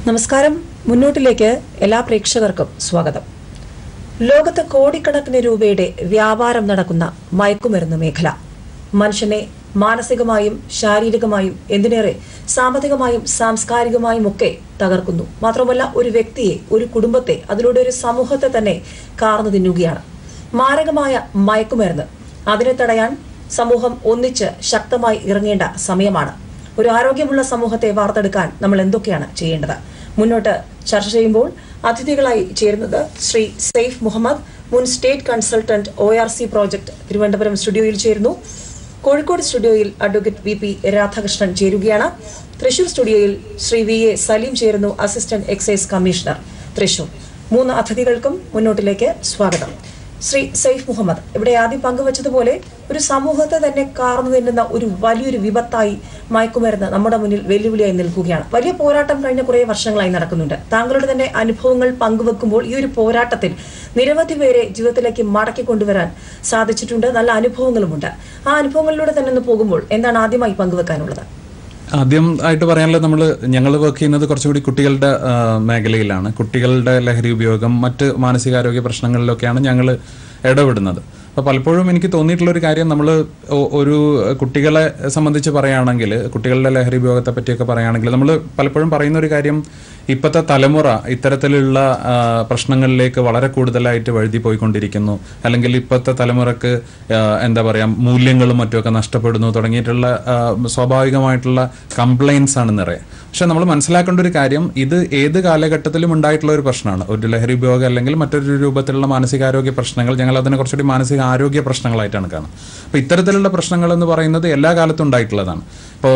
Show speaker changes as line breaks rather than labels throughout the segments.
നമസ്കാരം മുന്നോട്ടിലേക്ക് എല്ലാ പ്രേക്ഷകർക്കും സ്വാഗതം ലോകത്ത് കോടിക്കണക്കിന് രൂപയുടെ വ്യാപാരം നടക്കുന്ന മയക്കുമരുന്ന് മേഖല മനുഷ്യനെ മാനസികമായും ശാരീരികമായും എന്തിനേറെ സാമ്പത്തികമായും സാംസ്കാരികമായും ഒക്കെ തകർക്കുന്നു മാത്രമല്ല ഒരു വ്യക്തിയെ ഒരു കുടുംബത്തെ അതിലൂടെ ഒരു സമൂഹത്തെ തന്നെ കാർന്നു തിന്നുകയാണ് മാരകമായ മയക്കുമരുന്ന് അതിനെ തടയാൻ സമൂഹം ഒന്നിച്ച് ശക്തമായി ഇറങ്ങേണ്ട സമയമാണ് ഒരു ആരോഗ്യമുള്ള സമൂഹത്തെ വാർത്തെടുക്കാൻ നമ്മൾ എന്തൊക്കെയാണ് ചെയ്യേണ്ടത് മുന്നോട്ട് ചർച്ച ചെയ്യുമ്പോൾ അതിഥികളായി ചേരുന്നത് ശ്രീ സെയ്ഫ് മുഹമ്മദ് മുൻ state consultant O R C project Thiruvananthapuram സ്റ്റുഡിയോയിൽ ചേരുന്നു കോഴിക്കോട് സ്റ്റുഡിയോയിൽ അഡ്വക്കേറ്റ് വി പി രാധാകൃഷ്ണൻ ചേരുകയാണ് തൃശൂർ സ്റ്റുഡിയോയിൽ ശ്രീ വി എ സലീം ചേരുന്നു അസിസ്റ്റന്റ് എക്സൈസ് കമ്മീഷണർ തൃശൂർ മൂന്ന് അതിഥികൾക്കും മുന്നോട്ടിലേക്ക് സ്വാഗതം ശ്രീ സൈഫ് മുഹമ്മദ് ഇവിടെ ആദ്യം പങ്കുവച്ചതുപോലെ ഒരു സമൂഹത്തെ തന്നെ കാർന്നു തിന്നുന്ന ഒരു വലിയൊരു വിപത്തായി മയക്കുമരുന്ന് നമ്മുടെ മുന്നിൽ വെല്ലുവിളിയായി നിൽക്കുകയാണ് വലിയ പോരാട്ടം കഴിഞ്ഞ കുറേ വർഷങ്ങളായി നടക്കുന്നുണ്ട് താങ്കളുടെ തന്നെ അനുഭവങ്ങൾ പങ്കുവെക്കുമ്പോൾ ഈ ഒരു പോരാട്ടത്തിൽ നിരവധി പേരെ ജീവിതത്തിലേക്ക് മടക്കി കൊണ്ടുവരാൻ സാധിച്ചിട്ടുണ്ട് നല്ല അനുഭവങ്ങളുമുണ്ട് ആ അനുഭവങ്ങളിലൂടെ തന്നെ ഒന്ന് പോകുമ്പോൾ എന്താണ് ആദ്യമായി പങ്കുവെക്കാനുള്ളത്
ആദ്യം ആയിട്ട് പറയാനുള്ളത് നമ്മൾ ഞങ്ങൾ വർക്ക് ചെയ്യുന്നത് കുറച്ചുകൂടി കുട്ടികളുടെ ആ, മേഖലയിലാണ് കുട്ടികളുടെ ലഹരി ഉപയോഗം മറ്റ് മാനസികാരോഗ്യ പ്രശ്നങ്ങളിലൊക്കെയാണ് ഞങ്ങൾ ഇടപെടുന്നത് അപ്പോൾ പലപ്പോഴും എനിക്ക് തോന്നിയിട്ടുള്ള ഒരു കാര്യം നമ്മൾ ഒരു കുട്ടികളെ സംബന്ധിച്ച് പറയുകയാണെങ്കിൽ കുട്ടികളുടെ ലഹരി ഉപയോഗത്തെ പറ്റിയൊക്കെ പറയുകയാണെങ്കിൽ നമ്മൾ പലപ്പോഴും പറയുന്ന ഒരു കാര്യം ഇപ്പോഴത്തെ തലമുറ ഇത്തരത്തിലുള്ള ആ, പ്രശ്നങ്ങളിലേക്ക് വളരെ കൂടുതലായിട്ട് വഴുതി പോയിക്കൊണ്ടിരിക്കുന്നു അല്ലെങ്കിൽ ഇപ്പോഴത്തെ തലമുറക്ക് ആ, എന്താ പറയുക മൂല്യങ്ങളും മറ്റുമൊക്കെ നഷ്ടപ്പെടുന്നു തുടങ്ങിയിട്ടുള്ള ആ, സ്വാഭാവികമായിട്ടുള്ള കംപ്ലൈൻസ് ആണ് നിറയെ പക്ഷെ നമ്മൾ മനസ്സിലാക്കേണ്ട ഒരു കാര്യം ഇത് ഏത് കാലഘട്ടത്തിലും ഉണ്ടായിട്ടുള്ള ഒരു പ്രശ്നമാണ് ഒരു ലഹരി ഉപയോഗം അല്ലെങ്കിൽ മറ്റൊരു രൂപത്തിലുള്ള മാനസികാരോഗ്യ പ്രശ്നങ്ങൾ ഞങ്ങൾ അതിനെ കുറച്ചുകൂടി മാനസിക ആരോഗ്യ പ്രശ്നങ്ങളായിട്ടാണ് കാണുന്നത് അപ്പോൾ ഇത്തരത്തിലുള്ള പ്രശ്നങ്ങൾ എന്ന് പറയുന്നത് എല്ലാ കാലത്തും ഉണ്ടായിട്ടുള്ളതാണ് ഇപ്പോൾ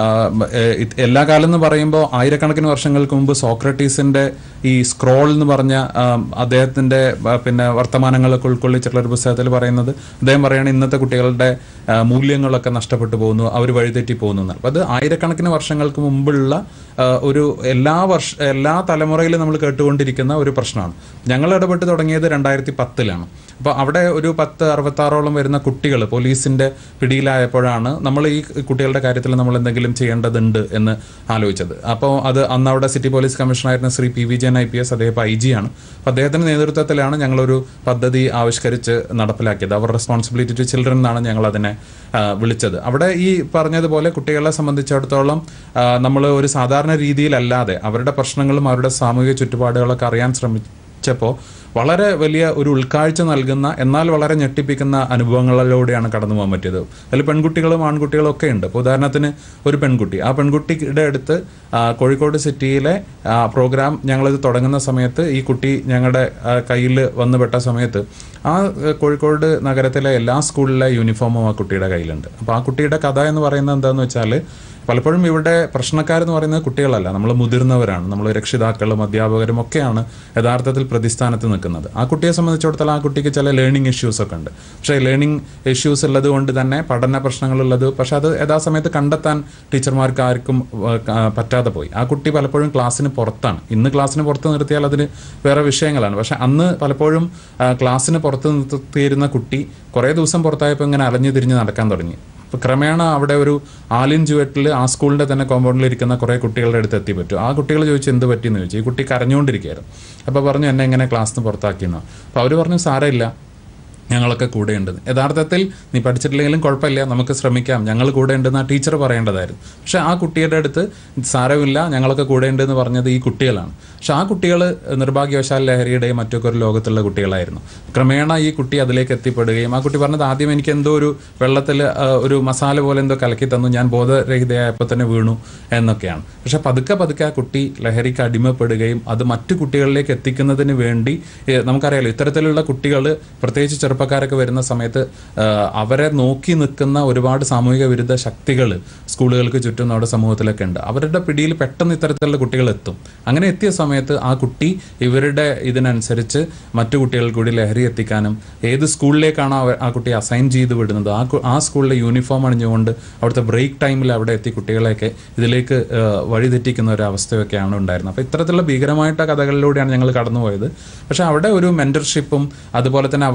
എല്ലാ കാലം എന്ന് പറയുമ്പോൾ ആയിരക്കണക്കിന് വർഷങ്ങൾക്ക് മുമ്പ് സോക്രട്ടീസിന്റെ ഈ സ്ക്രോൾ എന്ന് പറഞ്ഞ ആ, അദ്ദേഹത്തിന്റെ ആ, പിന്നെ വർത്തമാനങ്ങളൊക്കെ ഉൾക്കൊള്ളിച്ചിട്ടുള്ള ഒരു പുസ്തകത്തിൽ പറയുന്നത് അദ്ദേഹം പറയുകയാണ് ഇന്നത്തെ കുട്ടികളുടെ ആ, മൂല്യങ്ങളൊക്കെ നഷ്ടപ്പെട്ടു പോകുന്നു അവർ വഴിതെറ്റി പോകുന്നു എന്നാണ് അപ്പോൾ അത് ആയിരക്കണക്കിന് വർഷങ്ങൾക്ക് മുമ്പുള്ള ആ, ഒരു എല്ലാ വർഷ എല്ലാ തലമുറയിലും നമ്മൾ കേട്ടുകൊണ്ടിരിക്കുന്ന ഒരു പ്രശ്നമാണ് ഞങ്ങൾ ഇടപെട്ട് തുടങ്ങിയത് രണ്ടായിരത്തി പത്തിലാണ് അപ്പോൾ അവിടെ ഒരു പത്ത് അറുപത്താറോളം വരുന്ന കുട്ടികൾ പോലീസിന്റെ പിടിയിലായപ്പോഴാണ് നമ്മൾ ഈ കുട്ടികളുടെ കാര്യത്തിൽ നമ്മൾ എന്തെങ്കിലും ചെയ്യേണ്ടതുണ്ട് എന്ന് ആലോചിച്ചത് അപ്പോൾ അത് അന്ന് അവിടെ സിറ്റി പോലീസ് കമ്മീഷണറായിരുന്ന Shri P V Jayan I P S അദ്ദേഹം ഇപ്പോൾ ഐ ജി ആണ് അപ്പോൾ അദ്ദേഹത്തിന്റെ നേതൃത്വത്തിലാണ് ഞങ്ങളൊരു പദ്ധതി ആവിഷ്കരിച്ച് നടപ്പിലാക്കിയത് അവർ റെസ്പോൺസിബിലിറ്റി ടു ചിൽഡ്രൻ എന്നാണ് ഞങ്ങൾ അതിനെ ആ, വിളിച്ചത് അവിടെ ഈ പറഞ്ഞതുപോലെ കുട്ടികളെ സംബന്ധിച്ചിടത്തോളം നമ്മൾ ഒരു സാധാരണ രീതിയിലല്ലാതെ അവരുടെ പ്രശ്നങ്ങളും അവരുടെ സാമൂഹിക ചുറ്റുപാടുകളൊക്കെ അറിയാൻ ശ്രമിച്ചപ്പോൾ വളരെ വലിയ ഒരു ഉൾക്കാഴ്ച നൽകുന്ന എന്നാൽ വളരെ ഞെട്ടിപ്പിക്കുന്ന അനുഭവങ്ങളിലൂടെയാണ് കടന്നു പോകാൻ പറ്റിയത് അതിൽ പെൺകുട്ടികളും ആൺകുട്ടികളും ഒക്കെ ഉണ്ട് ഇപ്പോൾ ഉദാഹരണത്തിന് ഒരു പെൺകുട്ടി ആ പെൺകുട്ടിയുടെ അടുത്ത് ആ, കോഴിക്കോട് സിറ്റിയിലെ ആ, പ്രോഗ്രാം ഞങ്ങളിത് തുടങ്ങുന്ന സമയത്ത് ഈ കുട്ടി ഞങ്ങളുടെ കയ്യിൽ വന്നു പെട്ട സമയത്ത് ആ ആ, കോഴിക്കോട് നഗരത്തിലെ എല്ലാ സ്കൂളിലെ യൂണിഫോമും ആ കുട്ടിയുടെ കയ്യിലുണ്ട് അപ്പോൾ ആ കുട്ടിയുടെ കഥ എന്ന് പറയുന്നത് എന്താണെന്ന് വെച്ചാൽ പലപ്പോഴും ഇവിടെ പ്രശ്നക്കാരെന്ന് പറയുന്നത് കുട്ടികളല്ല നമ്മൾ മുതിർന്നവരാണ് നമ്മൾ രക്ഷിതാക്കളും അധ്യാപകരും ഒക്കെയാണ് യഥാർത്ഥത്തിൽ പ്രതിസ്ഥാനത്ത് നിൽക്കുന്നത് ആ കുട്ടിയെ സംബന്ധിച്ചിടത്തോളം ആ കുട്ടിക്ക് ചില ലേണിംഗ് ഇഷ്യൂസ് ഒക്കെ ഉണ്ട് പക്ഷേ ലേണിംഗ് ഇഷ്യൂസ് ഉള്ളത് കൊണ്ട് തന്നെ പഠന പ്രശ്നങ്ങളുള്ളത് പക്ഷെ അത് യഥാസമയത്ത് കണ്ടെത്താൻ ടീച്ചർമാർക്ക് ആർക്കും ആ, ആ, പറ്റാതെ പോയി ആ കുട്ടി പലപ്പോഴും ക്ലാസ്സിന് പുറത്താണ് ഇന്ന് ക്ലാസ്സിന് പുറത്ത് നിർത്തിയാൽ അതിന് വേറെ വിഷയങ്ങളാണ് പക്ഷെ അന്ന് പലപ്പോഴും ആ, ക്ലാസ്സിന് പുറത്ത് നിർത്തിയിരുന്ന കുട്ടി കുറേ ദിവസം പുറത്തായപ്പോൾ ഇങ്ങനെ അലഞ്ഞു തിരിഞ്ഞ് നടക്കാൻ തുടങ്ങി അപ്പോൾ ക്രമേണ അവിടെ ഒരു ആലിൻ ജുവറ്റിൽ ആ സ്കൂളിൻ്റെ തന്നെ കോമ്പൗണ്ടിൽ ഇരിക്കുന്ന കുറേ കുട്ടികളുടെ അടുത്ത് എത്തി പറ്റും ആ കുട്ടികൾ ചോദിച്ചു എന്ത് പറ്റിയെന്ന് ചോദിച്ചു ഈ കുട്ടി കരഞ്ഞുകൊണ്ടിരിക്കുകയായിരുന്നു അപ്പോൾ പറഞ്ഞു എന്നെ എങ്ങനെ ക്ലാസ്സിൽ നിന്ന് പുറത്താക്കിയെന്നോ അപ്പോൾ അവർ പറഞ്ഞു സാരമില്ല ഞങ്ങളൊക്കെ കൂടെയുണ്ട് യഥാർത്ഥത്തിൽ നീ പഠിച്ചിട്ടില്ലെങ്കിലും കുഴപ്പമില്ല നമുക്ക് ശ്രമിക്കാം ഞങ്ങൾ കൂടെ ഉണ്ടെന്ന് ആ ടീച്ചർ പറയേണ്ടതായിരുന്നു പക്ഷെ ആ കുട്ടിയുടെ അടുത്ത് സാരമില്ല ഞങ്ങളൊക്കെ കൂടെ ഉണ്ട് എന്ന് പറഞ്ഞത് ഈ കുട്ടികളാണ് പക്ഷെ ആ കുട്ടികൾ നിർഭാഗ്യവശാൽ ലഹരിയുടെയും മറ്റൊക്കെ ഒരു ലോകത്തുള്ള കുട്ടികളായിരുന്നു ക്രമേണ ഈ കുട്ടി അതിലേക്ക് എത്തിപ്പെടുകയും ആ കുട്ടി പറഞ്ഞത് ആദ്യം എനിക്ക് എന്തോ ഒരു വെള്ളത്തിൽ ആ, ഒരു മസാല പോലെ എന്തോ കലക്കി തന്നു ഞാൻ ബോധരഹിതയായപ്പോൾ തന്നെ വീണു എന്നൊക്കെയാണ് പക്ഷെ പതുക്കെ പതുക്കെ ആ കുട്ടി ലഹരിക്ക് അടിമപ്പെടുകയും അത് മറ്റു കുട്ടികളിലേക്ക് എത്തിക്കുന്നതിന് വേണ്ടി ഏ, നമുക്കറിയാലോ ഇത്തരത്തിലുള്ള കുട്ടികൾ പ്രത്യേകിച്ച് ചെറുപ്പക്കാരൊക്കെ വരുന്ന സമയത്ത് ആ, അവരെ നോക്കി നിൽക്കുന്ന ഒരുപാട് സാമൂഹിക വിരുദ്ധ ശക്തികൾ സ്കൂളുകൾക്ക് ചുറ്റും നമ്മുടെ സമൂഹത്തിലൊക്കെ ഉണ്ട് അവരുടെ പിടിയിൽ പെട്ടെന്ന് ഇത്തരത്തിലുള്ള കുട്ടികൾ എത്തും അങ്ങനെ എത്തിയ സമയത്ത് ആ കുട്ടി ഇവരുടെ ഇതിനനുസരിച്ച് മറ്റു കുട്ടികൾ കൂടി ലഹരി എത്തിക്കാനും ഏത് സ്കൂളിലേക്കാണോ അവ- ആ കുട്ടി അസൈൻ ചെയ്ത് വിടുന്നത് ആ കു- ആ സ്കൂളിലെ യൂണിഫോം അണിഞ്ഞുകൊണ്ട് അവിടുത്തെ ബ്രേക്ക് ടൈമിൽ അവിടെ എത്തി കുട്ടികളെയൊക്കെ ഇതിലേക്ക് ആ, വഴിതെറ്റിക്കുന്ന ഒരു അവസ്ഥയൊക്കെയാണ് ഉണ്ടായിരുന്നത് അപ്പോൾ ഇത്തരത്തിലുള്ള ഭീകരമായിട്ട് കഥകളിലൂടെയാണ് ഞങ്ങൾ കടന്നുപോയത് പക്ഷെ അവിടെ ഒരു മെന്റർഷിപ്പും അതുപോലെ തന്നെ അവരുടെ യഥാർത്ഥ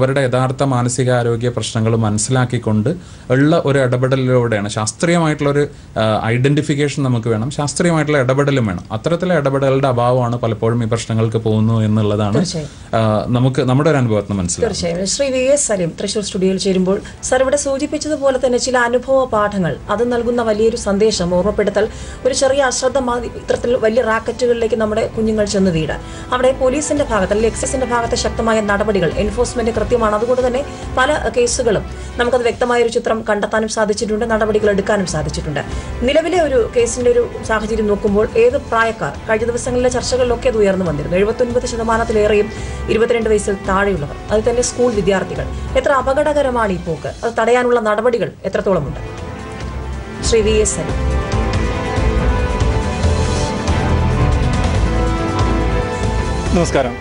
യഥാർത്ഥ മാനസികാരോഗ്യ പ്രശ്നങ്ങൾ മനസ്സിലാക്കിക്കൊണ്ട് ഉള്ള ഒരു ഇടപെടലിലൂടെയാണ് ശാസ്ത്രീയമായിട്ടുള്ള ഒരു ഐഡന്റിഫിക്കേഷൻ നമുക്ക് വേണം ശാസ്ത്രീയമായിട്ടുള്ള ഇടപെടലും വേണം അത്തരത്തിലുള്ള ഇടപെടലുടെ അഭാവമാണ് പലപ്പോഴും ഈ പ്രശ്നങ്ങൾക്ക് പോകുന്നു എന്നുള്ളതാണ്
തീർച്ചയായും.
ആ, നമുക്ക് നമ്മുടെ ഒരു അനുഭവത്തിന് മനസ്സിലാവും
തീർച്ചയായും ശ്രീ വി എസ് സലീം തൃശൂർ സ്റ്റുഡിയോയിൽ ചേരുമ്പോൾ സർ ഇവിടെ സൂചിപ്പിച്ചതുപോലെ തന്നെ ചില അനുഭവ പാഠങ്ങൾ അത് നൽകുന്ന വലിയൊരു സന്ദേശം ഓർമ്മപ്പെടുത്തൽ ഒരു ചെറിയ അശ്രദ്ധ മാതി ഇത്തരത്തിൽ വലിയ റാക്കറ്റുകളിലേക്ക് നമ്മുടെ കുഞ്ഞുങ്ങൾ ചെന്ന് വീടാൻ അവിടെ പോലീസിന്റെ ഭാഗത്ത് അല്ലെങ്കിൽ എക്സൈസിന്റെ ഭാഗത്ത് ശക്തമായ നടപടികൾ എൻഫോഴ്സ്മെന്റ് കൃത്യമാണ് അതുകൊണ്ട് തന്നെ പല കേസുകളും നമുക്കത് വ്യക്തമായ ഒരു ചിത്രം കണ്ടെത്താനും സാധിച്ചിട്ടുണ്ട് നടപടികൾ എടുക്കാനും സാധിച്ചിട്ടുണ്ട് നിലവിലെ ഒരു കേസിന്റെ ഒരു സാഹചര്യം നോക്കുമ്പോൾ ഏത് പ്രായക്കാർ കഴിഞ്ഞ ദിവസങ്ങളിലെ ചർച്ചകളിലൊക്കെ അത് ഉയർന്നു വന്നിരുന്നു എഴുപത്തൊൻപത് ശതമാനത്തിലേറെയും ഇരുപത്തിരണ്ട് വയസ്സിൽ താഴെയുള്ളവർ അതിൽ തന്നെ സ്കൂൾ വിദ്യാർത്ഥികൾ എത്ര അപകടകരമാണ് ഈ പോക്ക് അത് തടയാനുള്ള നടപടികൾ എത്രത്തോളമുണ്ട് ശ്രീ വി എസ് സലീം
നമസ്കാരം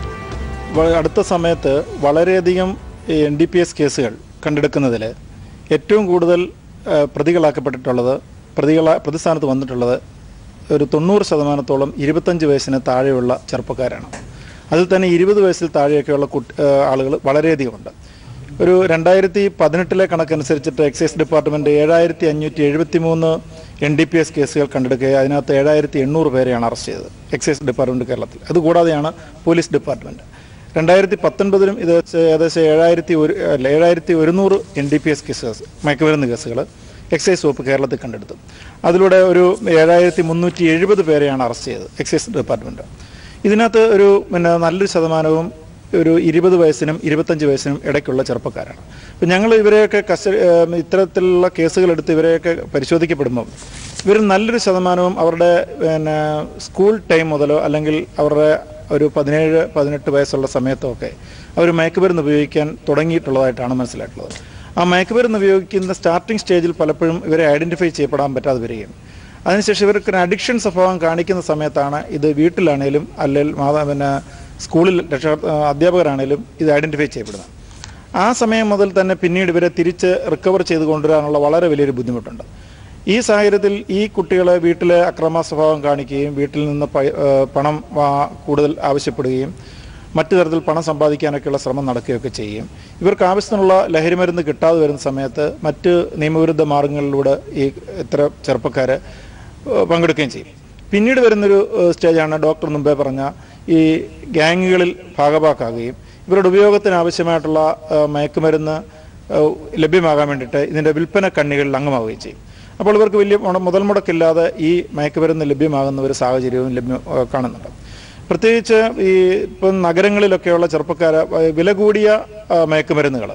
വ- അടുത്ത സമയത്ത് വളരെയധികം എൻ ഡി പി എസ് കേസുകൾ കണ്ടെടുക്കുന്നതിൽ ഏറ്റവും കൂടുതൽ ആ, പ്രതികളാക്കപ്പെട്ടിട്ടുള്ളത് പ്രതികള പ്രതിസ്ഥാനത്ത് വന്നിട്ടുള്ളത് ഒരു തൊണ്ണൂറ് ശതമാനത്തോളം ഇരുപത്തഞ്ച് വയസ്സിന് താഴെയുള്ള ചെറുപ്പക്കാരാണ് അതിൽ തന്നെ ഇരുപത് വയസ്സിൽ താഴെയൊക്കെയുള്ള കുട്ടി ആളുകൾ വളരെയധികമുണ്ട് ഒരു രണ്ടായിരത്തി പതിനെട്ടിലെ കണക്കനുസരിച്ചിട്ട് എക്സൈസ് ഡിപ്പാർട്ട്മെന്റ് ഏഴായിരത്തി അഞ്ഞൂറ്റി എഴുപത്തി മൂന്ന് എൻ ഡി പി എസ് കേസുകൾ കണ്ടെടുക്കുകയും അതിനകത്ത് ഏഴായിരത്തി എണ്ണൂറ് പേരെയാണ് അറസ്റ്റ് ചെയ്തത് എക്സൈസ് ഡിപ്പാർട്ട്മെന്റ് കേരളത്തിൽ അതുകൂടാതെയാണ് പോലീസ് ഡിപ്പാർട്ട്മെന്റ് രണ്ടായിരത്തി പത്തൊൻപതിലും ഇത് വെച്ച് ഏകദേശം ഏഴായിരത്തി ഒരു അല്ല ഏഴായിരത്തി ഒരുന്നൂറ് എൻ ഡി പി എസ് കേസുകൾ മയക്കുമരുന്ന് കേസുകൾ എക്സൈസ് വകുപ്പ് കേരളത്തിൽ കണ്ടെടുത്തു അതിലൂടെ ഒരു ഏഴായിരത്തി മുന്നൂറ്റി എഴുപത് പേരെയാണ് അറസ്റ്റ് ചെയ്തത് എക്സൈസ് ഡിപ്പാർട്ട്മെന്റ് ഇതിനകത്ത് ഒരു പിന്നെ നല്ലൊരു ശതമാനവും ഒരു ഇരുപത് വയസ്സിനും ഇരുപത്തഞ്ച് വയസ്സിനും ഇടയ്ക്കുള്ള ചെറുപ്പക്കാരാണ് അപ്പം ഞങ്ങൾ ഇവരെയൊക്കെ കസ്റ്റഡി ഏം, ഇത്തരത്തിലുള്ള കേസുകൾ എടുത്ത് ഇവരെയൊക്കെ പരിശോധിക്കപ്പെടുമ്പം ഇവർ നല്ലൊരു ശതമാനവും അവരുടെ പിന്നെ സ്കൂൾ ടൈം മുതലോ അല്ലെങ്കിൽ അവരുടെ ഒരു പതിനേഴ് പതിനെട്ട് വയസ്സുള്ള സമയത്തോ ഒക്കെ അവർ മയക്കുമരുന്ന് ഉപയോഗിക്കാൻ തുടങ്ങിയിട്ടുള്ളതായിട്ടാണ് മനസ്സിലായിട്ടുള്ളത് ആ മയക്കുമരുന്ന് ഉപയോഗിക്കുന്ന സ്റ്റാർട്ടിംഗ് സ്റ്റേജിൽ പലപ്പോഴും ഇവരെ ഐഡന്റിഫൈ ചെയ്യപ്പെടാൻ പറ്റാതെ വരികയും അതിനുശേഷം ഇവർക്ക് ഒരു അഡിക്ഷൻ സ്വഭാവം കാണിക്കുന്ന സമയത്താണ് ഇത് വീട്ടിലാണേലും അല്ലെങ്കിൽ മാതാ പിന്നെ സ്കൂളിൽ രക്ഷാ അധ്യാപകരാണേലും ഇത് ഐഡന്റിഫൈ ചെയ്യപ്പെടുന്നത് ആ സമയം മുതൽ തന്നെ പിന്നീട് ഇവരെ തിരിച്ച് റിക്കവർ ചെയ്ത് കൊണ്ടുവരാനുള്ള വളരെ വലിയൊരു ബുദ്ധിമുട്ടുണ്ട് ഈ സാഹചര്യത്തിൽ ഈ കുട്ടികളെ വീട്ടിലെ അക്രമ സ്വഭാവം കാണിക്കുകയും വീട്ടിൽ നിന്ന് പൈ- ഏഹ് പണം വാ- കൂടുതൽ ആവശ്യപ്പെടുകയും മറ്റു തരത്തിൽ പണം സമ്പാദിക്കാനൊക്കെയുള്ള ശ്രമം നടക്കുകയൊക്കെ ചെയ്യും ഇവർക്ക് ആവശ്യത്തിനുള്ള ലഹരിമരുന്ന് കിട്ടാതെ വരുന്ന സമയത്ത് മറ്റ് നിയമവിരുദ്ധ മാർഗങ്ങളിലൂടെ ഈ ഇത്ര ചെറുപ്പക്കാരെ ഏഹ് പങ്കെടുക്കുകയും ചെയ്യും പിന്നീട് വരുന്നൊരു ഏഹ് സ്റ്റേജാണ് ഡോക്ടർ മുമ്പേ പറഞ്ഞ ഈ ഗ്യാങ്ങുകളിൽ ഭാഗഭാക്കാകുകയും ഇവരുടെ ഉപയോഗത്തിന് ആവശ്യമായിട്ടുള്ള ഏഹ് മയക്കുമരുന്ന് ഏഹ് ലഭ്യമാകാൻ വേണ്ടിയിട്ട് ഇതിൻ്റെ വിൽപ്പന കണ്ണികളിൽ അംഗമാവുകയും ചെയ്യും അപ്പോൾ ഇവർക്ക് വലിയ മുട- മുതൽ മുടക്കില്ലാതെ ഈ മയക്കുമരുന്ന് ലഭ്യമാകുന്ന ഒരു സാഹചര്യവും ലഭ്യം ഏഹ് കാണുന്നുണ്ട് പ്രത്യേകിച്ച് ഈ ഇപ്പം നഗരങ്ങളിലൊക്കെയുള്ള ചെറുപ്പക്കാരെ ഏഹ് വില കൂടിയ മയക്കുമരുന്നുകൾ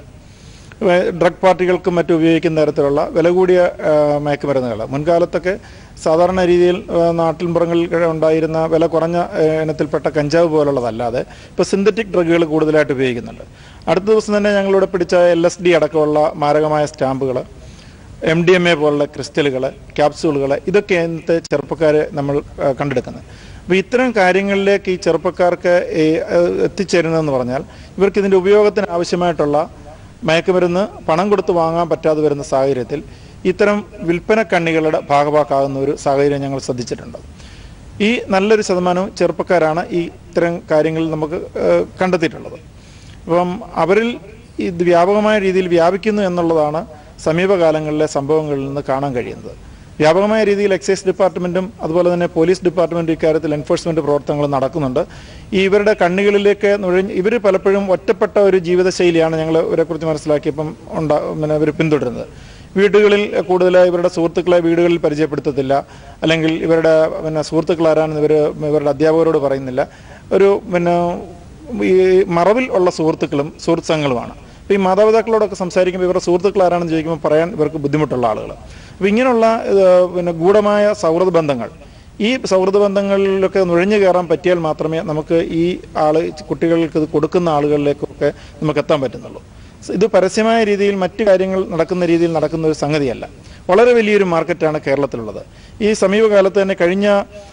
ഡ്രഗ് പാർട്ടികൾക്കും മറ്റും ഉപയോഗിക്കുന്ന തരത്തിലുള്ള വില കൂടിയ മയക്കുമരുന്നുകൾ മുൻകാലത്തൊക്കെ സാധാരണ രീതിയിൽ ആ, നാട്ടിൻപുറങ്ങളിൽ ഉണ്ടായിരുന്ന വില കുറഞ്ഞ ആ, ഇനത്തിൽപ്പെട്ട കഞ്ചാവ് പോലുള്ളതല്ലാതെ ഇപ്പോൾ സിന്തറ്റിക് ഡ്രഗുകൾ കൂടുതലായിട്ട് ഉപയോഗിക്കുന്നുണ്ട് അടുത്ത ദിവസം തന്നെ ഞങ്ങളിവിടെ പിടിച്ച എൽ എസ് ഡി അടക്കമുള്ള മാരകമായ സ്റ്റാമ്പുകൾ എം ഡി എം എ പോലുള്ള ക്രിസ്റ്റലുകൾ ക്യാപ്സൂളുകൾ ഇതൊക്കെ ഇന്നത്തെ ചെറുപ്പക്കാരെ നമ്മൾ ആ, കണ്ടെടുക്കുന്നത് അപ്പോൾ ഇത്തരം കാര്യങ്ങളിലേക്ക് ഈ ചെറുപ്പക്കാർക്ക് ഈ, ആ, എത്തിച്ചേരുന്നതെന്ന് പറഞ്ഞാൽ ഇവർക്ക് ഇതിൻ്റെ ഉപയോഗത്തിന് ആവശ്യമായിട്ടുള്ള മയക്കുമരുന്ന് പണം കൊടുത്ത് വാങ്ങാൻ പറ്റാതെ വരുന്ന സാഹചര്യത്തിൽ ഇത്തരം വിൽപ്പന കണ്ണികളുടെ ഭാഗഭാക്കാകുന്ന ഒരു സാഹചര്യം ഞങ്ങൾ ശ്രദ്ധിച്ചിട്ടുണ്ട് ഈ നല്ലൊരു ശതമാനവും ചെറുപ്പക്കാരാണ് ഈ ഇത്തരം കാര്യങ്ങളിൽ നമുക്ക് ഏഹ്, കണ്ടെത്തിയിട്ടുള്ളത് അപ്പം അവരിൽ ഇത് വ്യാപകമായ രീതിയിൽ വ്യാപിക്കുന്നു എന്നുള്ളതാണ് സമീപകാലങ്ങളിലെ സംഭവങ്ങളിൽ നിന്ന് കാണാൻ കഴിയുന്നത് വ്യാപകമായ രീതിയിൽ എക്സൈസ് ഡിപ്പാർട്ട്മെന്റും അതുപോലെ തന്നെ പോലീസ് ഡിപ്പാർട്ട്മെന്റും ഇക്കാര്യത്തിൽ എൻഫോഴ്സ്മെന്റ് പ്രവർത്തനങ്ങൾ നടക്കുന്നുണ്ട് ഈ ഇവരുടെ കണ്ണുകളിലേക്ക് നുഴഞ്ഞ് ഇവർ പലപ്പോഴും ഒറ്റപ്പെട്ട ഒരു ജീവിതശൈലിയാണ് ഞങ്ങൾ ഇവരെക്കുറിച്ച് മനസ്സിലാക്കിയപ്പം ഉണ്ടാ പിന്നെ ഇവർ പിന്തുടരുന്നത് വീടുകളിൽ കൂടുതലായി ഇവരുടെ സുഹൃത്തുക്കളെ വീടുകളിൽ പരിചയപ്പെടുത്തത്തില്ല അല്ലെങ്കിൽ ഇവരുടെ പിന്നെ സുഹൃത്തുക്കൾ ആരാണെന്ന് ഇവർ ഇവരുടെ അധ്യാപകരോട് പറയുന്നില്ല ഒരു പിന്നെ ഈ മറവിൽ ഉള്ള സുഹൃത്തുക്കളും സുഹൃത്ത് സംഘങ്ങളുമാണ് അപ്പോൾ ഈ മാതാപിതാക്കളോടൊക്കെ സംസാരിക്കുമ്പോൾ ഇവരുടെ സുഹൃത്തുക്കൾ ആരാണെന്ന് ചോദിക്കുമ്പോൾ പറയാൻ ഇവർക്ക് ബുദ്ധിമുട്ടുള്ള ആളുകൾ അപ്പോൾ ഇങ്ങനെയുള്ള ഏഹ്, പിന്നെ ഗൂഢമായ സൗഹൃദ ബന്ധങ്ങൾ ഈ സൗഹൃദ ബന്ധങ്ങളിലൊക്കെ നുഴഞ്ഞു കയറാൻ പറ്റിയാൽ മാത്രമേ നമുക്ക് ഈ ആള് കുട്ടികൾക്ക് ഇത് കൊടുക്കുന്ന ആളുകളിലേക്കൊക്കെ നമുക്ക് എത്താൻ പറ്റുന്നുള്ളൂ ഇത് പരസ്യമായ രീതിയിൽ മറ്റു കാര്യങ്ങൾ നടക്കുന്ന രീതിയിൽ നടക്കുന്ന ഒരു സംഗതിയല്ല വളരെ വലിയൊരു മാർക്കറ്റാണ് കേരളത്തിലുള്ളത് ഈ സമീപകാലത്ത് തന്നെ കഴിഞ്ഞ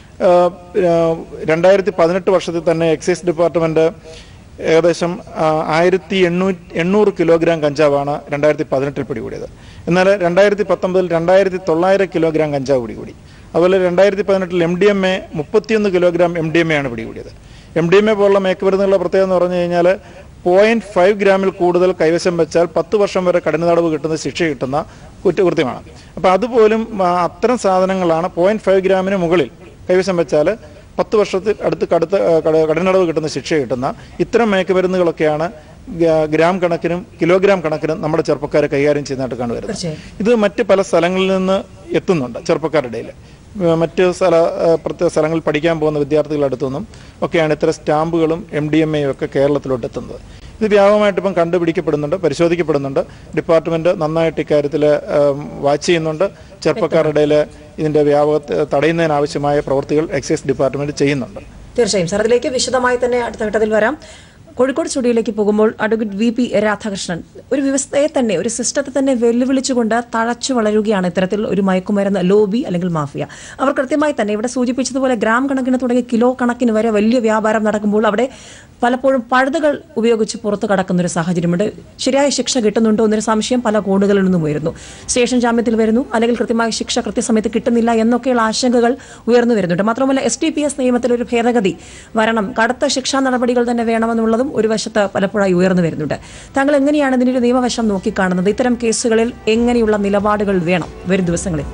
രണ്ടായിരത്തി പതിനെട്ട് വർഷത്തിൽ തന്നെ എക്സൈസ് ഡിപ്പാർട്ട്മെന്റ് ഏകദേശം ആയിരത്തി എണ്ണൂറ്റി എണ്ണൂറ് കിലോഗ്രാം കഞ്ചാവാണ് രണ്ടായിരത്തി പതിനെട്ടിൽ പിടികൂടിയത് എന്നാൽ രണ്ടായിരത്തി പത്തൊമ്പതിൽ രണ്ടായിരത്തി തൊള്ളായിരം കിലോഗ്രാം കഞ്ചാവ് പിടികൂടി അതുപോലെ രണ്ടായിരത്തി പതിനെട്ടിൽ എം ഡി എം എ മുപ്പത്തിയൊന്ന് kilogram M D M A ആണ് പിടികൂടിയത് എം ഡി എം എ പോലുള്ള മയക്കുമരുന്നുകളുടെ പ്രത്യേകത എന്ന് പറഞ്ഞു കഴിഞ്ഞാൽ പോയിന്റ് ഫൈവ് ഗ്രാമിൽ കൂടുതൽ കൈവശം വെച്ചാൽ പത്ത് വർഷം വരെ കഠിന തടവ് കിട്ടുന്ന ശിക്ഷ കിട്ടുന്ന കുറ്റകൃത്യമാണ് അപ്പോൾ അതുപോലും ആ, അത്തരം സാധനങ്ങളാണ് പോയിന്റ് ഫൈവ് ഗ്രാമിന് മുകളിൽ കൈവശം വെച്ചാൽ പത്ത് വർഷത്തിൽ അടുത്ത് കടുത്ത ആ, കട- കഠിന തടവ് കിട്ടുന്ന ശിക്ഷ കിട്ടുന്ന ഇത്തരം മയക്കുമരുന്നുകളൊക്കെയാണ് ഗ്രാ- ഗ്രാം കണക്കിനും കിലോഗ്രാം കണക്കിനും നമ്മുടെ ചെറുപ്പക്കാരെ കൈകാര്യം ചെയ്യുന്നതായിട്ട് കണ്ടുവരുന്നത്
തീർച്ചയായും
ഇത് മറ്റ് പല സ്ഥലങ്ങളിൽ നിന്ന് എത്തുന്നുണ്ട് ചെറുപ്പക്കാരുടെ ഇടയിൽ ഏഹ് മറ്റ് സ്ഥല ഏഹ് പ്രത്യേക സ്ഥലങ്ങളിൽ പഠിക്കാൻ പോകുന്ന വിദ്യാർത്ഥികളുടെ അടുത്തുനിന്നും ഒക്കെയാണ് ഇത്തരം സ്റ്റാമ്പുകളും എം ഡി എം എയും ഒക്കെ കേരളത്തിലോട്ട് എത്തുന്നത് ഇത് വ്യാപകമായിട്ട് ഇപ്പം കണ്ടുപിടിക്കപ്പെടുന്നുണ്ട് പരിശോധിക്കപ്പെടുന്നുണ്ട് ഡിപ്പാർട്ട്മെന്റ് നന്നായിട്ട് ഇക്കാര്യത്തിൽ വാച്ച് ചെയ്യുന്നുണ്ട് ചെറുപ്പക്കാരുടെ ഇടയിൽ ഇതിന്റെ വ്യാപകത്തെ തടയുന്നതിനാവശ്യമായ പ്രവൃത്തികൾ എക്സൈസ് ഡിപ്പാർട്ട്മെന്റ് ചെയ്യുന്നുണ്ട്
തീർച്ചയായും സാർ അതിലേക്ക് വിശദമായി തന്നെ അടുത്ത ഘട്ടത്തിൽ വരാം കോഴിക്കോട് സ്റ്റുഡിയോയിലേക്ക് പോകുമ്പോൾ അഡ്വക്കേറ്റ് വി പി രാധാകൃഷ്ണൻ ഒരു വ്യവസ്ഥയെ തന്നെ ഒരു സിസ്റ്റത്തെ തന്നെ വെല്ലുവിളിച്ചുകൊണ്ട് തഴച്ചു വളരുകയാണ് ഇത്തരത്തിൽ ഒരു മയക്കുമരുന്ന് ലോബി അല്ലെങ്കിൽ മാഫിയ അവർ കൃത്യമായി തന്നെ ഇവിടെ സൂചിപ്പിച്ചതുപോലെ ഗ്രാം കണക്കിന് തുടങ്ങി കിലോ കണക്കിന് വരെ വലിയ വ്യാപാരം നടക്കുമ്പോൾ അവിടെ പലപ്പോഴും പഴുതുകൾ ഉപയോഗിച്ച് പുറത്തു കടക്കുന്ന ഒരു സാഹചര്യമുണ്ട് ശരിയായ ശിക്ഷ കിട്ടുന്നുണ്ടോ എന്നൊരു സംശയം പല കോണുകളിൽ നിന്നും ഉയരുന്നു സ്റ്റേഷൻ ജാമ്യത്തിൽ വരുന്നു അല്ലെങ്കിൽ കൃത്യമായ ശിക്ഷ കൃത്യസമയത്ത് കിട്ടുന്നില്ല എന്നൊക്കെയുള്ള ആശങ്കകൾ ഉയർന്നു വരുന്നുണ്ട് മാത്രമല്ല എസ് ടി പി എസ് നിയമത്തിൽ ഒരു ഭേദഗതി വരണം കടുത്ത ശിക്ഷാ നടപടികൾ തന്നെ വേണമെന്നുള്ളതും ഒരു വശത്ത് പലപ്പോഴായി ഉയർന്നു വരുന്നുണ്ട് താങ്കൾ എങ്ങനെയാണ് ഇതിന്റെ ഒരു നിയമവശം നോക്കിക്കാണുന്നത് ഇത്തരം കേസുകളിൽ എങ്ങനെയുള്ള നിലപാടുകൾ വേണം വരും ദിവസങ്ങളിൽ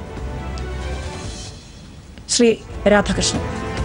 Shri Radhakrishnan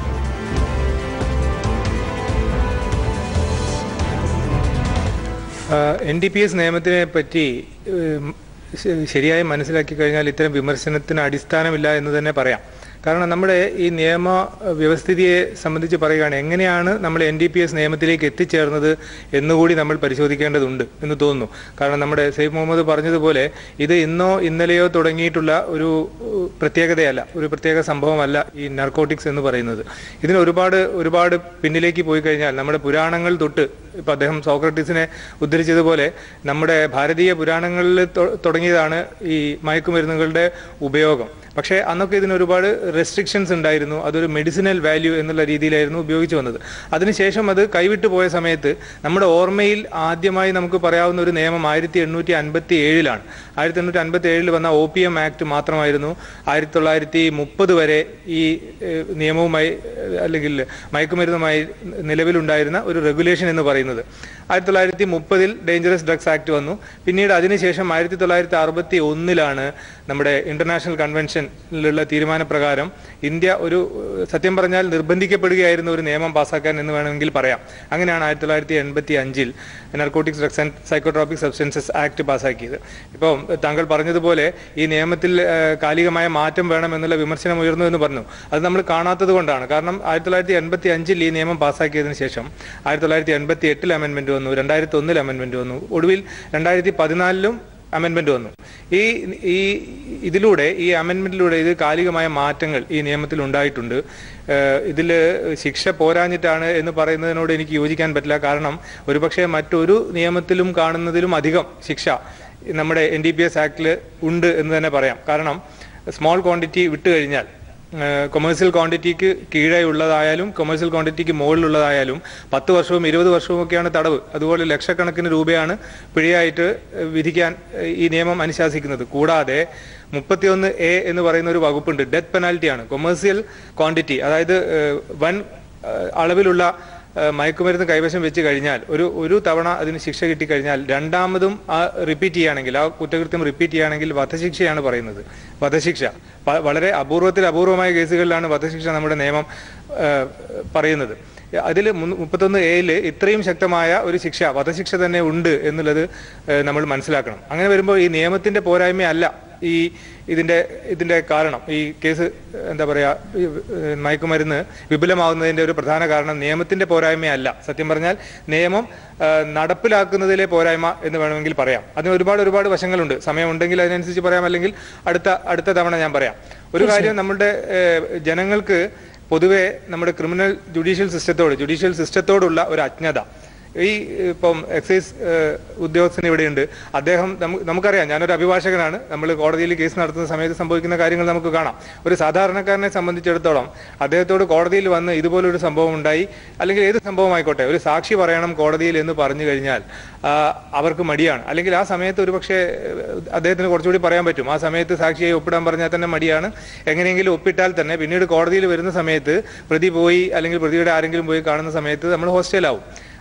N D P S നിയമത്തിനെ പറ്റി ഉം, ശ- ശരിയായി മനസ്സിലാക്കി കഴിഞ്ഞാൽ ഇത്തരം വിമർശനത്തിന് അടിസ്ഥാനമില്ല എന്ന് തന്നെ പറയാം കാരണം നമ്മുടെ ഈ നിയമ വ്യവസ്ഥിതിയെ സംബന്ധിച്ച് പറയുകയാണ് എങ്ങനെയാണ് നമ്മൾ എൻ ഡി പി എസ് നിയമത്തിലേക്ക് എത്തിച്ചേർന്നത് എന്നുകൂടി നമ്മൾ പരിശോധിക്കേണ്ടതുണ്ട് എന്ന് തോന്നുന്നു കാരണം നമ്മുടെ സെയ്ഫ് മുഹമ്മദ് പറഞ്ഞതുപോലെ ഇത് ഇന്നോ ഇന്നലെയോ തുടങ്ങിയിട്ടുള്ള ഒരു ഉം, പ്രത്യേകതയല്ല ഒരു പ്രത്യേക സംഭവമല്ല ഈ നർക്കോട്ടിക്സ് എന്ന് പറയുന്നത് ഇതിന് ഒരുപാട് ഒരുപാട് പിന്നിലേക്ക് പോയി കഴിഞ്ഞാൽ നമ്മുടെ പുരാണങ്ങൾ തൊട്ട് ഇപ്പൊ അദ്ദേഹം സോക്രട്ടീസിനെ ഉദ്ധരിച്ചതുപോലെ നമ്മുടെ ഭാരതീയ പുരാണങ്ങളിൽ തൊ- തുടങ്ങിയതാണ് ഈ മയക്കുമരുന്നുകളുടെ ഉപയോഗം പക്ഷേ അന്നൊക്കെ ഇതിന് ഒരുപാട് റെസ്ട്രിക്ഷൻസ് ഉണ്ടായിരുന്നു അതൊരു മെഡിസിനൽ വാല്യൂ എന്നുള്ള രീതിയിലായിരുന്നു ഉപയോഗിച്ചു വന്നത് അതിനുശേഷം അത് കൈവിട്ടു പോയ സമയത്ത് നമ്മുടെ ഓർമ്മയിൽ ആദ്യമായി നമുക്ക് പറയാവുന്ന ഒരു നിയമം ആയിരത്തി എണ്ണൂറ്റി അൻപത്തി ഏഴിലാണ് ആയിരത്തി എണ്ണൂറ്റി അൻപത്തി ഏഴിൽ വന്ന ഒ പി എം ആക്ട് മാത്രമായിരുന്നു ആയിരത്തി തൊള്ളായിരത്തി മുപ്പത് വരെ ഈ ഏഹ്, നിയമവുമായി ഏഹ്, അല്ലെങ്കിൽ മയക്കുമരുന്നുമായി നിലവിലുണ്ടായിരുന്ന ഒരു റെഗുലേഷൻ എന്ന് പറയുന്നത് ആയിരത്തി തൊള്ളായിരത്തി മുപ്പതിൽ ഡേഞ്ചറസ് ഡ്രഗ്സ് ആക്ട് വന്നു പിന്നീട് അതിനുശേഷം ആയിരത്തി തൊള്ളായിരത്തി അറുപത്തി ഒന്നിലാണ് നമ്മുടെ ഇന്റർനാഷണൽ കൺവെൻഷനിലുള്ള തീരുമാനപ്രകാരം ഇന്ത്യ ഒരു ഏഹ്, സത്യം പറഞ്ഞാൽ നിർബന്ധിക്കപ്പെടുകയായിരുന്ന ഒരു നിയമം പാസ്സാക്കാൻ എന്ന് വേണമെങ്കിൽ പറയാം അങ്ങനെയാണ് ആയിരത്തി തൊള്ളായിരത്തി എൺപത്തി അഞ്ചിൽ narcotics drugs and psychotropic substances act പാസ്സാക്കിയത് ഇപ്പം താങ്കൾ പറഞ്ഞതുപോലെ ഈ നിയമത്തിൽ ഏഹ്, കാലികമായ മാറ്റം വേണം എന്നുള്ള വിമർശനം ഉയർന്നു എന്ന് പറഞ്ഞു അത് നമ്മൾ കാണാത്തത് കൊണ്ടാണ് കാരണം ആയിരത്തി തൊള്ളായിരത്തി എൺപത്തി അഞ്ചിൽ ഈ നിയമം പാസ്സാക്കിയതിനു ശേഷം ആയിരത്തി തൊള്ളായിരത്തി എൺപത്തി എട്ടിൽ അമെന്റ്മെന്റ് വന്നു രണ്ടായിരത്തി ഒന്നിൽ അമെന്റ്മെന്റ് വന്നു ഒടുവിൽ രണ്ടായിരത്തി പതിനാലിലും അമെന്റ്മെന്റ് വന്നു ഈ ഈ ഇതിലൂടെ ഈ അമെന്റ്മെന്റിലൂടെ ഇത് കാലികമായ മാറ്റങ്ങൾ ഈ നിയമത്തിൽ ഉണ്ടായിട്ടുണ്ട് ഏഹ് ഇതില് ശിക്ഷ പോരാഞ്ഞിട്ടാണ് എന്ന് പറയുന്നതിനോട് എനിക്ക് യോജിക്കാൻ പറ്റില്ല കാരണം ഒരുപക്ഷെ മറ്റൊരു നിയമത്തിലും കാണുന്നതിലും അധികം ശിക്ഷ നമ്മുടെ എൻ ഡി പി എസ് ആക്ടിൽ ഉണ്ട് എന്ന് തന്നെ പറയാം കാരണം സ്മോൾ ക്വാണ്ടിറ്റി വിട്ടുകഴിഞ്ഞാൽ കൊമേഴ്സ്യൽ ക്വാണ്ടിറ്റിക്ക് കീഴേ ഉള്ളതായാലും കൊമേഴ്സ്യൽ ക്വാണ്ടിറ്റിക്ക് മുകളിലുള്ളതായാലും പത്ത് വർഷവും ഇരുപത് വർഷവും ഒക്കെയാണ് തടവ് അതുപോലെ ലക്ഷക്കണക്കിന് രൂപയാണ് പിഴയായിട്ട് ഏഹ്, വിധിക്കാൻ ഏഹ്, ഈ നിയമം അനുശാസിക്കുന്നത് കൂടാതെ മുപ്പത്തിയൊന്ന് എ എന്ന് പറയുന്ന ഒരു വകുപ്പുണ്ട് ഡെത്ത് പെനാൽറ്റിയാണ് കൊമേഴ്സ്യൽ ക്വാണ്ടിറ്റി അതായത് ഏഹ്, വൻ ഏഹ്, അളവിലുള്ള ഏഹ്, മയക്കുമരുന്ന് കൈവശം വെച്ച് കഴിഞ്ഞാൽ ഒരു ഒരു തവണ അതിന് ശിക്ഷ കിട്ടിക്കഴിഞ്ഞാൽ രണ്ടാമതും ആ റിപ്പീറ്റ് ചെയ്യുകയാണെങ്കിൽ ആ കുറ്റകൃത്യം റിപ്പീറ്റ് ചെയ്യുകയാണെങ്കിൽ വധശിക്ഷയാണ് പറയുന്നത് വധശിക്ഷ പ- വളരെ അപൂർവത്തിൽ അപൂർവമായ കേസുകളിലാണ് വധശിക്ഷ നമ്മുടെ നിയമം ഏഹ്, പറയുന്നത് അതിൽ മുപ്പത്തൊന്ന് എയിൽ ഇത്രയും ശക്തമായ ഒരു ശിക്ഷ വധശിക്ഷ തന്നെ ഉണ്ട് എന്നുള്ളത് ഏഹ്, നമ്മൾ മനസ്സിലാക്കണം അങ്ങനെ വരുമ്പോൾ ഈ നിയമത്തിന്റെ പോരായ്മയല്ല ഈ ഇതിന്റെ ഇതിന്റെ കാരണം ഈ കേസ് എന്താ പറയാ ഈ, ഏഹ്, മയക്കുമരുന്ന് വിപുലമാവുന്നതിന്റെ ഒരു പ്രധാന കാരണം നിയമത്തിന്റെ പോരായ്മയല്ല സത്യം പറഞ്ഞാൽ നിയമം ഏഹ്, നടപ്പിലാക്കുന്നതിലെ പോരായ്മ എന്ന് വേണമെങ്കിൽ പറയാം അതിന് ഒരുപാട് ഒരുപാട് വശങ്ങളുണ്ട് സമയമുണ്ടെങ്കിൽ അതിനനുസരിച്ച് പറയാം അല്ലെങ്കിൽ അടുത്ത അടുത്ത തവണ ഞാൻ പറയാം ഒരു കാര്യം നമ്മുടെ ഏഹ്, ജനങ്ങൾക്ക് പൊതുവെ നമ്മുടെ ക്രിമിനൽ ജുഡീഷ്യൽ സിസ്റ്റത്തോട് ജുഡീഷ്യൽ സിസ്റ്റത്തോടുള്ള ഒരു അജ്ഞത ഈ ഇപ്പം എക്സൈസ് ഏഹ്, ഉദ്യോഗസ്ഥൻ ഇവിടെയുണ്ട് അദ്ദേഹം നമുക്ക് നമുക്കറിയാം ഞാനൊരു അഭിഭാഷകനാണ് നമ്മൾ കോടതിയിൽ കേസ് നടത്തുന്ന സമയത്ത് സംഭവിക്കുന്ന കാര്യങ്ങൾ നമുക്ക് കാണാം ഒരു സാധാരണക്കാരനെ സംബന്ധിച്ചിടത്തോളം അദ്ദേഹത്തോട് കോടതിയിൽ വന്ന് ഇതുപോലൊരു സംഭവം ഉണ്ടായി അല്ലെങ്കിൽ ഏത് സംഭവം ആയിക്കോട്ടെ ഒരു സാക്ഷി പറയണം കോടതിയിൽ എന്ന് പറഞ്ഞു കഴിഞ്ഞാൽ ആ, അവർക്ക് മടിയാണ് അല്ലെങ്കിൽ ആ സമയത്ത് ഒരുപക്ഷെ ഏഹ്, അദ്ദേഹത്തിന് കുറച്ചുകൂടി പറയാൻ പറ്റും ആ സമയത്ത് സാക്ഷിയെ ഒപ്പിടാൻ പറഞ്ഞാൽ തന്നെ മടിയാണ് എങ്ങനെയെങ്കിലും ഒപ്പിട്ടാൽ തന്നെ പിന്നീട് കോടതിയിൽ വരുന്ന സമയത്ത് പ്രതി പോയി അല്ലെങ്കിൽ പ്രതിയുടെ ആരെങ്കിലും പോയി കാണുന്ന സമയത്ത് നമ്മൾ ഹോസ്റ്റലാവും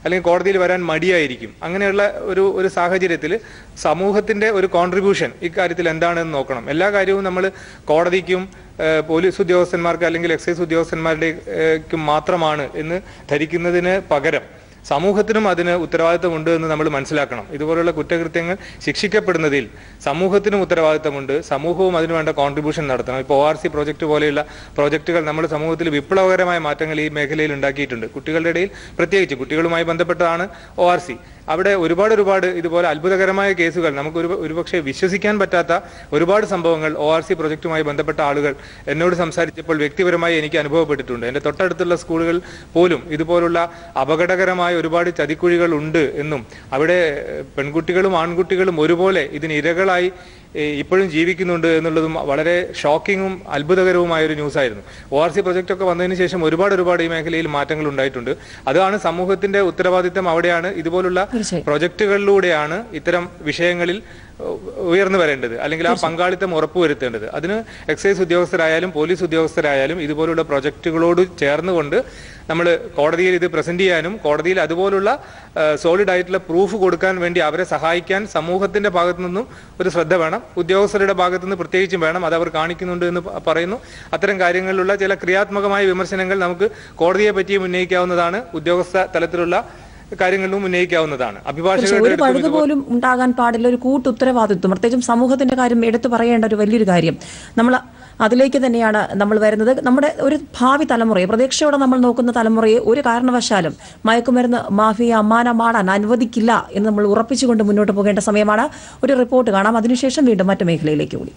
അല്ലെങ്കിൽ കോടതിയിൽ വരാൻ മടിയായിരിക്കും അങ്ങനെയുള്ള ഒരു ഒരു സാഹചര്യത്തിൽ സമൂഹത്തിന്റെ ഒരു കോൺട്രിബ്യൂഷൻ ഇക്കാര്യത്തിൽ എന്താണെന്ന് നോക്കണം എല്ലാ കാര്യവും നമ്മൾ കോടതിക്കും ഏഹ്, പോലീസ് ഉദ്യോഗസ്ഥന്മാർക്ക് അല്ലെങ്കിൽ എക്സൈസ് ഉദ്യോഗസ്ഥന്മാരുടെക്കും മാത്രമാണ് എന്ന് ധരിക്കുന്നതിന് പകരം സമൂഹത്തിനും അതിന് ഉത്തരവാദിത്തമുണ്ട് എന്ന് നമ്മൾ മനസ്സിലാക്കണം ഇതുപോലുള്ള കുറ്റകൃത്യങ്ങൾ ശിക്ഷിക്കപ്പെടുന്നതിൽ സമൂഹത്തിനും ഉത്തരവാദിത്തമുണ്ട് സമൂഹവും അതിനു വേണ്ട കോൺട്രിബ്യൂഷൻ നടത്തണം ഇപ്പോൾ ഒ ആർ സി പ്രോജക്റ്റ് പോലെയുള്ള പ്രോജക്റ്റുകൾ നമ്മുടെ സമൂഹത്തിൽ വിപ്ലവകരമായ മാറ്റങ്ങൾ ഈ മേഖലയിൽ ഉണ്ടാക്കിയിട്ടുണ്ട് കുട്ടികളുടെ ഇടയിൽ പ്രത്യേകിച്ച് കുട്ടികളുമായി ബന്ധപ്പെട്ടതാണ് ഒ ആർ സി അവിടെ ഒരുപാട് ഒരുപാട് ഇതുപോലെ അത്ഭുതകരമായ കേസുകൾ നമുക്ക് ഒരു ഒരുപക്ഷെ വിശ്വസിക്കാൻ പറ്റാത്ത ഒരുപാട് സംഭവങ്ങൾ ഒ ആർ സി പ്രൊജക്റ്റുമായി ബന്ധപ്പെട്ട ആളുകൾ എന്നോട് സംസാരിച്ചപ്പോൾ വ്യക്തിപരമായി എനിക്ക് അനുഭവപ്പെട്ടിട്ടുണ്ട് എൻ്റെ തൊട്ടടുത്തുള്ള സ്കൂളുകൾ പോലും ഇതുപോലുള്ള അപകടകരമായ ഒരുപാട് ചതിക്കുഴികൾ ഉണ്ട് എന്നും അവിടെ ഏഹ്, പെൺകുട്ടികളും ആൺകുട്ടികളും ഒരുപോലെ ഇതിന് ഇരകളായി ഏഹ്, ഇപ്പോഴും ജീവിക്കുന്നുണ്ട് എന്നുള്ളതും വളരെ ഷോക്കിങ്ങും അത്ഭുതകരവുമായ ഒരു ന്യൂസ് ആയിരുന്നു ഒ ആർ സി പ്രൊജക്റ്റ് ഒക്കെ വന്നതിന് ശേഷം ഒരുപാട് ഒരുപാട് ഈ മേഖലയിൽ മാറ്റങ്ങൾ ഉണ്ടായിട്ടുണ്ട് അതാണ് സമൂഹത്തിന്റെ ഉത്തരവാദിത്തം അവിടെയാണ് ഇതുപോലുള്ള
തീർച്ചയായും.
പ്രൊജക്റ്റുകളിലൂടെയാണ് ഇത്തരം വിഷയങ്ങളിൽ ഉ- ഉയർന്നു വരേണ്ടത് അല്ലെങ്കിൽ ആ പങ്കാളിത്തം ഉറപ്പുവരുത്തേണ്ടത് അതിന് എക്സൈസ് ഉദ്യോഗസ്ഥരായാലും പോലീസ് ഉദ്യോഗസ്ഥരായാലും ഇതുപോലുള്ള പ്രൊജക്റ്റുകളോട് ചേർന്നുകൊണ്ട് നമ്മൾ കോടതിയിൽ ഇത് പ്രസന്റ് ചെയ്യാനും കോടതിയിൽ അതുപോലുള്ള സോളിഡ് ആയിട്ടുള്ള പ്രൂഫ് കൊടുക്കാൻ വേണ്ടി അവരെ സഹായിക്കാൻ സമൂഹത്തിന്റെ ഭാഗത്തു നിന്നും ഒരു ശ്രദ്ധ വേണം ഉദ്യോഗസ്ഥരുടെ ഭാഗത്തു നിന്ന് പ്രത്യേകിച്ചും വേണം അത് അവർ കാണിക്കുന്നുണ്ട് എന്ന് പ- പറയുന്നു അത്തരം കാര്യങ്ങളിലുള്ള ചില ക്രിയാത്മകമായ വിമർശനങ്ങൾ നമുക്ക് കോടതിയെ പറ്റിയും ഉന്നയിക്കാവുന്നതാണ് ഉദ്യോഗസ്ഥ തലത്തിലുള്ള കാര്യങ്ങളിലും ഉന്നയിക്കാവുന്നതാണ്
പക്ഷെ
അഭിഭാഷകരുടെ
ഒരു
അടുത്തും
പഴുത്
ഇതുപോലെ-
പോലും ഉണ്ടാകാൻ പാടില്ല ഒരു കൂട്ടുത്തരവാദിത്വം പ്രത്യേകിച്ചും സമൂഹത്തിന്റെ കാര്യം എടുത്തു പറയേണ്ട ഒരു വലിയൊരു കാര്യം നമ്മൾ അതിലേക്ക് തന്നെയാണ് നമ്മൾ വരുന്നത് നമ്മുടെ ഒരു ഭാവി തലമുറയെ പ്രതീക്ഷയോടെ നമ്മൾ നോക്കുന്ന തലമുറയെ ഒരു കാരണവശാലും മയക്കുമരുന്ന് മാഫിയ അമ്മാനമാടാൻ അനുവദിക്കില്ല എന്ന് നമ്മൾ ഉറപ്പിച്ചുകൊണ്ട് മുന്നോട്ട് പോകേണ്ട സമയമാണ് ഒരു റിപ്പോർട്ട് കാണാം അതിനുശേഷം വീണ്ടും മറ്റു മേഖലയിലേക്ക് കൂടി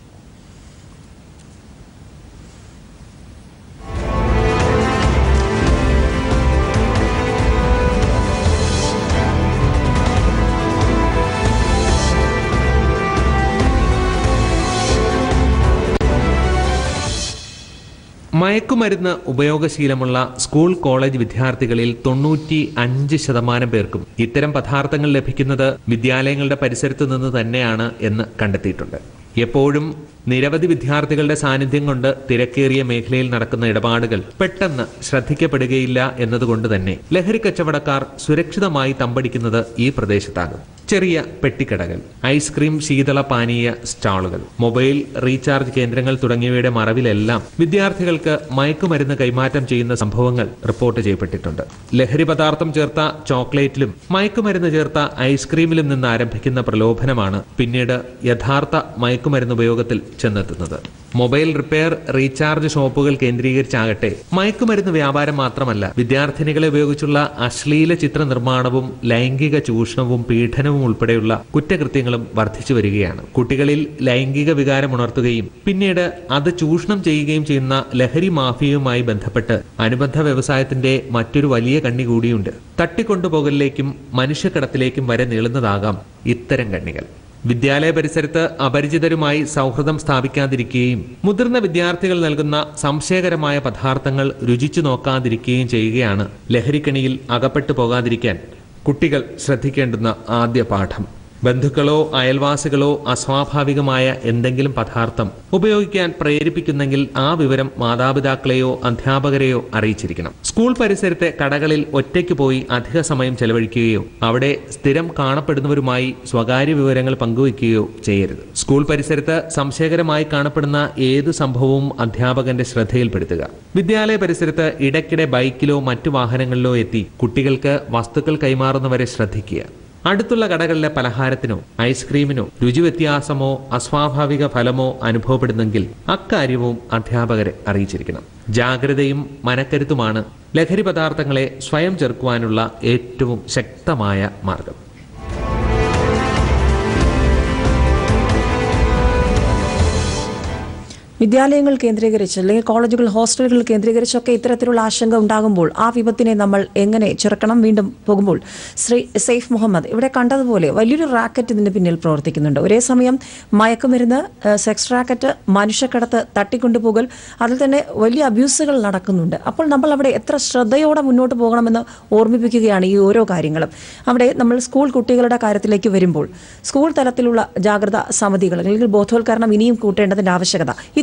മയക്കുമരുന്ന് ഉപയോഗശീലമുള്ള സ്കൂൾ കോളേജ് വിദ്യാർത്ഥികളിൽ തൊണ്ണൂറ്റി അഞ്ച് ശതമാനം പേർക്കും ഇത്തരം പദാർത്ഥങ്ങൾ ലഭിക്കുന്നത് വിദ്യാലയങ്ങളുടെ പരിസരത്ത് നിന്ന് തന്നെയാണ് എന്ന് കണ്ടെത്തിയിട്ടുണ്ട് എപ്പോഴും നിരവധി വിദ്യാർത്ഥികളുടെ സാന്നിധ്യം കൊണ്ട് തിരക്കേറിയ മേഖലയിൽ നടക്കുന്ന ഇടപാടുകൾ പെട്ടെന്ന് ശ്രദ്ധിക്കപ്പെടുകയില്ല എന്നതുകൊണ്ട് തന്നെ ലഹരി കച്ചവടക്കാർ സുരക്ഷിതമായി തമ്പടിക്കുന്നത് ഈ പ്രദേശത്താണ് ചെറിയ പെട്ടിക്കടകൾ ഐസ്ക്രീം ശീതള പാനീയ സ്റ്റാളുകൾ മൊബൈൽ റീചാർജ് കേന്ദ്രങ്ങൾ തുടങ്ങിയവയുടെ മറവിലെല്ലാം വിദ്യാർത്ഥികൾക്ക് മയക്കുമരുന്ന് കൈമാറ്റം ചെയ്യുന്ന സംഭവങ്ങൾ റിപ്പോർട്ട് ചെയ്യപ്പെട്ടിട്ടുണ്ട് ലഹരി പദാർത്ഥം ചേർത്ത ചോക്ലേറ്റിലും മയക്കുമരുന്ന് ചേർത്ത ഐസ്ക്രീമിലും നിന്ന് ആരംഭിക്കുന്ന പ്രലോഭനമാണ് പിന്നീട് യഥാർത്ഥ മയക്കുമരുന്ന് ഉപയോഗത്തിൽ ചെന്നെത്തുന്നത് മൊബൈൽ റിപ്പയർ റീചാർജ് ഷോപ്പുകൾ കേന്ദ്രീകരിച്ചാകട്ടെ മയക്കുമരുന്ന് വ്യാപാരം മാത്രമല്ല വിദ്യാർത്ഥിനികളെ ഉപയോഗിച്ചുള്ള അശ്ലീല ചിത്ര നിർമ്മാണവും ലൈംഗിക ചൂഷണവും പീഡനവും ഉൾപ്പെടെയുള്ള കുറ്റകൃത്യങ്ങളും വർദ്ധിച്ചു വരികയാണ് കുട്ടികളിൽ ലൈംഗിക വികാരം ഉണർത്തുകയും പിന്നീട് അത് ചൂഷണം ചെയ്യുകയും ചെയ്യുന്ന ലഹരി മാഫിയയുമായി ബന്ധപ്പെട്ട് അനുബന്ധ വ്യവസായത്തിന്റെ മറ്റൊരു വലിയ കണ്ണി കൂടിയുണ്ട് തട്ടിക്കൊണ്ടുപോകലിലേക്കും മനുഷ്യക്കടത്തിലേക്കും വരെ നീളുന്നതാകാം ഇത്തരം കണ്ണികൾ വിദ്യാലയ പരിസരത്ത് അപരിചിതരുമായി സൗഹൃദം സ്ഥാപിക്കാതിരിക്കുകയും മുതിർന്ന വിദ്യാർത്ഥികൾ നൽകുന്ന സംശയകരമായ പദാർത്ഥങ്ങൾ രുചിച്ചു നോക്കാതിരിക്കുകയും ചെയ്യുകയാണ് ലഹരിക്കണിയിൽ അകപ്പെട്ടു പോകാതിരിക്കാൻ കുട്ടികൾ ശ്രദ്ധിക്കേണ്ടുന്ന ആദ്യ പാഠം ബന്ധുക്കളോ അയൽവാസികളോ അസ്വാഭാവികമായ എന്തെങ്കിലും പദാർത്ഥം ഉപയോഗിക്കാൻ പ്രേരിപ്പിക്കുന്നെങ്കിൽ ആ വിവരം മാതാപിതാക്കളെയോ അധ്യാപകരെയോ അറിയിച്ചിരിക്കണം സ്കൂൾ പരിസരത്തെ കടകളിൽ ഒറ്റയ്ക്ക് പോയി അധിക സമയം ചെലവഴിക്കുകയോ അവിടെ സ്ഥിരം കാണപ്പെടുന്നവരുമായി സ്വകാര്യ വിവരങ്ങൾ പങ്കുവയ്ക്കുകയോ ചെയ്യരുത് സ്കൂൾ പരിസരത്ത് സംശയകരമായി കാണപ്പെടുന്ന ഏത് സംഭവവും അധ്യാപകന്റെ ശ്രദ്ധയിൽപ്പെടുത്തുക വിദ്യാലയ പരിസരത്ത് ഇടയ്ക്കിടെ ബൈക്കിലോ മറ്റു വാഹനങ്ങളിലോ എത്തി കുട്ടികൾക്ക് വസ്തുക്കൾ കൈമാറുന്നവരെ ശ്രദ്ധിക്കുക അടുത്തുള്ള കടകളിലെ പലഹാരത്തിനോ ഐസ്ക്രീമിനോ രുചിവ്യത്യാസമോ അസ്വാഭാവിക ഫലമോ അനുഭവപ്പെടുന്നെങ്കിൽ അക്കാര്യവും അധ്യാപകരെ അറിയിച്ചിരിക്കണം ജാഗ്രതയും മനക്കരുത്തുമാണ് ലഹരി പദാർത്ഥങ്ങളെ സ്വയം ചെറുക്കുവാനുള്ള ഏറ്റവും ശക്തമായ മാർഗം
വിദ്യാലയങ്ങൾ കേന്ദ്രീകരിച്ച് അല്ലെങ്കിൽ കോളേജുകൾ ഹോസ്റ്റലുകൾ കേന്ദ്രീകരിച്ചൊക്കെ ഇത്തരത്തിലുള്ള ആശങ്ക ഉണ്ടാകുമ്പോൾ ആ വിപത്തിനെ നമ്മൾ എങ്ങനെ ചെറുക്കണം വീണ്ടും പോകുമ്പോൾ ശ്രീ സെയ്ഫ് മുഹമ്മദ് ഇവിടെ കണ്ടതുപോലെ വലിയൊരു റാക്കറ്റ് ഇതിന് പിന്നിൽ പ്രവർത്തിക്കുന്നുണ്ട് ഒരേ സമയം മയക്കുമരുന്ന് ഏഹ്, സെക്സ് റാക്കറ്റ് മനുഷ്യക്കടത്ത് തട്ടിക്കൊണ്ടുപോകൽ അതിൽ തന്നെ വലിയ അബ്യൂസുകൾ നടക്കുന്നുണ്ട് അപ്പോൾ നമ്മൾ അവിടെ എത്ര ശ്രദ്ധയോടെ മുന്നോട്ട് പോകണമെന്ന് ഓർമ്മിപ്പിക്കുകയാണ് ഈ ഓരോ കാര്യങ്ങളും അവിടെ നമ്മൾ സ്കൂൾ കുട്ടികളുടെ കാര്യത്തിലേക്ക് വരുമ്പോൾ സ്കൂൾ തലത്തിലുള്ള ജാഗ്രതാ സമിതികൾ അല്ലെങ്കിൽ ബോധവൽക്കരണം ഇനിയും കൂട്ടേണ്ടതിന്റെ ആവശ്യകത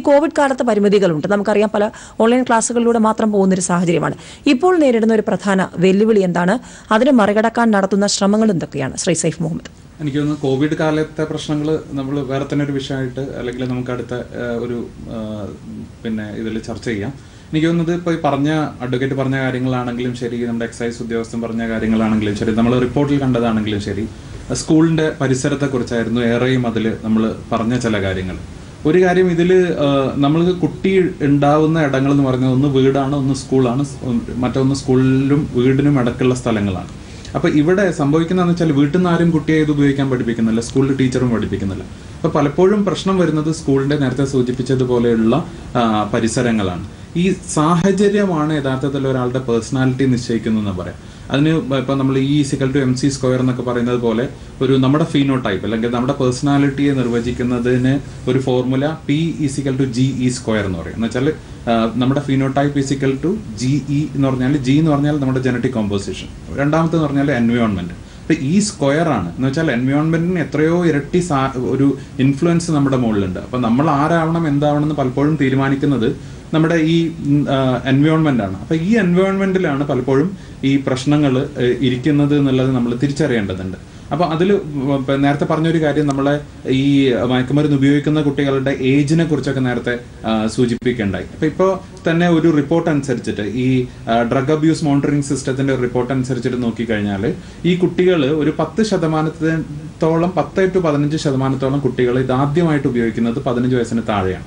കോവിഡ് കാലത്ത് പരിമിതികളുണ്ട് നമുക്കറിയാം പല ഓൺലൈൻ ക്ലാസ്സുകളിലൂടെ മാത്രം പോകുന്നൊരു സാഹചര്യമാണ് ഇപ്പോൾ നേരിടുന്ന ഒരു പ്രധാന വെല്ലുവിളി എന്താണ് അതിനെ മറികടക്കാൻ നടത്തുന്ന ശ്രമങ്ങൾ എന്തൊക്കെയാണ് ശ്രീ സൈഫ് മുഹമ്മദ്
എനിക്ക് തോന്നുന്നു കോവിഡ് കാലത്തെ പ്രശ്നങ്ങൾ നമ്മൾ വേറെ തന്നെ ഒരു വിഷയമായിട്ട് അല്ലെങ്കിൽ നമുക്ക് അടുത്ത ആ, ഒരു ആ, പിന്നെ ഇതിൽ ചർച്ച ചെയ്യാം എനിക്ക് തോന്നുന്നത് ഇപ്പോൾ ഈ പറഞ്ഞ അഡ്വക്കേറ്റ് പറഞ്ഞ കാര്യങ്ങളാണെങ്കിലും ശരി നമ്മുടെ എക്സൈസ് ഉദ്യോഗസ്ഥൻ പറഞ്ഞ കാര്യങ്ങളാണെങ്കിലും ശരി നമ്മൾ റിപ്പോർട്ടിൽ കണ്ടതാണെങ്കിലും ശരി സ്കൂളിന്റെ പരിസരത്തെക്കുറിച്ചായിരുന്നു ഏറെയും അതിൽ നമ്മൾ പറഞ്ഞ ചില കാര്യങ്ങൾ ഒരു കാര്യം ഇതിൽ നമ്മൾക്ക് കുട്ടി ഉണ്ടാവുന്ന ഇടങ്ങൾ എന്ന് പറയുന്നത് ഒന്ന് വീടാണ് ഒന്ന് സ്കൂളാണ് മറ്റൊന്ന് സ്കൂളിലും വീടിനും ഇടക്കുള്ള സ്ഥലങ്ങളാണ് അപ്പൊ ഇവിടെ സംഭവിക്കുന്നതെന്ന് വെച്ചാൽ വീട്ടിൽ നിന്ന് ആരും കുട്ടിയെ ഇത് ഉപയോഗിക്കാൻ പഠിപ്പിക്കുന്നില്ല സ്കൂളിൽ ടീച്ചറും പഠിപ്പിക്കുന്നില്ല അപ്പൊ പലപ്പോഴും പ്രശ്നം വരുന്നത് സ്കൂളിന്റെ നേരത്തെ സൂചിപ്പിച്ചതുപോലെയുള്ള ആ, പരിസരങ്ങളാണ് ഈ സാഹചര്യമാണ് യഥാർത്ഥത്തിൽ ഒരാളുടെ പേഴ്സണാലിറ്റി നിശ്ചയിക്കുന്നതെന്ന് പറയാം അതിന് ഇപ്പൊ നമ്മൾ E equal to M C square എന്നൊക്കെ പറയുന്നത് പോലെ ഒരു നമ്മുടെ ഫീനോ ടൈപ്പ് അല്ലെങ്കിൽ നമ്മുടെ പേഴ്സണാലിറ്റിയെ നിർവചിക്കുന്നതിന് ഒരു formula P is equal to G E square എന്ന് പറയും എന്ന് വെച്ചാൽ നമ്മുടെ phenotype is equal to G E എന്ന് പറഞ്ഞാൽ ജി എന്ന് പറഞ്ഞാൽ നമ്മുടെ ജനറ്റിക് കോമ്പോസിഷൻ രണ്ടാമത്തെ എന്ന് പറഞ്ഞാൽ എൻവയോൺമെന്റ് അപ്പൊ ഈ സ്ക്വയർ ആണ് എന്ന് വെച്ചാൽ എൻവയോൺമെന്റിന് എത്രയോ ഇരട്ടി സാ- ഒരു ഇൻഫ്ലുവൻസ് നമ്മുടെ മുകളിലുണ്ട് അപ്പൊ നമ്മൾ ആരാവണം എന്താവണം എന്ന് പലപ്പോഴും തീരുമാനിക്കുന്നത് നമ്മുടെ ഈ എൻവയോൺമെന്റ് ആണ് അപ്പൊ ഈ എൻവയോൺമെന്റിലാണ് പലപ്പോഴും ഈ പ്രശ്നങ്ങൾ ഇരിക്കുന്നത് എന്നുള്ളത് നമ്മൾ തിരിച്ചറിയേണ്ടതുണ്ട് അപ്പൊ അതിൽ നേരത്തെ പറഞ്ഞൊരു കാര്യം നമ്മളെ ഈ മയക്കുമരുന്ന് ഉപയോഗിക്കുന്ന കുട്ടികളുടെ ഏജിനെ കുറിച്ചൊക്കെ നേരത്തെ ആ, സൂചിപ്പിക്കുകയുണ്ടായി അപ്പൊ ഇപ്പോൾ തന്നെ ഒരു റിപ്പോർട്ട് അനുസരിച്ചിട്ട് ഈ ഡ്രഗ് അബ്യൂസ് മോണിറ്ററിംഗ് സിസ്റ്റത്തിന്റെ റിപ്പോർട്ട് അനുസരിച്ചിട്ട് നോക്കിക്കഴിഞ്ഞാൽ ഈ കുട്ടികൾ ഒരു പത്ത് ശതമാനത്തോളം പത്ത് ടു പതിനഞ്ച് ശതമാനത്തോളം കുട്ടികൾ ഇത് ആദ്യമായിട്ട് ഉപയോഗിക്കുന്നത് പതിനഞ്ച് വയസ്സിന് താഴെയാണ്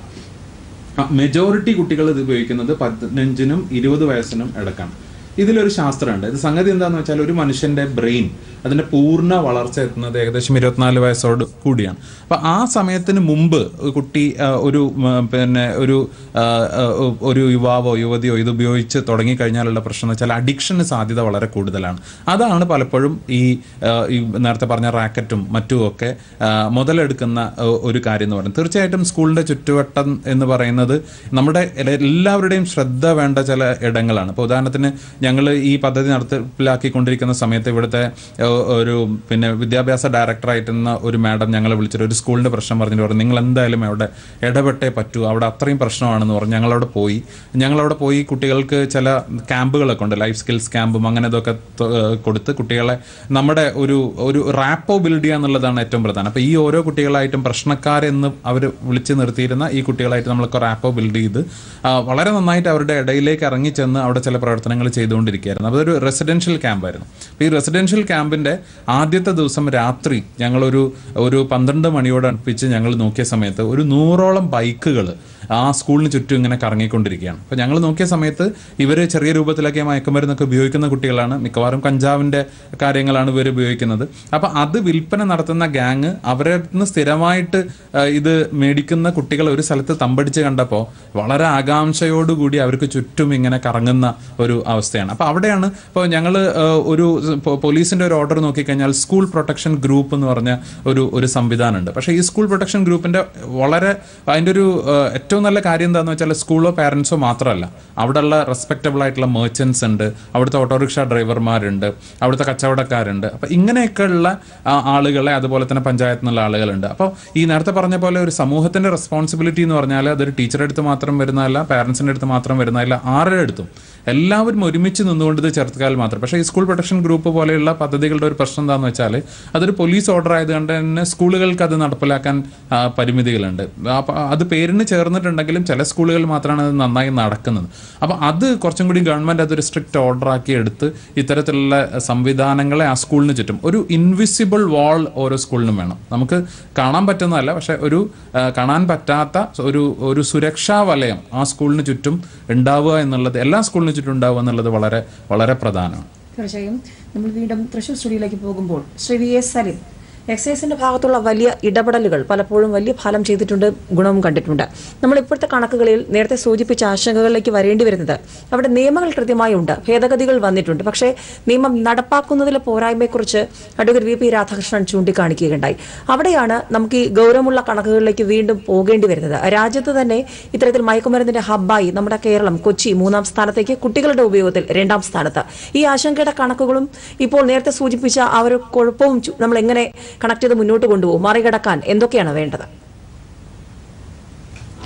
മെജോറിറ്റി കുട്ടികൾ ഇത് ഉപയോഗിക്കുന്നത് പതിനഞ്ചിനും ഇരുപത് വയസ്സിനും ഇടക്കാണ് ഇതിലൊരു ശാസ്ത്രമുണ്ട് ഇത് സംഗതി എന്താണെന്ന് വെച്ചാൽ ഒരു മനുഷ്യന്റെ ബ്രെയിൻ അതിന്റെ പൂർണ്ണ വളർച്ച എത്തുന്നത് ഏകദേശം ഇരുപത്തിനാല് വയസ്സോട് കൂടിയാണ് അപ്പൊ ആ സമയത്തിന് മുമ്പ് ഒരു കുട്ടി ആ, ഒരു ഉം, പിന്നെ ഒരു ആ, ആ, ഒരു യുവാവോ യുവതിയോ ഇത് ഉപയോഗിച്ച് തുടങ്ങിക്കഴിഞ്ഞാലുള്ള പ്രശ്നം എന്ന് വെച്ചാൽ അഡിക്ഷന് സാധ്യത വളരെ കൂടുതലാണ് അതാണ് പലപ്പോഴും ഈ ആ, ഈ നേരത്തെ പറഞ്ഞ റാക്കറ്റും മറ്റും ഒക്കെ ആ, മുതലെടുക്കുന്ന ആ, ഒരു കാര്യം എന്ന് പറയുന്നത് തീർച്ചയായിട്ടും സ്കൂളിന്റെ ചുറ്റുവട്ടം എന്ന് പറയുന്നത് നമ്മുടെ എല- എല്ലാവരുടെയും ശ്രദ്ധ വേണ്ട ചില ഇടങ്ങളാണ് ഇപ്പോൾ ഉദാഹരണത്തിന് ഞങ്ങൾ ഈ പദ്ധതി നടപ്പിലാക്കിക്കൊണ്ടിരിക്കുന്ന സമയത്ത് ഇവിടുത്തെ ഏഹ്, ഒരു പിന്നെ വിദ്യാഭ്യാസ ഡയറക്ടറായിട്ടുന്ന ഒരു മാഡം ഞങ്ങളെ വിളിച്ചിട്ട് ഒരു സ്കൂളിന്റെ പ്രശ്നം പറഞ്ഞിട്ട് പറഞ്ഞു നിങ്ങൾ എന്തായാലും അവിടെ ഇടപെട്ടേ പറ്റൂ അവിടെ അത്രയും പ്രശ്നമാണെന്ന് പറഞ്ഞ് ഞങ്ങളവിടെ പോയി ഞങ്ങളവിടെ പോയി കുട്ടികൾക്ക് ചില ക്യാമ്പുകളൊക്കെ ഉണ്ട് ലൈഫ് സ്കിൽസ് ക്യാമ്പും അങ്ങനെ ഇതൊക്കെ ത- ഏഹ് കൊടുത്ത് കുട്ടികളെ നമ്മുടെ ഒരു ഒരു റാപ്പോ ബിൽഡ് ചെയ്യുക എന്നുള്ളതാണ് ഏറ്റവും പ്രധാനം അപ്പോൾ ഈ ഓരോ കുട്ടികളായിട്ടും പ്രശ്നക്കാരെന്ന് അവർ വിളിച്ച് നിർത്തിയിരുന്ന ഈ കുട്ടികളായിട്ട് നമ്മളൊക്കെ റാപ്പോ ബിൽഡ് ചെയ്ത് ആ, വളരെ നന്നായിട്ട് അവരുടെ ഇടയിലേക്ക് ഇറങ്ങി ചെന്ന് അവിടെ ചില പ്രവർത്തനങ്ങൾ ചെയ്തുകൊണ്ടിരിക്കുകയായിരുന്നു അതൊരു റെസിഡൻഷ്യൽ ക്യാമ്പായിരുന്നു അപ്പോൾ ഈ റെസിഡൻഷ്യൽ ക്യാമ്പിന്റെ ആദ്യത്തെ ദിവസം രാത്രി ഞങ്ങളൊരു ഒരു പന്ത്രണ്ട് മണിയോട് അടുപ്പിച്ച് ഞങ്ങൾ നോക്കിയ സമയത്ത് ഒരു നൂറോളം ബൈക്കുകൾ ആ സ്കൂളിന് ചുറ്റും ഇങ്ങനെ കറങ്ങിക്കൊണ്ടിരിക്കുകയാണ് അപ്പോൾ ഞങ്ങൾ നോക്കിയ സമയത്ത് ഇവർ ചെറിയ രൂപത്തിലൊക്കെ മയക്കുമരുന്നൊക്കെ ഉപയോഗിക്കുന്ന കുട്ടികളാണ് മിക്കവാറും കഞ്ചാവിൻ്റെ കാര്യങ്ങളാണ് ഇവർ ഉപയോഗിക്കുന്നത് അപ്പോൾ അത് വിൽപ്പന നടത്തുന്ന ഗ്യാങ് അവരുടെ നിന്ന് സ്ഥിരമായിട്ട് ആ, ഇത് മേടിക്കുന്ന കുട്ടികൾ ഒരു സ്ഥലത്ത് തമ്പടിച്ച് കണ്ടപ്പോൾ വളരെ ആകാംക്ഷയോടുകൂടി അവർക്ക് ചുറ്റും ഇങ്ങനെ കറങ്ങുന്ന ഒരു അവസ്ഥയാണ് അപ്പോൾ അവിടെയാണ് ഇപ്പോൾ ഞങ്ങൾ ഒരു പോ- പോലീസിന്റെ ഒരു ഓർഡർ നോക്കിക്കഴിഞ്ഞാൽ സ്കൂൾ പ്രൊട്ടക്ഷൻ ഗ്രൂപ്പ് എന്ന് പറഞ്ഞ ഒരു ഒരു സംവിധാനമുണ്ട് പക്ഷേ ഈ സ്കൂൾ പ്രൊട്ടക്ഷൻ ഗ്രൂപ്പിന്റെ വളരെ അതിൻ്റെ ഒരു ആ, ഏറ്റവും നല്ല കാര്യം എന്താണെന്ന് വെച്ചാൽ സ്കൂളോ പാരൻസോ മാത്രമല്ല അവിടെയുള്ള റെസ്പെക്റ്റബിൾ ആയിട്ടുള്ള മേർച്ചൻസ് ഉണ്ട് അവിടുത്തെ ഓട്ടോറിക്ഷ ഡ്രൈവർമാരുണ്ട് അവിടുത്തെ കച്ചവടക്കാരുണ്ട് അപ്പം ഇങ്ങനെയൊക്കെയുള്ള ആ, ആളുകളെ അതുപോലെ തന്നെ പഞ്ചായത്തിൽ നിന്നുള്ള ആളുകളുണ്ട് അപ്പോൾ ഈ നേരത്തെ പറഞ്ഞ പോലെ ഒരു സമൂഹത്തിന്റെ റെസ്പോൺസിബിലിറ്റി എന്ന് പറഞ്ഞാൽ അതൊരു ടീച്ചറുടെ അടുത്ത് മാത്രം വരുന്നതല്ല പാരൻസിന്റെ അടുത്ത് മാത്രം വരുന്നതല്ല ആരുടെ അടുത്തും എല്ലാവരും ഒരുമിച്ച് നിന്നുകൊണ്ട് ഇത് ചേർത്തുകാൽ മാത്രം പക്ഷേ ഈ സ്കൂൾ പ്രൊട്ടക്ഷൻ ഗ്രൂപ്പ് പോലെയുള്ള പദ്ധതികളുടെ ഒരു പ്രശ്നം എന്താണെന്ന് വെച്ചാൽ അതൊരു പോലീസ് ഓർഡർ ആയതുകൊണ്ട് തന്നെ സ്കൂളുകൾക്ക് അത് നടപ്പിലാക്കാൻ ആ, പരിമിതികളുണ്ട് അപ്പോൾ അത് പേരിന് ചേർന്നിട്ടുണ്ടെങ്കിലും ചില സ്കൂളുകൾ മാത്രമാണ് അത് നന്നായി നടക്കുന്നത് അപ്പോൾ അത് കുറച്ചും കൂടി ഗവൺമെന്റ് അതൊരു സ്ട്രിക്റ്റ് ഓർഡർ ആക്കി എടുത്ത് ഇത്തരത്തിലുള്ള സംവിധാനങ്ങളെ ആ സ്കൂളിന് ചുറ്റും ഒരു ഇൻവിസിബിൾ വാൾ ഓരോ സ്കൂളിനും വേണം നമുക്ക് കാണാൻ പറ്റുന്നതല്ല പക്ഷെ ഒരു ആ, കാണാൻ പറ്റാത്ത ഒരു ഒരു സുരക്ഷാ വലയം ആ സ്കൂളിന് ചുറ്റും ഉണ്ടാവുക എന്നുള്ളത് എല്ലാ സ്കൂളിന് ചുറ്റും ഉണ്ടാവുക എന്നുള്ളത് വളരെ വളരെ പ്രധാനമാണ്
തീർച്ചയായും നമ്മൾ വീണ്ടും തൃശ്ശൂർ സ്റ്റുഡിയോയിലേക്ക് പോകുമ്പോൾ ശ്രീ വി എസ് സലിം എക്സൈസിന്റെ ഭാഗത്തുള്ള വലിയ ഇടപെടലുകൾ പലപ്പോഴും വലിയ ഫലം ചെയ്തിട്ടുണ്ട് ഗുണവും കണ്ടിട്ടുണ്ട് നമ്മൾ ഇപ്പോഴത്തെ കണക്കുകളിൽ നേരത്തെ സൂചിപ്പിച്ച ആശങ്കകളിലേക്ക് വരേണ്ടി വരുന്നത് അവിടെ നിയമങ്ങൾ കൃത്യമായി ഉണ്ട് ഭേദഗതികൾ വന്നിട്ടുണ്ട് പക്ഷേ നിയമം നടപ്പാക്കുന്നതിലെ പോരായ്മയെക്കുറിച്ച് അഡ്വക്കേറ്റ് വി പി രാധാകൃഷ്ണൻ ചൂണ്ടിക്കാണിക്കുകയുണ്ടായി അവിടെയാണ് നമുക്ക് ഈ ഗൗരവമുള്ള കണക്കുകളിലേക്ക് വീണ്ടും പോകേണ്ടി വരുന്നത് രാജ്യത്ത് തന്നെ ഇത്തരത്തിൽ മയക്കുമരുന്നിന്റെ ഹബ്ബായി നമ്മുടെ കേരളം കൊച്ചി മൂന്നാം സ്ഥാനത്തേക്ക് കുട്ടികളുടെ ഉപയോഗത്തിൽ രണ്ടാം സ്ഥാനത്ത് ഈ ആശങ്കയുടെ കണക്കുകളും ഇപ്പോൾ നേരത്തെ സൂചിപ്പിച്ച ആ ഒരു കുഴപ്പവും ചു- നമ്മൾ എങ്ങനെ കണക്ട് ചെയ്ത് മുന്നോട്ട് കൊണ്ടുപോകും മറികടക്കാൻ എന്തൊക്കെയാണ് വേണ്ടത്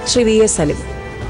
ശ്രീ വി എസ് സലിം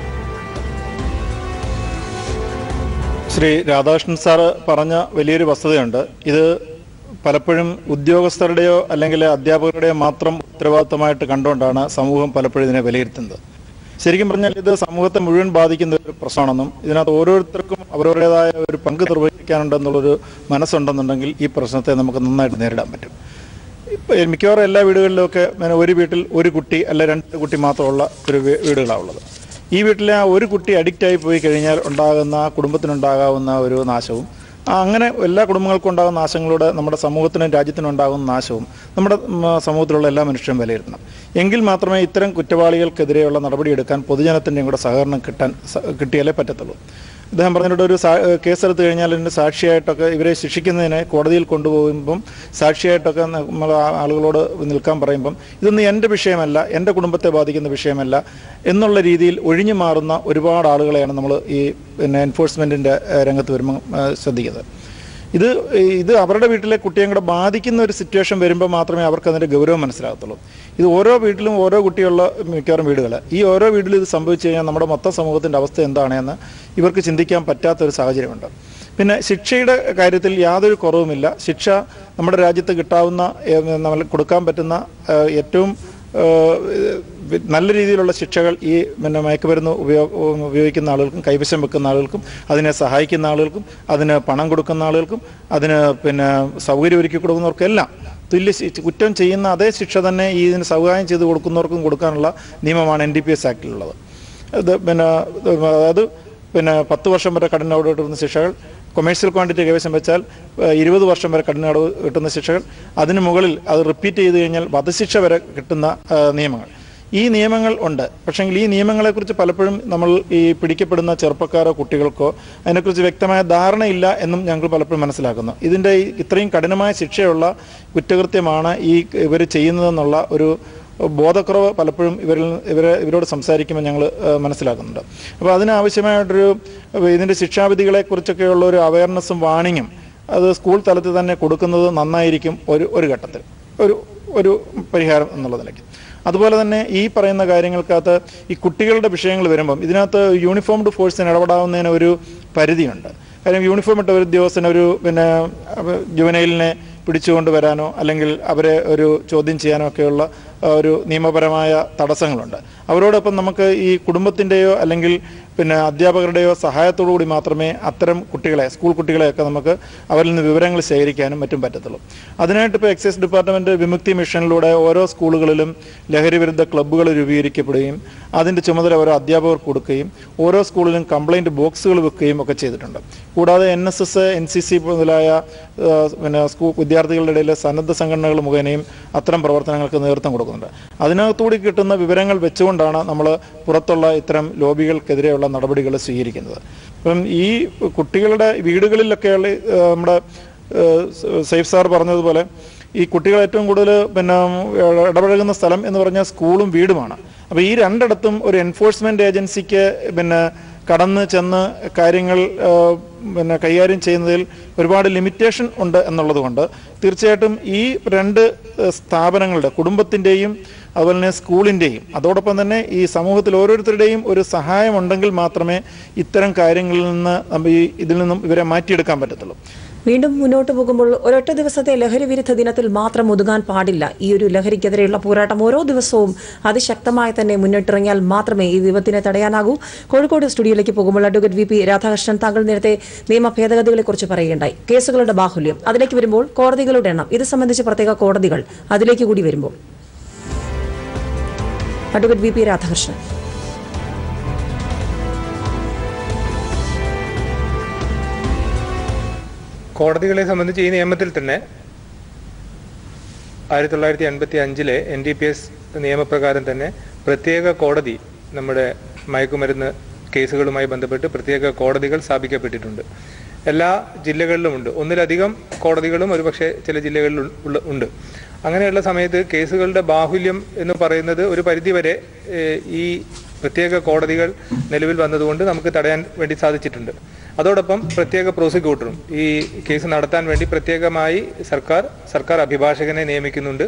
ശ്രീ രാധാകൃഷ്ണൻ സാറ് പറഞ്ഞ വലിയൊരു വസ്തുതയുണ്ട് ഇത് പലപ്പോഴും ഉദ്യോഗസ്ഥരുടെയോ അല്ലെങ്കിൽ അധ്യാപകരുടെയോ മാത്രം ഉത്തരവാദിത്തമായിട്ട് കണ്ടുകൊണ്ടാണ് സമൂഹം പലപ്പോഴും ഇതിനെ വിലയിരുത്തുന്നത് ശരിക്കും പറഞ്ഞാൽ ഇത് സമൂഹത്തെ മുഴുവൻ ബാധിക്കുന്ന ഒരു പ്രശ്നമാണെന്നും ഇതിനകത്ത് ഓരോരുത്തർക്കും അവരവരുടേതായ ഒരു പങ്ക് നിർവഹിക്കാനുണ്ടെന്നുള്ളൊരു മനസ്സുണ്ടെന്നുണ്ടെങ്കിൽ ഈ പ്രശ്നത്തെ നമുക്ക് നന്നായിട്ട് നേരിടാൻ പറ്റും ഇപ്പൊ മിക്കവാറും എല്ലാ വീടുകളിലുമൊക്കെ പിന്നെ ഒരു വീട്ടിൽ ഒരു കുട്ടി അല്ല രണ്ട് കുട്ടി മാത്രമുള്ള ഒരു വീ- വീടുകളാണ് ഉള്ളത് ഈ വീട്ടിലെ ആ ഒരു കുട്ടി അഡിക്റ്റ് ആയി പോയി കഴിഞ്ഞാൽ ഉണ്ടാകുന്ന ആ കുടുംബത്തിനുണ്ടാകാവുന്ന ഒരു നാശവും ആ അങ്ങനെ എല്ലാ കുടുംബങ്ങൾക്കും ഉണ്ടാകുന്ന നാശങ്ങളോട് നമ്മുടെ സമൂഹത്തിനും രാജ്യത്തിനും ഉണ്ടാകുന്ന നാശവും നമ്മുടെ ഉം, സമൂഹത്തിലുള്ള എല്ലാ മനുഷ്യരും വിലയിരുത്തണം എങ്കിൽ മാത്രമേ ഇത്തരം കുറ്റവാളികൾക്കെതിരെയുള്ള നടപടിയെടുക്കാൻ പൊതുജനത്തിൻ്റെയും കൂടെ സഹകരണം കിട്ടാൻ സ- കിട്ടിയാലേ പറ്റത്തുള്ളൂ അദ്ദേഹം പറഞ്ഞിട്ട് ഒരു സാ- കേസെടുത്ത് കഴിഞ്ഞാൽ ഇതിന് സാക്ഷിയായിട്ടൊക്കെ ഇവരെ ശിക്ഷിക്കുന്നതിന് കോടതിയിൽ കൊണ്ടുപോകുമ്പം സാക്ഷിയായിട്ടൊക്കെ നമ്മൾ ആ- ആളുകളോട് നിൽക്കാൻ പറയുമ്പം ഇതൊന്നും എൻ്റെ വിഷയമല്ല എൻ്റെ കുടുംബത്തെ ബാധിക്കുന്ന വിഷയമല്ല എന്നുള്ള രീതിയിൽ ഒഴിഞ്ഞു മാറുന്ന ഒരുപാട് ആളുകളെയാണ് നമ്മൾ ഈ പിന്നെ എൻഫോഴ്സ്മെൻറ്റിൻ്റെ രംഗത്ത് വരുമ്പോൾ ആ, ശ്രദ്ധിക്കുന്നത് ഇത് ഇത് അവരുടെ വീട്ടിലെ കുട്ടിയെ കൂടെ ബാധിക്കുന്ന ഒരു സിറ്റുവേഷൻ വരുമ്പോൾ മാത്രമേ അവർക്ക് അതിൻ്റെ ഗൗരവം മനസ്സിലാകത്തുള്ളൂ ഇത് ഓരോ വീട്ടിലും ഓരോ കുട്ടിയുള്ള മിക്കവാറും വീടുകൾ ഈ ഓരോ വീട്ടിലും ഇത് സംഭവിച്ചു കഴിഞ്ഞാൽ നമ്മുടെ മൊത്തം സമൂഹത്തിൻ്റെ അവസ്ഥ എന്താണെന്ന് ഇവർക്ക് ചിന്തിക്കാൻ പറ്റാത്തൊരു സാഹചര്യമുണ്ട് പിന്നെ ശിക്ഷയുടെ കാര്യത്തിൽ യാതൊരു കുറവുമില്ല ശിക്ഷ നമ്മുടെ രാജ്യത്ത് കിട്ടാവുന്ന ഏഹ്, നമ്മൾ കൊടുക്കാൻ പറ്റുന്ന ഏഹ്, ഏറ്റവും ഏഹ്, നല്ല രീതിയിലുള്ള ശിക്ഷകൾ ഈ പിന്നെ മയക്കുമരുന്ന് ഉപയോഗ ഉപയോഗിക്കുന്ന ആളുകൾക്കും കൈവശം വെക്കുന്ന ആളുകൾക്കും അതിനെ സഹായിക്കുന്ന ആളുകൾക്കും അതിന് പണം കൊടുക്കുന്ന ആളുകൾക്കും അതിന് പിന്നെ സൗകര്യം ഒരുക്കി കൊടുക്കുന്നവർക്കെല്ലാം തുല്യ ശി- കുറ്റം ചെയ്യുന്ന അതേ ശിക്ഷ തന്നെ ഈ ഇതിന് സഹായം ചെയ്ത് കൊടുക്കുന്നവർക്കും കൊടുക്കാനുള്ള നിയമമാണ് എൻ ഡി പി എസ് ആക്ടിലുള്ളത് ഇത് പിന്നെ അത് പിന്നെ പത്ത് വർഷം വരെ കഠിന തടവ് കിട്ടുന്ന ശിക്ഷകൾ കൊമേഴ്സ്യൽ ക്വാണ്ടിറ്റി കൈവശം വെച്ചാൽ ഏഹ്, ഇരുപത് വർഷം വരെ കഠിന തടവ് കിട്ടുന്ന ശിക്ഷകൾ അതിന് മുകളിൽ അത് റിപ്പീറ്റ് ചെയ്ത് കഴിഞ്ഞാൽ വധശിക്ഷ വരെ കിട്ടുന്ന ഏഹ്, നിയമങ്ങൾ ഈ നിയമങ്ങൾ ഉണ്ട് പക്ഷേങ്കിൽ ഈ നിയമങ്ങളെക്കുറിച്ച് പലപ്പോഴും നമ്മൾ ഈ പിടിക്കപ്പെടുന്ന ചെറുപ്പക്കാരോ കുട്ടികൾക്കോ അതിനെക്കുറിച്ച് വ്യക്തമായ ധാരണയില്ല എന്നും ഞങ്ങൾ പലപ്പോഴും മനസ്സിലാക്കുന്നു ഇതിൻ്റെ ഈ ഇത്രയും കഠിനമായ ശിക്ഷയുള്ള കുറ്റകൃത്യമാണ് ഈ ഇവർ ചെയ്യുന്നതെന്നുള്ള ഒരു ബോധക്കുറവ് പലപ്പോഴും ഇവരിൽ ഇവരെ ഇവരോട് സംസാരിക്കുമ്പോൾ ഞങ്ങൾ മനസ്സിലാക്കുന്നുണ്ട് അപ്പോൾ അതിനാവശ്യമായിട്ടൊരു ഇതിൻ്റെ ശിക്ഷാവിധികളെക്കുറിച്ചൊക്കെയുള്ള ഒരു അവയർനെസ്സും വാണിങ്ങും അത് സ്കൂൾ തലത്തിൽ തന്നെ കൊടുക്കുന്നത് നന്നായിരിക്കും ഒരു ഒരു ഘട്ടത്തിൽ ഒരു ഒരു പരിഹാരം എന്നുള്ള നിലയ്ക്ക് അതുപോലെ തന്നെ ഈ പറയുന്ന കാര്യങ്ങൾക്കകത്ത് ഈ കുട്ടികളുടെ വിഷയങ്ങൾ വരുമ്പം ഇതിനകത്ത് യൂണിഫോംഡ് ഫോഴ്സിന് ഇടപെടാവുന്നതിന് ഒരു പരിധിയുണ്ട് കാര്യം യൂണിഫോം ഇട്ട ഒരു ഉദ്യോഗസ്ഥന് ഒരു പിന്നെ ജുവനൈലിനെ പിടിച്ചുകൊണ്ട് വരാനോ അല്ലെങ്കിൽ അവരെ ഒരു ചോദ്യം ചെയ്യാനോ ഒക്കെയുള്ള ആ, ഒരു നിയമപരമായ തടസ്സങ്ങളുണ്ട് അവരോടൊപ്പം നമുക്ക് ഈ കുടുംബത്തിൻ്റെയോ അല്ലെങ്കിൽ പിന്നെ അധ്യാപകരുടെയോ സഹായത്തോടു കൂടി മാത്രമേ അത്തരം കുട്ടികളെ സ്കൂൾ കുട്ടികളെയൊക്കെ നമുക്ക് അവരിൽ നിന്ന് വിവരങ്ങൾ ശേഖരിക്കാനും മറ്റും പറ്റത്തുള്ളൂ അതിനായിട്ട് ഇപ്പോൾ എക്സൈസ് ഡിപ്പാർട്ട്മെൻറ്റ് വിമുക്തി മിഷനിലൂടെ ഓരോ സ്കൂളുകളിലും ലഹരി വിരുദ്ധ ക്ലബ്ബുകൾ രൂപീകരിക്കപ്പെടുകയും അതിൻ്റെ ചുമതല ഓരോ അധ്യാപകർക്ക് കൊടുക്കുകയും ഓരോ സ്കൂളിലും കംപ്ലൈൻറ്റ് ബോക്സുകൾ വെക്കുകയും ഒക്കെ ചെയ്തിട്ടുണ്ട് കൂടാതെ N S S N C C മുതലായ ആ, പിന്നെ സ്കൂൾ വിദ്യാർത്ഥികളുടെ ഇടയിൽ സന്നദ്ധ സംഘടനകൾ മുഖേനയും അത്തരം പ്രവർത്തനങ്ങൾക്ക് നേതൃത്വം കൊടുക്കുന്നുണ്ട് അതിനകത്തുകൂടി കിട്ടുന്ന വിവരങ്ങൾ വെച്ചുകൊണ്ടാണ് നമ്മൾ പുറത്തുള്ള ഇത്തരം ലോബികൾക്കെതിരെയുള്ള നടപടികൾ സ്വീകരിക്കുന്നത് അപ്പം ഈ കുട്ടികളുടെ വീടുകളിലൊക്കെയുള്ള ആ, നമ്മുടെ ആ, സൈഫ് സാർ പറഞ്ഞതുപോലെ ഈ കുട്ടികൾ ഏറ്റവും കൂടുതൽ പിന്നെ ഇടപഴകുന്ന സ്ഥലം എന്ന് പറഞ്ഞാൽ സ്കൂളും വീടുമാണ് അപ്പോൾ ഈ രണ്ടിടത്തും ഒരു എൻഫോഴ്സ്മെന്റ് ഏജൻസിക്ക് പിന്നെ കടന്ന് ചെന്ന് കാര്യങ്ങൾ ആ, പിന്നെ കൈകാര്യം ചെയ്യുന്നതിൽ ഒരുപാട് ലിമിറ്റേഷൻ ഉണ്ട് എന്നുള്ളത് കൊണ്ട് തീർച്ചയായിട്ടും ഈ രണ്ട് ആ, സ്ഥാപനങ്ങളുടെ കുടുംബത്തിൻ്റെയും അതുപോലെ തന്നെ സ്കൂളിൻ്റെയും അതോടൊപ്പം തന്നെ ഈ സമൂഹത്തിൽ ഓരോരുത്തരുടെയും ഒരു സഹായം ഉണ്ടെങ്കിൽ മാത്രമേ ഇത്തരം കാര്യങ്ങളിൽ നിന്ന് നമ്മ ഈ ഇതിൽ നിന്നും ഇവരെ മാറ്റിയെടുക്കാൻ പറ്റത്തുള്ളൂ
വീണ്ടും മുന്നോട്ട് പോകുമ്പോൾ ഒരൊറ്റ ദിവസത്തെ ലഹരി വിരുദ്ധ ദിനത്തിൽ മാത്രം ഒതുങ്ങാൻ പാടില്ല ഈ ഒരു ലഹരിക്കെതിരെയുള്ള പോരാട്ടം ഓരോ ദിവസവും അതിശക്തമായി തന്നെ മുന്നിട്ടിറങ്ങിയാൽ മാത്രമേ ഈ വിപത്തിനെ തടയാനാകൂ കോഴിക്കോട് സ്റ്റുഡിയോയിലേക്ക് പോകുമ്പോൾ അഡ്വക്കേറ്റ് വി പി രാധാകൃഷ്ണൻ താങ്കൾ നേരത്തെ നിയമ ഭേദഗതികളെ കുറിച്ച് പറയുകയുണ്ടായി കേസുകളുടെ ബാഹുല്യം അതിലേക്ക് വരുമ്പോൾ കോടതികളുടെ എണ്ണം ഇത് സംബന്ധിച്ച് പ്രത്യേക കോടതികൾ അതിലേക്ക് കൂടി വരുമ്പോൾ അഡ്വക്കേറ്റ് വി പി രാധാകൃഷ്ണൻ
കോടതികളെ സംബന്ധിച്ച് ഈ നിയമത്തിൽ തന്നെ ആയിരത്തി തൊള്ളായിരത്തി എൺപത്തി അഞ്ചിലെ എൻ ഡി പി എസ് നിയമപ്രകാരം തന്നെ പ്രത്യേക കോടതി നമ്മുടെ മയക്കുമരുന്ന് കേസുകളുമായി ബന്ധപ്പെട്ട് പ്രത്യേക കോടതികൾ സ്ഥാപിക്കപ്പെട്ടിട്ടുണ്ട് എല്ലാ ജില്ലകളിലുമുണ്ട് ഒന്നിലധികം കോടതികളും ഒരുപക്ഷെ ചില ജില്ലകളിൽ ഉള്ള ഉണ്ട് അങ്ങനെയുള്ള സമയത്ത് കേസുകളുടെ ബാഹുല്യം എന്ന് പറയുന്നത് ഒരു പരിധിവരെ ഏഹ്, ഈ പ്രത്യേക കോടതികൾ നിലവിൽ വന്നതുകൊണ്ട് നമുക്ക് തടയാൻ വേണ്ടി സാധിച്ചിട്ടുണ്ട് അതോടൊപ്പം പ്രത്യേക പ്രോസിക്യൂട്ടറും ഈ കേസ് നടത്താൻ വേണ്ടി പ്രത്യേകമായി സർക്കാർ സർക്കാർ അഭിഭാഷകനെ നിയമിക്കുന്നുണ്ട്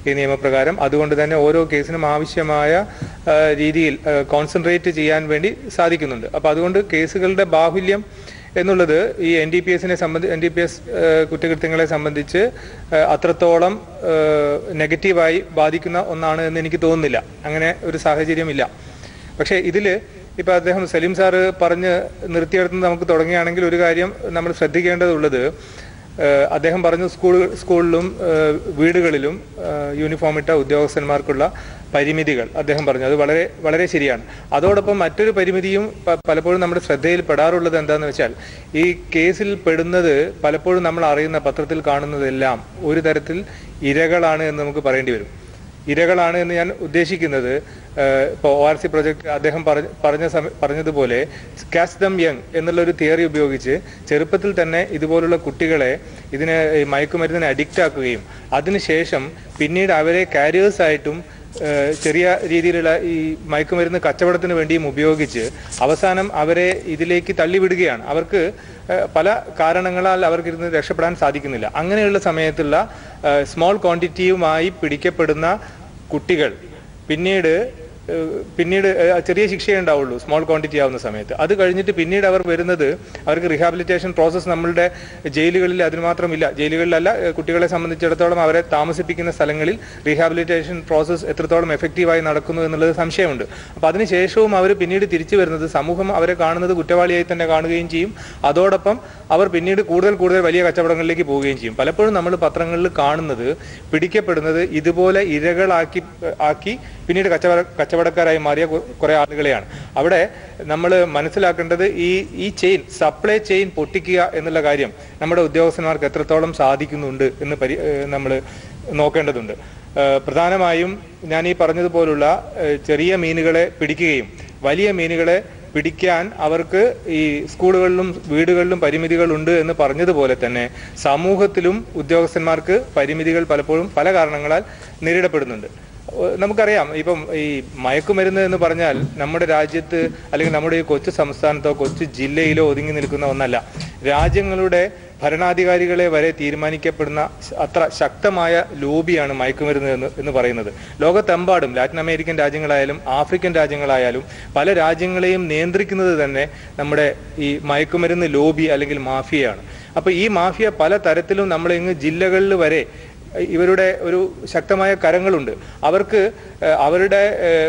ഈ നിയമപ്രകാരം അതുകൊണ്ട് തന്നെ ഓരോ കേസിനും ആവശ്യമായ ആ, രീതിയിൽ കോൺസെൻട്രേറ്റ് ചെയ്യാൻ വേണ്ടി സാധിക്കുന്നുണ്ട് അപ്പോൾ അതുകൊണ്ട് കേസുകളുടെ ബാഹുല്യം എന്നുള്ളത് ഈ എൻ ഡി പി എസിനെ സംബന്ധി എൻ ഡി പി എസ് കുറ്റകൃത്യങ്ങളെ സംബന്ധിച്ച് ആ, അത്രത്തോളം നെഗറ്റീവായി ബാധിക്കുന്ന ഒന്നാണ് എന്ന് എനിക്ക് തോന്നുന്നില്ല അങ്ങനെ ഒരു സാഹചര്യമില്ല പക്ഷേ ഇതിൽ ഇപ്പൊ അദ്ദേഹം സലീം സാറ് പറഞ്ഞ് നിർത്തിയെടുത്ത് നമുക്ക് തുടങ്ങുകയാണെങ്കിൽ ഒരു കാര്യം നമ്മൾ ശ്രദ്ധിക്കേണ്ടതുള്ളത് ഏഹ് അദ്ദേഹം പറഞ്ഞു സ്കൂൾ സ്കൂളിലും ഏഹ് വീടുകളിലും ഏഹ് യൂണിഫോം ഇട്ട ഉദ്യോഗസ്ഥന്മാർക്കുള്ള പരിമിതികൾ അദ്ദേഹം പറഞ്ഞു അത് വളരെ വളരെ ശരിയാണ് അതോടൊപ്പം മറ്റൊരു പരിമിതിയും പ- പലപ്പോഴും നമ്മുടെ ശ്രദ്ധയിൽ പെടാറുള്ളത് എന്താണെന്ന് വെച്ചാൽ ഈ കേസിൽ പെടുന്നത് പലപ്പോഴും നമ്മൾ അറിയുന്ന പത്രത്തിൽ കാണുന്നതെല്ലാം ഒരു തരത്തിൽ ഇരകളാണ് എന്ന് നമുക്ക് പറയേണ്ടി വരും ഇരകളാണ് എന്ന് ഞാൻ ഉദ്ദേശിക്കുന്നത് ഏഹ്, ഇപ്പോൾ ഒ ആർ സി പ്രൊജക്ട് അദ്ദേഹം പറഞ്ഞ പറഞ്ഞ സമ- പറഞ്ഞതുപോലെ കാച്ച് ദം യങ് എന്നുള്ള ഒരു തിയറി ഉപയോഗിച്ച് ചെറുപ്പത്തിൽ തന്നെ ഇതുപോലുള്ള കുട്ടികളെ ഇതിന് ഈ മയക്കുമരുന്നിന് അഡിക്റ്റ് ആക്കുകയും അതിനുശേഷം പിന്നീട് അവരെ കാരിയേഴ്സ് ആയിട്ടും ഏഹ്, ചെറിയ രീതിയിലുള്ള ഈ മയക്കുമരുന്ന് കച്ചവടത്തിന് വേണ്ടിയും ഉപയോഗിച്ച് അവസാനം അവരെ ഇതിലേക്ക് തള്ളിവിടുകയാണ് അവർക്ക് ഏഹ്, പല കാരണങ്ങളാൽ അവർക്ക് ഇരുന്ന് രക്ഷപ്പെടാൻ സാധിക്കുന്നില്ല അങ്ങനെയുള്ള സമയത്തുള്ള സ്മോൾ ക്വാണ്ടിറ്റിയുമായി പിടിക്കപ്പെടുന്ന കുട്ടികൾ പിന്നീട് ഏഹ്, പിന്നീട് ഏഹ്, ചെറിയ ശിക്ഷയേ ഉണ്ടാവുള്ളൂ സ്മോൾ ക്വാണ്ടിറ്റി ആവുന്ന സമയത്ത് അത് കഴിഞ്ഞിട്ട് പിന്നീട് അവർ വരുന്നത് അവർക്ക് റിഹാബിലിറ്റേഷൻ പ്രോസസ്സ് നമ്മളുടെ ജയിലുകളിൽ അതിന് മാത്രമില്ല ജയിലുകളിലല്ല ഏഹ്, കുട്ടികളെ സംബന്ധിച്ചിടത്തോളം അവരെ താമസിപ്പിക്കുന്ന സ്ഥലങ്ങളിൽ റീഹാബിലിറ്റേഷൻ പ്രോസസ്സ് എത്രത്തോളം എഫക്റ്റീവായി നടക്കുന്നു എന്നുള്ളത് സംശയമുണ്ട് അപ്പോൾ അതിനുശേഷവും അവർ പിന്നീട് തിരിച്ചു വരുന്നത് സമൂഹം അവരെ കാണുന്നത് കുറ്റവാളിയായി തന്നെ കാണുകയും ചെയ്യും അതോടൊപ്പം അവർ പിന്നീട് കൂടുതൽ കൂടുതൽ വലിയ കച്ചവടങ്ങളിലേക്ക് പോവുകയും ചെയ്യും പലപ്പോഴും നമ്മൾ പത്രങ്ങളിൽ കാണുന്നത് പിടിക്കപ്പെടുന്നത് ഇതുപോലെ ഇരകളാക്കി ആക്കി പിന്നീട് കച്ചവട കച്ചവടക്കാരായി മാറിയ കു- കുറെ ആളുകളെയാണ് അവിടെ നമ്മൾ മനസ്സിലാക്കേണ്ടത് ഈ ഈ ചെയിൻ സപ്ലൈ ചെയിൻ പൊട്ടിക്കുക എന്നുള്ള കാര്യം നമ്മുടെ ഉദ്യോഗസ്ഥന്മാർക്ക് എത്രത്തോളം സാധിക്കുന്നുണ്ട് എന്ന് പരി നമ്മൾ നോക്കേണ്ടതുണ്ട് ഏഹ് പ്രധാനമായും ഞാൻ ഈ പറഞ്ഞതുപോലുള്ള ഏഹ് ചെറിയ മീനുകളെ പിടിക്കുകയും വലിയ മീനുകളെ പിടിക്കാൻ അവർക്ക് ഈ സ്കൂളുകളിലും വീടുകളിലും പരിമിതികളുണ്ട് എന്ന് പറഞ്ഞതുപോലെ തന്നെ സമൂഹത്തിലും ഉദ്യോഗസ്ഥന്മാർക്ക് പരിമിതികൾ പലപ്പോഴും പല കാരണങ്ങളാൽ നേരിടപ്പെടുന്നുണ്ട് ഏഹ് നമുക്കറിയാം ഇപ്പം ഈ മയക്കുമരുന്ന് എന്ന് പറഞ്ഞാൽ നമ്മുടെ രാജ്യത്ത് അല്ലെങ്കിൽ നമ്മുടെ ഈ കൊച്ചു സംസ്ഥാനത്തോ കൊച്ചു ജില്ലയിലോ ഒതുങ്ങി നിൽക്കുന്ന ഒന്നല്ല രാജ്യങ്ങളുടെ ഭരണാധികാരികളെ വരെ തീരുമാനിക്കപ്പെടുന്ന ശ- അത്ര ശക്തമായ ലോബിയാണ് മയക്കുമരുന്ന് എന്ന് എന്ന് പറയുന്നത് ലോകത്തെമ്പാടും ലാറ്റിൻ അമേരിക്കൻ രാജ്യങ്ങളായാലും ആഫ്രിക്കൻ രാജ്യങ്ങളായാലും പല രാജ്യങ്ങളെയും നിയന്ത്രിക്കുന്നത് തന്നെ നമ്മുടെ ഈ മയക്കുമരുന്ന് ലോബി അല്ലെങ്കിൽ മാഫിയയാണ് അപ്പൊ ഈ മാഫിയ പല തരത്തിലും നമ്മൾ ഇങ്ങ് ജില്ലകളിൽ വരെ ഇവരുടെ ഒരു ശക്തമായ കരങ്ങളുണ്ട് അവർക്ക് ഏഹ്, അവരുടെ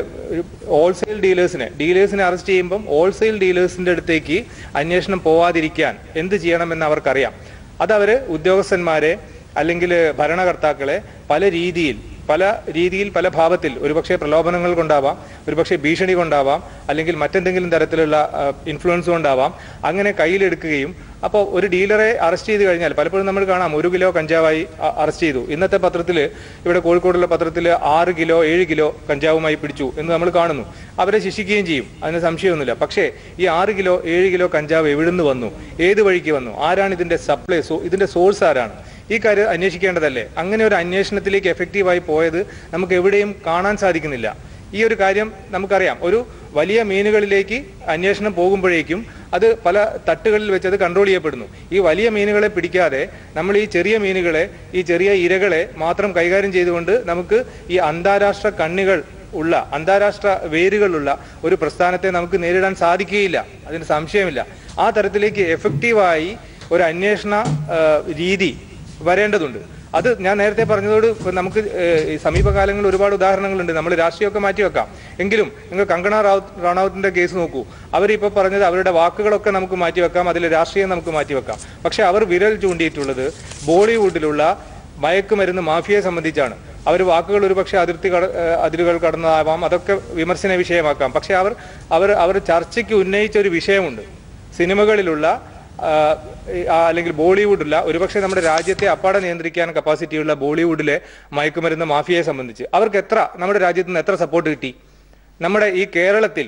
ഹോൾസെയിൽ ഡീലേഴ്സിനെ ഡീലേഴ്സിനെ അറസ്റ്റ് ചെയ്യുമ്പം ഹോൾസെയിൽ ഡീലേഴ്സിന്റെ അടുത്തേക്ക് അന്വേഷണം പോവാതിരിക്കാൻ എന്ത് ചെയ്യണമെന്ന് അവർക്കറിയാം അതവര് ഉദ്യോഗസ്ഥന്മാരെ അല്ലെങ്കിൽ ഭരണകർത്താക്കളെ പല രീതിയിൽ പല രീതിയിൽ പല ഭാവത്തിൽ ഒരുപക്ഷെ പ്രലോഭനങ്ങൾ കൊണ്ടാവാം ഒരുപക്ഷെ ഭീഷണി കൊണ്ടാവാം അല്ലെങ്കിൽ മറ്റെന്തെങ്കിലും തരത്തിലുള്ള ഇൻഫ്ലുവൻസ് കൊണ്ടാവാം അങ്ങനെ കയ്യിലെടുക്കുകയും അപ്പോൾ ഒരു ഡീലറെ അറസ്റ്റ് ചെയ്ത് കഴിഞ്ഞാൽ പലപ്പോഴും നമ്മൾ കാണാം ഒരു കിലോ കഞ്ചാവായി അ- അറസ്റ്റ് ചെയ്തു ഇന്നത്തെ പത്രത്തിൽ ഇവിടെ കോഴിക്കോടുള്ള പത്രത്തിൽ ആറ് കിലോ ഏഴ് കിലോ കഞ്ചാവുമായി പിടിച്ചു എന്ന് നമ്മൾ കാണുന്നു അവരെ ശിക്ഷിക്കുകയും ചെയ്യും അതിന് സംശയമൊന്നുമില്ല പക്ഷേ ഈ ആറ് കിലോ ഏഴ് കിലോ കഞ്ചാവ് എവിടുന്ന് വന്നു ഏത് വഴിക്ക് വന്നു ആരാണ് ഇതിന്റെ സപ്ലൈ സോ ഇതിന്റെ സോഴ്സ് ആരാണ് ഈ കാര്യം അന്വേഷിക്കേണ്ടതല്ലേ അങ്ങനെ ഒരു അന്വേഷണത്തിലേക്ക് എഫക്റ്റീവായി പോയത് നമുക്ക് എവിടെയും കാണാൻ സാധിക്കുന്നില്ല ഈ ഒരു കാര്യം നമുക്കറിയാം ഒരു വലിയ മീനുകളിലേക്ക് അന്വേഷണം പോകുമ്പോഴേക്കും അത് പല തട്ടുകളിൽ വെച്ച് അത് കൺട്രോൾ ചെയ്യപ്പെടുന്നു ഈ വലിയ മീനുകളെ പിടിക്കാതെ നമ്മൾ ഈ ചെറിയ മീനുകളെ ഈ ചെറിയ ഇരകളെ മാത്രം കൈകാര്യം ചെയ്തുകൊണ്ട് നമുക്ക് ഈ അന്താരാഷ്ട്ര കണ്ണികൾ ഉള്ള അന്താരാഷ്ട്ര വേരുകളുള്ള ഒരു പ്രസ്ഥാനത്തെ നമുക്ക് നേരിടാൻ സാധിക്കുകയില്ല അതിന് സംശയമില്ല ആ തരത്തിലേക്ക് എഫക്റ്റീവായി ഒരു അന്വേഷണ ആ, രീതി വരേണ്ടതുണ്ട് അത് ഞാൻ നേരത്തെ പറഞ്ഞതോട് ഇപ്പൊ നമുക്ക് ഏഹ്, ഈ സമീപകാലങ്ങളിൽ ഒരുപാട് ഉദാഹരണങ്ങളുണ്ട് നമ്മൾ രാഷ്ട്രീയമൊക്കെ മാറ്റിവെക്കാം എങ്കിലും നിങ്ങൾ കങ്കണ റാവത്ത് റാണാവത്തിന്റെ കേസ് നോക്കൂ അവരിപ്പോ പറഞ്ഞത് അവരുടെ വാക്കുകളൊക്കെ നമുക്ക് മാറ്റിവെക്കാം അതിൽ രാഷ്ട്രീയം നമുക്ക് മാറ്റിവെക്കാം പക്ഷെ അവർ വിരൽ ചൂണ്ടിയിട്ടുള്ളത് ബോളിവുഡിലുള്ള മയക്കുമരുന്ന് മാഫിയയെ സംബന്ധിച്ചാണ് അവർ വാക്കുകൾ ഒരുപക്ഷെ അതിർത്തി കട ഏഹ്, അതിരുകൾ കടന്നതാവാം അതൊക്കെ വിമർശന വിഷയമാക്കാം പക്ഷെ അവർ അവർ അവർ ചർച്ചയ്ക്ക് ഉന്നയിച്ച ഒരു വിഷയമുണ്ട് സിനിമകളിലുള്ള ആ, ആ, അല്ലെങ്കിൽ ബോളിവുഡില്ല ഒരുപക്ഷെ നമ്മുടെ രാജ്യത്തെ അപ്പാടെ നിയന്ത്രിക്കാൻ കപ്പാസിറ്റിയുള്ള ബോളിവുഡിലെ മയക്കുമരുന്ന് മാഫിയയെ സംബന്ധിച്ച് അവർക്ക് എത്ര നമ്മുടെ രാജ്യത്ത് നിന്ന് എത്ര സപ്പോർട്ട് കിട്ടി നമ്മുടെ ഈ കേരളത്തിൽ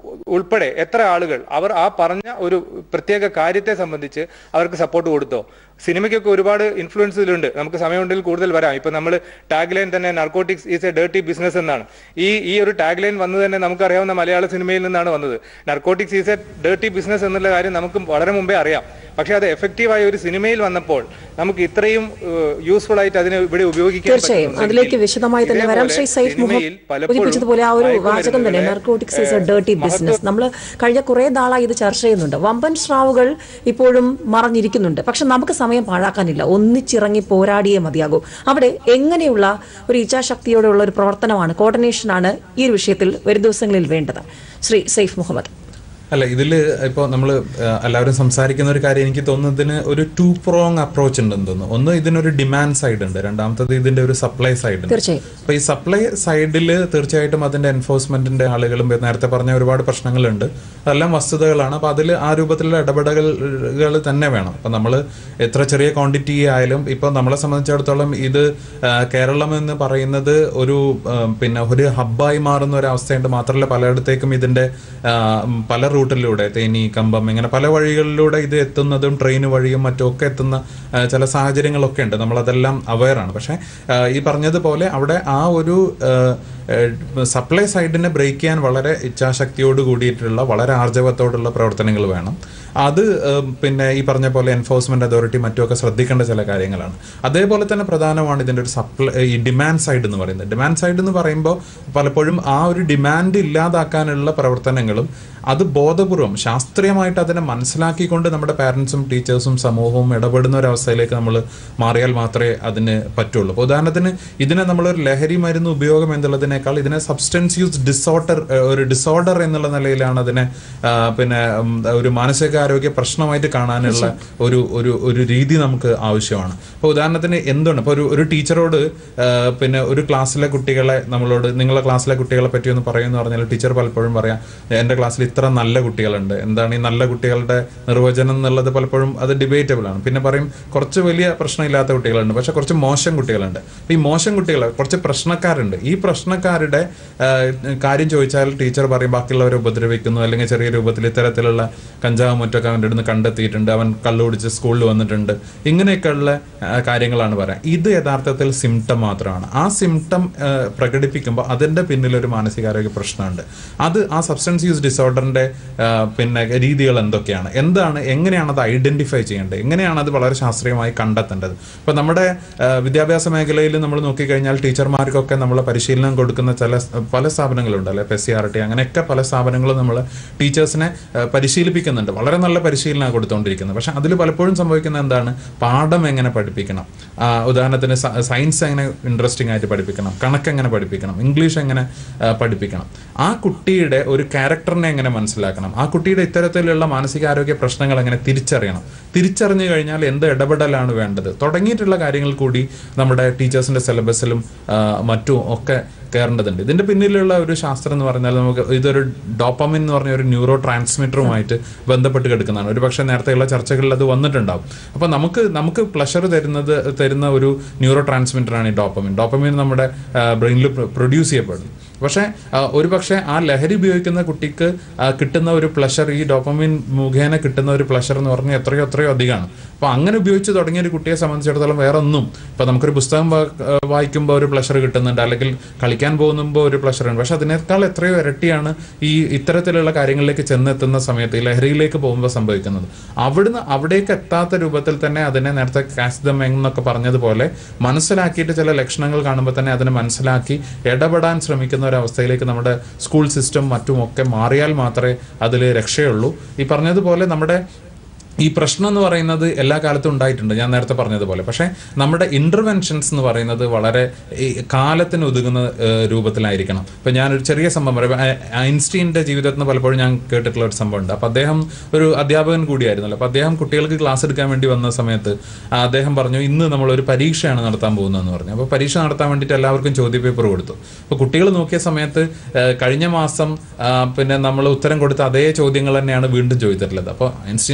ഉൾപ്പെടെ എത്ര ആളുകൾ അവർ ആ പറഞ്ഞ ഒരു പ്രത്യേക കാര്യത്തെ സംബന്ധിച്ച് അവർക്ക് സപ്പോർട്ട് കൊടുത്തോ സിനിമയ്ക്കൊക്കെ ഒരുപാട് ഇൻഫ്ലുവൻസ് ഇതിലുണ്ട് നമുക്ക് സമയമുണ്ടെങ്കിൽ കൂടുതൽ വരാം ഇപ്പൊ നമ്മൾ ടാഗ് ലൈൻ തന്നെ narcotics is a dirty business എന്നാണ് ഈ ഈ ഒരു ടാഗ് ലൈൻ വന്നത് തന്നെ നമുക്കറിയാവുന്ന മലയാള സിനിമയിൽ നിന്നാണ് വന്നത് narcotics is a dirty business എന്നുള്ള കാര്യം നമുക്ക് വളരെ മുമ്പേ അറിയാം പക്ഷെ അത് എഫക്റ്റീവായ ഒരു സിനിമയിൽ വന്നപ്പോൾ നമുക്ക് ഇത്രയും യൂസ്ഫുൾ ആയിട്ട് അതിനെ ഇവിടെ ഉപയോഗിക്കാൻ
തീർച്ചയായും
പറ്റുന്നുണ്ടെങ്കിൽ
അതിലേക്ക് വിശദമായി തന്നെ വരാം ശ്രീ
ഇതേപോലെ
സൈഫ് മുഹമ്മദ്
സിനിമയിൽ പലപ്പോഴും
സൂചിപ്പിച്ചതുപോലെ ആ ഒരു വാചകം തന്നെ
മയക്കുമരുന്നുകളെ,
narcotics is a
uh,
dirty
മഹത്വ-
ബിസിനസ് നമ്മൾ കഴിഞ്ഞ കുറേ നാളായി ഇത് ചർച്ച ചെയ്യുന്നുണ്ട് വമ്പൻ സ്രാവുകൾ ഇപ്പോഴും മറഞ്ഞിരിക്കുന്നുണ്ട് പക്ഷെ നമുക്ക് സമയം പാഴാക്കാനില്ല ഒന്നിച്ചിറങ്ങി പോരാടിയേ മതിയാകൂ അവിടെ എങ്ങനെയുള്ള ഒരു ഇച്ഛാശക്തിയോടെയുള്ള ഒരു പ്രവർത്തനമാണ് കോർഡിനേഷനാണ് ഈ ഒരു വിഷയത്തിൽ വരും ദിവസങ്ങളിൽ വേണ്ടത് ശ്രീ സൈഫ് മുഹമ്മദ്
അല്ല ഇതിൽ ഇപ്പോൾ നമ്മൾ എല്ലാവരും സംസാരിക്കുന്ന ഒരു കാര്യം എനിക്ക് തോന്നുന്നതിന് ഒരു ടു പ്രോങ് അപ്രോച്ച് ഉണ്ടെന്ന് തോന്നുന്നു ഒന്ന് ഇതിനൊരു ഡിമാൻഡ് സൈഡ് ഉണ്ട് രണ്ടാമത്തത് ഇതിന്റെ ഒരു സപ്ലൈ സൈഡ് ഉണ്ട്
തീർച്ചയായും
അപ്പൊ ഈ സപ്ലൈ സൈഡിൽ തീർച്ചയായിട്ടും അതിന്റെ എൻഫോഴ്സ്മെന്റിന്റെ ആളുകളും ഇപ്പൊ നേരത്തെ പറഞ്ഞ ഒരുപാട് പ്രശ്നങ്ങളുണ്ട് അതെല്ലാം വസ്തുതകളാണ് അപ്പൊ അതിൽ ആ രൂപത്തിലുള്ള ഇടപെടലുകൾ തന്നെ വേണം അപ്പൊ നമ്മൾ എത്ര ചെറിയ ക്വാണ്ടിറ്റി ആയാലും ഇപ്പൊ നമ്മളെ സംബന്ധിച്ചിടത്തോളം ഇത് ആ, കേരളം എന്ന് പറയുന്നത് ഒരു ആ, പിന്നെ ഒരു ഹബ്ബായി മാറുന്ന ഒരു അവസ്ഥയുണ്ട് മാത്രമല്ല പലയിടത്തേക്കും ഇതിന്റെ ആ, ഉം, പല റൂട്ടിലൂടെ തേനി കമ്പം ഇങ്ങനെ പല വഴികളിലൂടെ ഇത് എത്തുന്നതും ട്രെയിൻ വഴിയും മറ്റും ഒക്കെ എത്തുന്ന ആ, ചില സാഹചര്യങ്ങളൊക്കെ ഉണ്ട് നമ്മളതെല്ലാം അവയറാണ് പക്ഷേ ആ, ഈ പറഞ്ഞതുപോലെ അവിടെ ആ ഒരു സപ്ലൈ സൈഡിനെ ബ്രേക്ക് ചെയ്യാൻ വളരെ ഇച്ഛാശക്തിയോട് കൂടിയിട്ടുള്ള വളരെ ആർജവത്തോടുള്ള പ്രവർത്തനങ്ങൾ വേണം അത് ഏം, പിന്നെ ഈ പറഞ്ഞ പോലെ എൻഫോഴ്സ്മെന്റ് അതോറിറ്റി മറ്റുമൊക്കെ ശ്രദ്ധിക്കേണ്ട ചില കാര്യങ്ങളാണ് അതേപോലെ തന്നെ പ്രധാനമാണ് ഇതിന്റെ ഒരു സപ്ലൈ ഈ ഡിമാൻഡ് സൈഡ് എന്ന് പറയുന്നത് ഡിമാൻഡ് സൈഡ് എന്ന് പറയുമ്പോൾ പലപ്പോഴും ആ ഒരു ഡിമാൻഡ് ഇല്ലാതാക്കാനുള്ള പ്രവർത്തനങ്ങളും അത് ബോധപൂർവം ശാസ്ത്രീയമായിട്ട് അതിനെ മനസ്സിലാക്കിക്കൊണ്ട് നമ്മുടെ പാരൻസും ടീച്ചേഴ്സും സമൂഹവും ഇടപെടുന്ന ഒരു അവസ്ഥയിലേക്ക് നമ്മൾ മാറിയാൽ മാത്രമേ അതിന് പറ്റുള്ളൂ അപ്പോൾ ഉദാഹരണത്തിന് ഇതിനെ നമ്മളൊരു ലഹരി മരുന്ന് ഉപയോഗം എന്നുള്ളതിനേക്കാൾ ഇതിനെ സബ്സ്റ്റൻസ് യൂസ് ഡിസോർഡർ ഒരു ഡിസോർഡർ എന്നുള്ള നിലയിലാണ് അതിനെ ആ, പിന്നെ ഉം, ഒരു മാനസികാരോഗ്യ പ്രശ്നമായിട്ട് കാണാനുള്ള ഒരു ഒരു ഒരു രീതി നമുക്ക് ആവശ്യമാണ് അപ്പോൾ ഉദാഹരണത്തിന് എന്തുണ്ട് ഇപ്പോൾ ഒരു ഒരു ടീച്ചറോട് ആ, പിന്നെ ഒരു ക്ലാസ്സിലെ കുട്ടികളെ നമ്മളോട് നിങ്ങളെ ക്ലാസ്സിലെ കുട്ടികളെ പറ്റി ഒന്ന് പറയുമെന്ന് പറഞ്ഞാൽ ടീച്ചർ പലപ്പോഴും പറയാം എൻ്റെ ക്ലാസ്സിൽ ഇത്ര നല്ല കുട്ടികളുണ്ട് എന്താണ് ഈ നല്ല കുട്ടികളുടെ നിർവചനം എന്നുള്ളത് പലപ്പോഴും അത് ഡിബേറ്റബിൾ ആണ് പിന്നെ പറയും കുറച്ച് വലിയ പ്രശ്നമില്ലാത്ത കുട്ടികളുണ്ട് പക്ഷെ കുറച്ച് മോശം കുട്ടികളുണ്ട് അപ്പൊ ഈ മോശം കുട്ടികൾ കുറച്ച് പ്രശ്നക്കാരുണ്ട് ഈ പ്രശ്നക്കാരുടെ ആ, കാര്യം ചോദിച്ചാൽ ടീച്ചർ പറയും ബാക്കിയുള്ളവരെ ഉപദ്രവിക്കുന്നു അല്ലെങ്കിൽ ചെറിയ രൂപത്തിൽ ഇത്തരത്തിലുള്ള കഞ്ചാവ് മറ്റൊക്കെ അവൻ്റെ അടുത്ത് കണ്ടെത്തിയിട്ടുണ്ട് അവൻ കള്ളു കുടിച്ച് സ്കൂളിൽ വന്നിട്ടുണ്ട് ഇങ്ങനെയൊക്കെയുള്ള ആ, കാര്യങ്ങളാണ് പറയാം ഇത് യഥാർത്ഥത്തിൽ സിംറ്റം മാത്രമാണ് ആ സിംറ്റം പ്രകടിപ്പിക്കുമ്പോൾ അതിൻ്റെ പിന്നിൽ ഒരു മാനസികാരോഗ്യ പ്രശ്നമുണ്ട് അത് ആ സബ്സ്റ്റൻസ് യൂസ് ഡിസോർഡറിന്റെ പിന്നെ രീതികൾ എന്തൊക്കെയാണ് എന്താണ് എങ്ങനെയാണ് അത് ഐഡന്റിഫൈ ചെയ്യേണ്ടത് എങ്ങനെയാണ് അത് വളരെ ശാസ്ത്രീയമായി കണ്ടെത്തേണ്ടത് ഇപ്പൊ നമ്മുടെ ആ, വിദ്യാഭ്യാസ മേഖലയിൽ നമ്മൾ നോക്കിക്കഴിഞ്ഞാൽ ടീച്ചർമാർക്കൊക്കെ നമ്മൾ പരിശീലനം കൊടുക്കുന്ന ചില സ്- പല സ്ഥാപനങ്ങളുണ്ട് അല്ലെ എസ് സി ആർ ടി അങ്ങനെയൊക്കെ പല സ്ഥാപനങ്ങളും നമ്മൾ ടീച്ചേഴ്സിനെ ആ, പരിശീലിപ്പിക്കുന്നുണ്ട് വളരെ നല്ല പരിശീലനമാണ് കൊടുത്തുകൊണ്ടിരിക്കുന്നത് പക്ഷെ അതിൽ പലപ്പോഴും സംഭവിക്കുന്നത് എന്താണ് പാഠം എങ്ങനെ പഠിപ്പിക്കണം ആ, ഉദാഹരണത്തിന് സ- സയൻസ് എങ്ങനെ ഇൻട്രസ്റ്റിംഗ് ആയിട്ട് പഠിപ്പിക്കണം കണക്ക് എങ്ങനെ പഠിപ്പിക്കണം ഇംഗ്ലീഷ് എങ്ങനെ ആ, പഠിപ്പിക്കണം ആ കുട്ടിയുടെ ഒരു ക്യാരക്ടറിനെ എങ്ങനെ മനസ്സിലാക്കണം ആ കുട്ടിയുടെ ഇത്തരത്തിലുള്ള മാനസികാരോഗ്യ പ്രശ്നങ്ങൾ എങ്ങനെ തിരിച്ചറിയണം തിരിച്ചറിഞ്ഞു കഴിഞ്ഞാൽ എന്ത് ഇടപെടലാണ് വേണ്ടത് തുടങ്ങിയിട്ടുള്ള കാര്യങ്ങൾ കൂടി നമ്മുടെ ടീച്ചേഴ്സിന്റെ സിലബസിലും ആ, മറ്റും ഒക്കെ കയറേണ്ടതുണ്ട് ഇതിന്റെ പിന്നിലുള്ള ഒരു ശാസ്ത്രം എന്ന് പറഞ്ഞാൽ നമുക്ക് ഇതൊരു ഡോപ്പമിൻ എന്ന് പറഞ്ഞ ഒരു ന്യൂറോ ട്രാൻസ്മിറ്ററുമായിട്ട് ബന്ധപ്പെട്ട് കിടക്കുന്നതാണ് ഒരു പക്ഷേ നേരത്തെയുള്ള ചർച്ചകളിൽ അത് വന്നിട്ടുണ്ടാവും അപ്പോൾ നമുക്ക് നമുക്ക് പ്ലഷർ തരുന്നത് തരുന്ന ഒരു ന്യൂറോ ട്രാൻസ്മിറ്ററാണ് ഈ ഡോപ്പമിൻ ഡോപ്പമിൻ നമ്മുടെ ബ്രെയിനിൽ പ്രൊഡ്യൂസ് ചെയ്യപ്പെടുന്നു പക്ഷേ ആ, ഒരു പക്ഷേ ആ ലഹരി ഉപയോഗിക്കുന്ന കുട്ടിക്ക് ആ, കിട്ടുന്ന ഒരു പ്ലഷർ ഈ ഡോപ്പമിൻ മുഖേന കിട്ടുന്ന ഒരു പ്ലഷർ എന്ന് പറഞ്ഞാൽ എത്രയോ എത്രയോ അധികമാണ് അപ്പോൾ അങ്ങനെ ഉപയോഗിച്ച് തുടങ്ങിയ ഒരു കുട്ടിയെ സംബന്ധിച്ചിടത്തോളം വേറെ ഒന്നും ഇപ്പോൾ നമുക്കൊരു പുസ്തകം വാ- ആ, വായിക്കുമ്പോൾ ഒരു പ്ലഷർ കിട്ടുന്നുണ്ട് അല്ലെങ്കിൽ കളിക്കാൻ പോകുമ്പോൾ ഒരു പ്ലഷർ ഉണ്ട് പക്ഷെ അതിനേക്കാൾ എത്രയോ ഇരട്ടിയാണ് ഈ ഇത്തരത്തിലുള്ള കാര്യങ്ങളിലേക്ക് ചെന്നെത്തുന്ന സമയത്ത് ഈ ലഹരിയിലേക്ക് പോകുമ്പോൾ സംഭവിക്കുന്നത് അവിടുന്ന് അവിടേക്ക് എത്താത്ത രൂപത്തിൽ തന്നെ അതിനെ നേരത്തെ കാസ് ദം എന്നൊക്കെ പറഞ്ഞതുപോലെ മനസ്സിലാക്കിയിട്ട് ചില ലക്ഷണങ്ങൾ കാണുമ്പോൾ തന്നെ അതിനെ മനസ്സിലാക്കി ഇടപെടാൻ ശ്രമിക്കുന്ന ഒരു അവസ്ഥയിലേക്ക് നമ്മുടെ സ്കൂൾ സിസ്റ്റം മറ്റും ഒക്കെ മാറിയാൽ മാത്രമേ അതിൽ രക്ഷയുള്ളൂ ഈ പറഞ്ഞതുപോലെ നമ്മുടെ ഈ പ്രശ്നം എന്ന് പറയുന്നത് എല്ലാ കാലത്തും ഉണ്ടായിട്ടുണ്ട് ഞാൻ നേരത്തെ പറഞ്ഞതുപോലെ പക്ഷേ നമ്മുടെ ഇന്റർവെൻഷൻസ് എന്ന് പറയുന്നത് വളരെ ഈ കാലത്തിന് ഒതുങ്ങുന്ന ഏഹ്, രൂപത്തിലായിരിക്കണം ഇപ്പൊ ഞാനൊരു ചെറിയ സംഭവം പറയാം ഐ- ഐൻസ്റ്റീൻ്റെ ജീവിതത്തിൽ നിന്ന് പലപ്പോഴും ഞാൻ കേട്ടിട്ടുള്ള ഒരു സംഭവം ഉണ്ട് അപ്പൊ അദ്ദേഹം ഒരു അധ്യാപകൻ കൂടിയായിരുന്നല്ലോ അപ്പൊ അദ്ദേഹം കുട്ടികൾക്ക് ക്ലാസ് എടുക്കാൻ വേണ്ടി വന്ന സമയത്ത് ആ, അദ്ദേഹം പറഞ്ഞു ഇന്ന് നമ്മൾ ഒരു പരീക്ഷയാണ് നടത്താൻ പോകുന്നതെന്ന് പറഞ്ഞു അപ്പോൾ പരീക്ഷ നടത്താൻ വേണ്ടിയിട്ട് എല്ലാവർക്കും ചോദ്യ പേപ്പർ കൊടുത്തു അപ്പോൾ കുട്ടികൾ നോക്കിയ സമയത്ത് ഏഹ്, കഴിഞ്ഞ മാസം ആ, പിന്നെ നമ്മൾ ഉത്തരം കൊടുത്ത അതേ ചോദ്യങ്ങൾ തന്നെയാണ് വീണ്ടും ചോദിച്ചിട്ടുള്ളത് അപ്പോൾ ഐൻസ്റ്റീൻ ആയതുകൊണ്ട് തന്നെ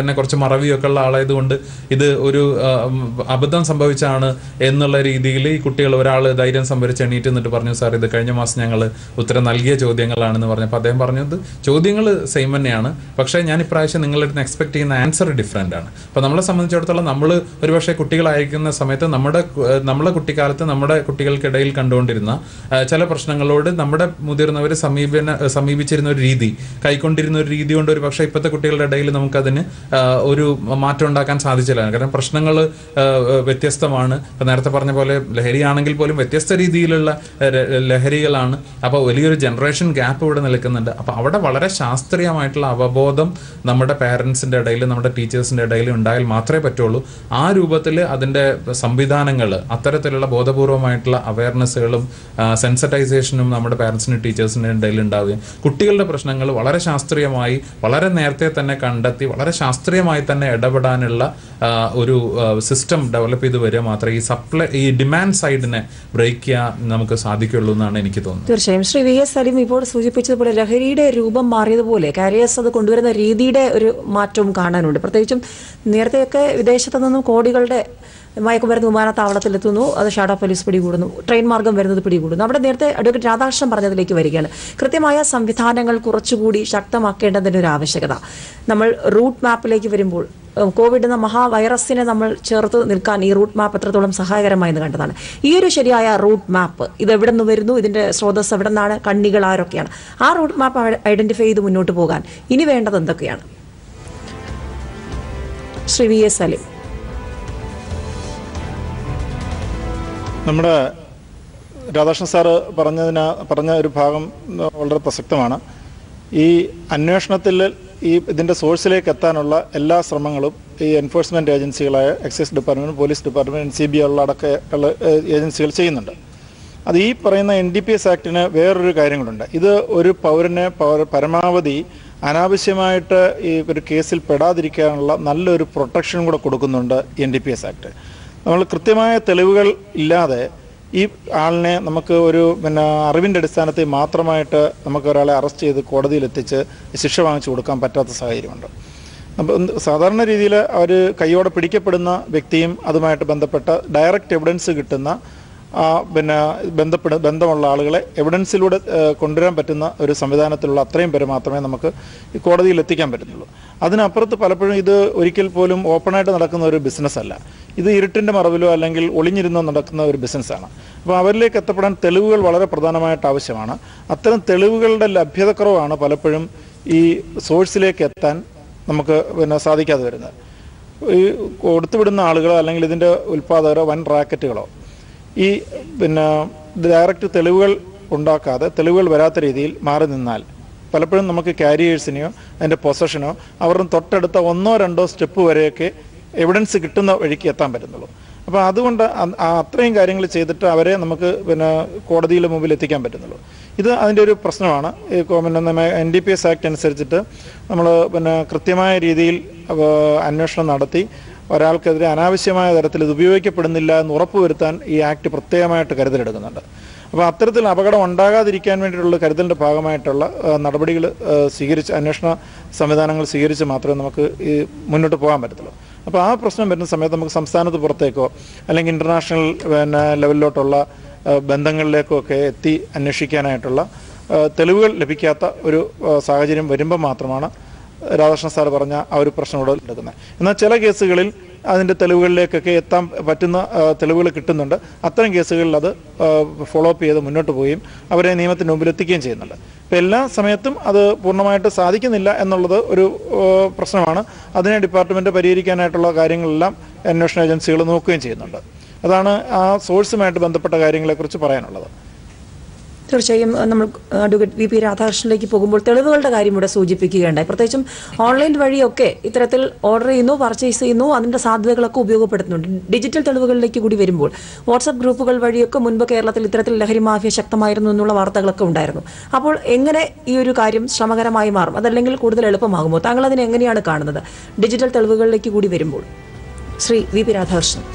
തന്നെ കുറച്ച് മറവിയൊക്കെ ഉള്ള ആളായതുകൊണ്ട് ഇത് ഒരു ആ, ഉം, അബദ്ധം സംഭവിച്ചാണ് എന്നുള്ള രീതിയിൽ ഈ കുട്ടികൾ ഒരാൾ ധൈര്യം സംഭരിച്ച് എണീറ്റ് എന്നിട്ട് പറഞ്ഞു സാർ ഇത് കഴിഞ്ഞ മാസം ഞങ്ങൾ ഉത്തരം നൽകിയ ചോദ്യങ്ങളാണെന്ന് പറഞ്ഞപ്പോൾ അദ്ദേഹം പറഞ്ഞത് ചോദ്യങ്ങൾ സെയിം തന്നെയാണ് പക്ഷേ ഞാൻ ഇപ്രാവശ്യം നിങ്ങളുടെ അടുത്ത് എക്സ്പെക്ട് ചെയ്യുന്ന ആൻസർ ഡിഫറെൻ്റ് ആണ് അപ്പോൾ നമ്മളെ സംബന്ധിച്ചിടത്തോളം നമ്മൾ ഒരുപക്ഷെ കുട്ടികളായിരിക്കുന്ന സമയത്ത് നമ്മുടെ കു- ഏഹ് നമ്മളെ കുട്ടിക്കാലത്ത് നമ്മുടെ കുട്ടികൾക്കിടയിൽ കണ്ടുകൊണ്ടിരുന്ന ഏഹ് ചില പ്രശ്നങ്ങളോട് നമ്മുടെ മുതിർന്നവർ സമീപന ഏഹ് സമീപിച്ചിരുന്ന ഒരു രീതി കൈക്കൊണ്ടിരുന്ന ഒരു രീതി കൊണ്ട് ഒരു പക്ഷേ ഇപ്പോഴത്തെ കുട്ടികളുടെ ഇടയിൽ നമുക്കതിന് ഏഹ് ഒരു മാറ്റം ഉണ്ടാക്കാൻ സാധിച്ചില്ല കാരണം പ്രശ്നങ്ങൾ വ്യത്യസ്തമാണ് ഇപ്പം നേരത്തെ പറഞ്ഞ പോലെ ലഹരിയാണെങ്കിൽ പോലും വ്യത്യസ്ത രീതിയിലുള്ള ഏഹ് ര- ലഹരികളാണ് അപ്പോൾ വലിയൊരു ജനറേഷൻ ഗ്യാപ്പ് ഇവിടെ നിൽക്കുന്നുണ്ട് അപ്പോൾ അവിടെ വളരെ ശാസ്ത്രീയമായിട്ടുള്ള അവബോധം നമ്മുടെ പാരൻസിൻ്റെ ഇടയിൽ നമ്മുടെ ടീച്ചേഴ്സിൻ്റെ ഇടയിൽ ഉണ്ടായാൽ മാത്രമേ പറ്റുള്ളൂ ആ രൂപത്തിൽ അതിൻ്റെ സംവിധാനങ്ങൾ അത്തരത്തിലുള്ള ബോധപൂർവമായിട്ടുള്ള അവയർനെസ്സുകളും സെൻസറ്റൈസേഷനും നമ്മുടെ പാരൻസിനും ടീച്ചേഴ്സിൻ്റെ ഇടയിൽ ഉണ്ടാവുകയും കുട്ടികളുടെ പ്രശ്നങ്ങൾ വളരെ ശാസ്ത്രീയമായി വളരെ നേരത്തെ തന്നെ കണ്ടെത്തി വളരെ ശാസ്ത്രീയമായി തന്നെ ഇടപെടാനുള്ള ആ, ഒരു സിസ്റ്റം ഡെവലപ്പ് ചെയ്ത് വരിക മാത്രമേ ഈ സപ്ലൈ ഈ ഡിമാൻഡ് സൈഡിനെ ബ്രേക്ക് ചെയ്യാൻ നമുക്ക് സാധിക്കുള്ളൂ എന്നാണ് എനിക്ക് തോന്നുന്നത്
തീർച്ചയായും ശ്രീ വി എസ് സലീം ഇപ്പോൾ സൂചിപ്പിച്ചതുപോലെ ലഹരിയുടെ രൂപം മാറിയതുപോലെ കാരിയേഴ്സ് അത് കൊണ്ടുവരുന്ന രീതിയുടെ ഒരു മാറ്റവും കാണാനുണ്ട് പ്രത്യേകിച്ചും നേരത്തെയൊക്കെ വിദേശത്തു നിന്നും കോടികളുടെ മയക്കുമരുന്ന് വിമാനത്താവളത്തിലെത്തുന്നു അത് ഷാഡോ പോലീസ് പിടികൂടുന്നു ട്രെയിൻ മാർഗം വരുന്നത് പിടികൂടുന്നു അവിടെ നേരത്തെ അഡ്വക്കേറ്റ് രാധാകൃഷ്ണൻ പറഞ്ഞതിലേക്ക് വരികയാണ് കൃത്യമായ സംവിധാനങ്ങൾ കുറച്ചുകൂടി ശക്തമാക്കേണ്ടതിൻ്റെ ഒരു ആവശ്യകത നമ്മൾ റൂട്ട് മാപ്പിലേക്ക് വരുമ്പോൾ ഉം, കോവിഡ് എന്ന മഹാവൈറസിനെ നമ്മൾ ചേർത്ത് നിൽക്കാൻ ഈ റൂട്ട് മാപ്പ് എത്രത്തോളം സഹായകരമായെന്ന് കണ്ടതാണ് ഈ ഒരു ശരിയായ റൂട്ട് മാപ്പ് ഇത് എവിടെ നിന്ന് വരുന്നു ഇതിന്റെ സ്രോതസ് എവിടെ നിന്നാണ് കണ്ണികൾ ആരൊക്കെയാണ് ആ റൂട്ട് മാപ്പ് ഐഡന്റിഫൈ ചെയ്ത് മുന്നോട്ട് പോകാൻ ഇനി വേണ്ടത് എന്തൊക്കെയാണ് ശ്രീ വി എസ് സലീം
നമ്മുടെ രാധാകൃഷ്ണൻ സാറ് പറഞ്ഞതിന് പറഞ്ഞ ഒരു ഭാഗം ഉം, വളരെ പ്രസക്തമാണ് ഈ അന്വേഷണത്തിൽ ഈ ഇതിൻ്റെ സോഴ്സിലേക്ക് എത്താനുള്ള എല്ലാ ശ്രമങ്ങളും ഈ എൻഫോഴ്സ്മെൻറ്റ് ഏജൻസികളായ excise department police department C B I അടക്ക ഉള്ള ഏഹ്, ഏജൻസികൾ ചെയ്യുന്നുണ്ട് അത് ഈ പറയുന്ന എൻ ഡി പി എസ് ആക്ടിന് വേറൊരു കാര്യങ്ങളുണ്ട് ഇത് ഒരു പൗരന് പൗര പരമാവധി അനാവശ്യമായിട്ട് ഈ ഒരു കേസിൽ പെടാതിരിക്കാനുള്ള നല്ലൊരു പ്രൊട്ടക്ഷൻ കൂടെ കൊടുക്കുന്നുണ്ട് N D P S act നമ്മൾ കൃത്യമായ തെളിവുകൾ ഇല്ലാതെ ഈ ആളിനെ നമുക്ക് ഒരു പിന്നെ അറിവിൻ്റെ അടിസ്ഥാനത്തിൽ മാത്രമായിട്ട് നമുക്ക് ഒരാളെ അറസ്റ്റ് ചെയ്ത് കോടതിയിൽ എത്തിച്ച് ശിക്ഷ വാങ്ങിച്ചു കൊടുക്കാൻ പറ്റാത്ത സാഹചര്യമുണ്ട് അപ്പം എന്ത് സാധാരണ രീതിയിൽ അവർ കൈയോടെ പിടിക്കപ്പെടുന്ന വ്യക്തിയും അതുമായിട്ട് ബന്ധപ്പെട്ട ഡയറക്റ്റ് എവിഡൻസ് കിട്ടുന്ന ആ പിന്നെ ബന്ധപ്പെട ബന്ധമുള്ള ആളുകളെ എവിഡൻസിലൂടെ ഏഹ്, കൊണ്ടുവരാൻ പറ്റുന്ന ഒരു സംവിധാനത്തിലുള്ള അത്രയും പേര് മാത്രമേ നമുക്ക് ഈ കോടതിയിൽ എത്തിക്കാൻ പറ്റുന്നുള്ളൂ അതിനപ്പുറത്ത് പലപ്പോഴും ഇത് ഒരിക്കൽ പോലും ഓപ്പണായിട്ട് നടക്കുന്ന ഒരു ബിസിനസ് അല്ല ഇത് ഇരുട്ടിൻ്റെ മറവിലോ അല്ലെങ്കിൽ ഒളിഞ്ഞിരുന്നോ നടക്കുന്ന ഒരു ബിസിനസ്സാണ് അപ്പോൾ അവരിലേക്ക് എത്തപ്പെടാൻ തെളിവുകൾ വളരെ പ്രധാനമായിട്ട് ആവശ്യമാണ് അത്തരം തെളിവുകളുടെ ലഭ്യതക്കുറവാണ് പലപ്പോഴും ഈ സോഴ്സിലേക്ക് എത്താൻ നമുക്ക് പിന്നെ സാധിക്കാതെ വരുന്നത് ഈ കൊടുത്തുവിടുന്ന ആളുകളോ അല്ലെങ്കിൽ ഇതിൻ്റെ ഉൽപ്പാദകരോ വൻ റാക്കറ്റുകളോ ഈ പിന്നെ ഡയറക്റ്റ് തെളിവുകൾ ഉണ്ടാക്കാതെ തെളിവുകൾ വരാത്ത രീതിയിൽ മാറി നിന്നാൽ പലപ്പോഴും നമുക്ക് കാരിയേഴ്സിനെയോ അതിൻ്റെ പൊസഷനോ അവരുടെ തൊട്ടടുത്ത ഒന്നോ രണ്ടോ സ്റ്റെപ്പ് വരെയൊക്കെ എവിഡൻസ് കിട്ടുന്ന വഴിക്ക് എത്താൻ പറ്റുന്നുള്ളൂ അപ്പോൾ അതുകൊണ്ട് അ- ആ അത്രയും കാര്യങ്ങൾ ചെയ്തിട്ട് അവരെ നമുക്ക് പിന്നെ കോടതിയുടെ മുമ്പിൽ എത്തിക്കാൻ പറ്റുന്നുള്ളൂ ഇത് അതിൻ്റെ ഒരു പ്രശ്നമാണ് ഈ കോ- പിന്നെ N D P S act അനുസരിച്ചിട്ട് നമ്മൾ പിന്നെ കൃത്യമായ രീതിയിൽ അവ- അന്വേഷണം നടത്തി ഒരാൾക്കെതിരെ അനാവശ്യമായ തരത്തിൽ ഇത് ഉപയോഗിക്കപ്പെടുന്നില്ല എന്ന് ഉറപ്പുവരുത്താൻ ഈ ആക്ട് പ്രത്യേകമായിട്ട് കരുതലെടുക്കുന്നുണ്ട് അപ്പോൾ അത്തരത്തിൽ അപകടം ഉണ്ടാകാതിരിക്കാൻ വേണ്ടിയിട്ടുള്ള കരുതലിൻ്റെ ഭാഗമായിട്ടുള്ള നടപടികൾ സ്വീകരിച്ച് അന്വേഷണ സംവിധാനങ്ങൾ സ്വീകരിച്ച് മാത്രമേ നമുക്ക് ഈ മുന്നോട്ട് പോകാൻ പറ്റത്തുള്ളൂ അപ്പോൾ ആ പ്രശ്നം വരുന്ന സമയത്ത് നമുക്ക് സംസ്ഥാനത്ത് പുറത്തേക്കോ അല്ലെങ്കിൽ ഇൻ്റർനാഷണൽ പിന്നെ ലെവലിലോട്ടുള്ള ആ, ബന്ധങ്ങളിലേക്കോ ഒക്കെ എത്തി അന്വേഷിക്കാനായിട്ടുള്ള ആ, തെളിവുകൾ ലഭിക്കാത്ത ഒരു ആ, സാഹചര്യം വരുമ്പോൾ മാത്രമാണ് രാധാകൃഷ്ണൻ സാർ പറഞ്ഞ ആ ഒരു പ്രശ്നം ഇവിടെ എടുക്കുന്നത് എന്നാൽ ചില കേസുകളിൽ അതിൻ്റെ തെളിവുകളിലേക്കൊക്കെ എത്താൻ പറ്റുന്ന ആ, തെളിവുകൾ കിട്ടുന്നുണ്ട് അത്തരം കേസുകളിൽ അത് ഫോളോ അപ്പ് ചെയ്ത് മുന്നോട്ട് പോവുകയും അവരെ നിയമത്തിന് മുമ്പിൽ എത്തിക്കുകയും ചെയ്യുന്നുണ്ട് ഇപ്പം എല്ലാ സമയത്തും അത് പൂർണ്ണമായിട്ട് സാധിക്കുന്നില്ല എന്നുള്ളത് ഒരു ആ, പ്രശ്നമാണ് അതിനെ ഡിപ്പാർട്ട്മെൻറ്റ് പരിഹരിക്കാനായിട്ടുള്ള കാര്യങ്ങളെല്ലാം അന്വേഷണ ഏജൻസികൾ നോക്കുകയും ചെയ്യുന്നുണ്ട് അതാണ് ആ സോഴ്സുമായിട്ട് ബന്ധപ്പെട്ട കാര്യങ്ങളെക്കുറിച്ച് പറയാനുള്ളത്
തീർച്ചയായും അഹ് നമ്മൾ അഡ്വക്കേറ്റ് വി പി രാധാകൃഷ്ണനിലേക്ക് പോകുമ്പോൾ തെളിവുകളുടെ കാര്യം ഇവിടെ സൂചിപ്പിക്കുകയുണ്ടായി പ്രത്യേകിച്ചും ഓൺലൈൻ വഴിയൊക്കെ ഇത്തരത്തിൽ ഓർഡർ ചെയ്യുന്നു പർച്ചേസ് ചെയ്യുന്നു അതിന്റെ സാധ്യതകളൊക്കെ ഉപയോഗപ്പെടുത്തുന്നുണ്ട് ഡിജിറ്റൽ തെളിവുകളിലേക്ക് കൂടി വരുമ്പോൾ വാട്സപ്പ് ഗ്രൂപ്പുകൾ വഴിയൊക്കെ മുൻപ് കേരളത്തിൽ ഇത്തരത്തിൽ ലഹരി മാഫിയ ശക്തമായിരുന്നു എന്നുള്ള വാർത്തകളൊക്കെ ഉണ്ടായിരുന്നു അപ്പോൾ എങ്ങനെ ഈ ഒരു കാര്യം ശ്രമകരമായി മാറും അതല്ലെങ്കിൽ കൂടുതൽ എളുപ്പമാകുമോ താങ്കൾ അതിനെ എങ്ങനെയാണ് കാണുന്നത് ഡിജിറ്റൽ തെളിവുകളിലേക്ക് കൂടി വരുമ്പോൾ ശ്രീ വി പി രാധാകൃഷ്ണൻ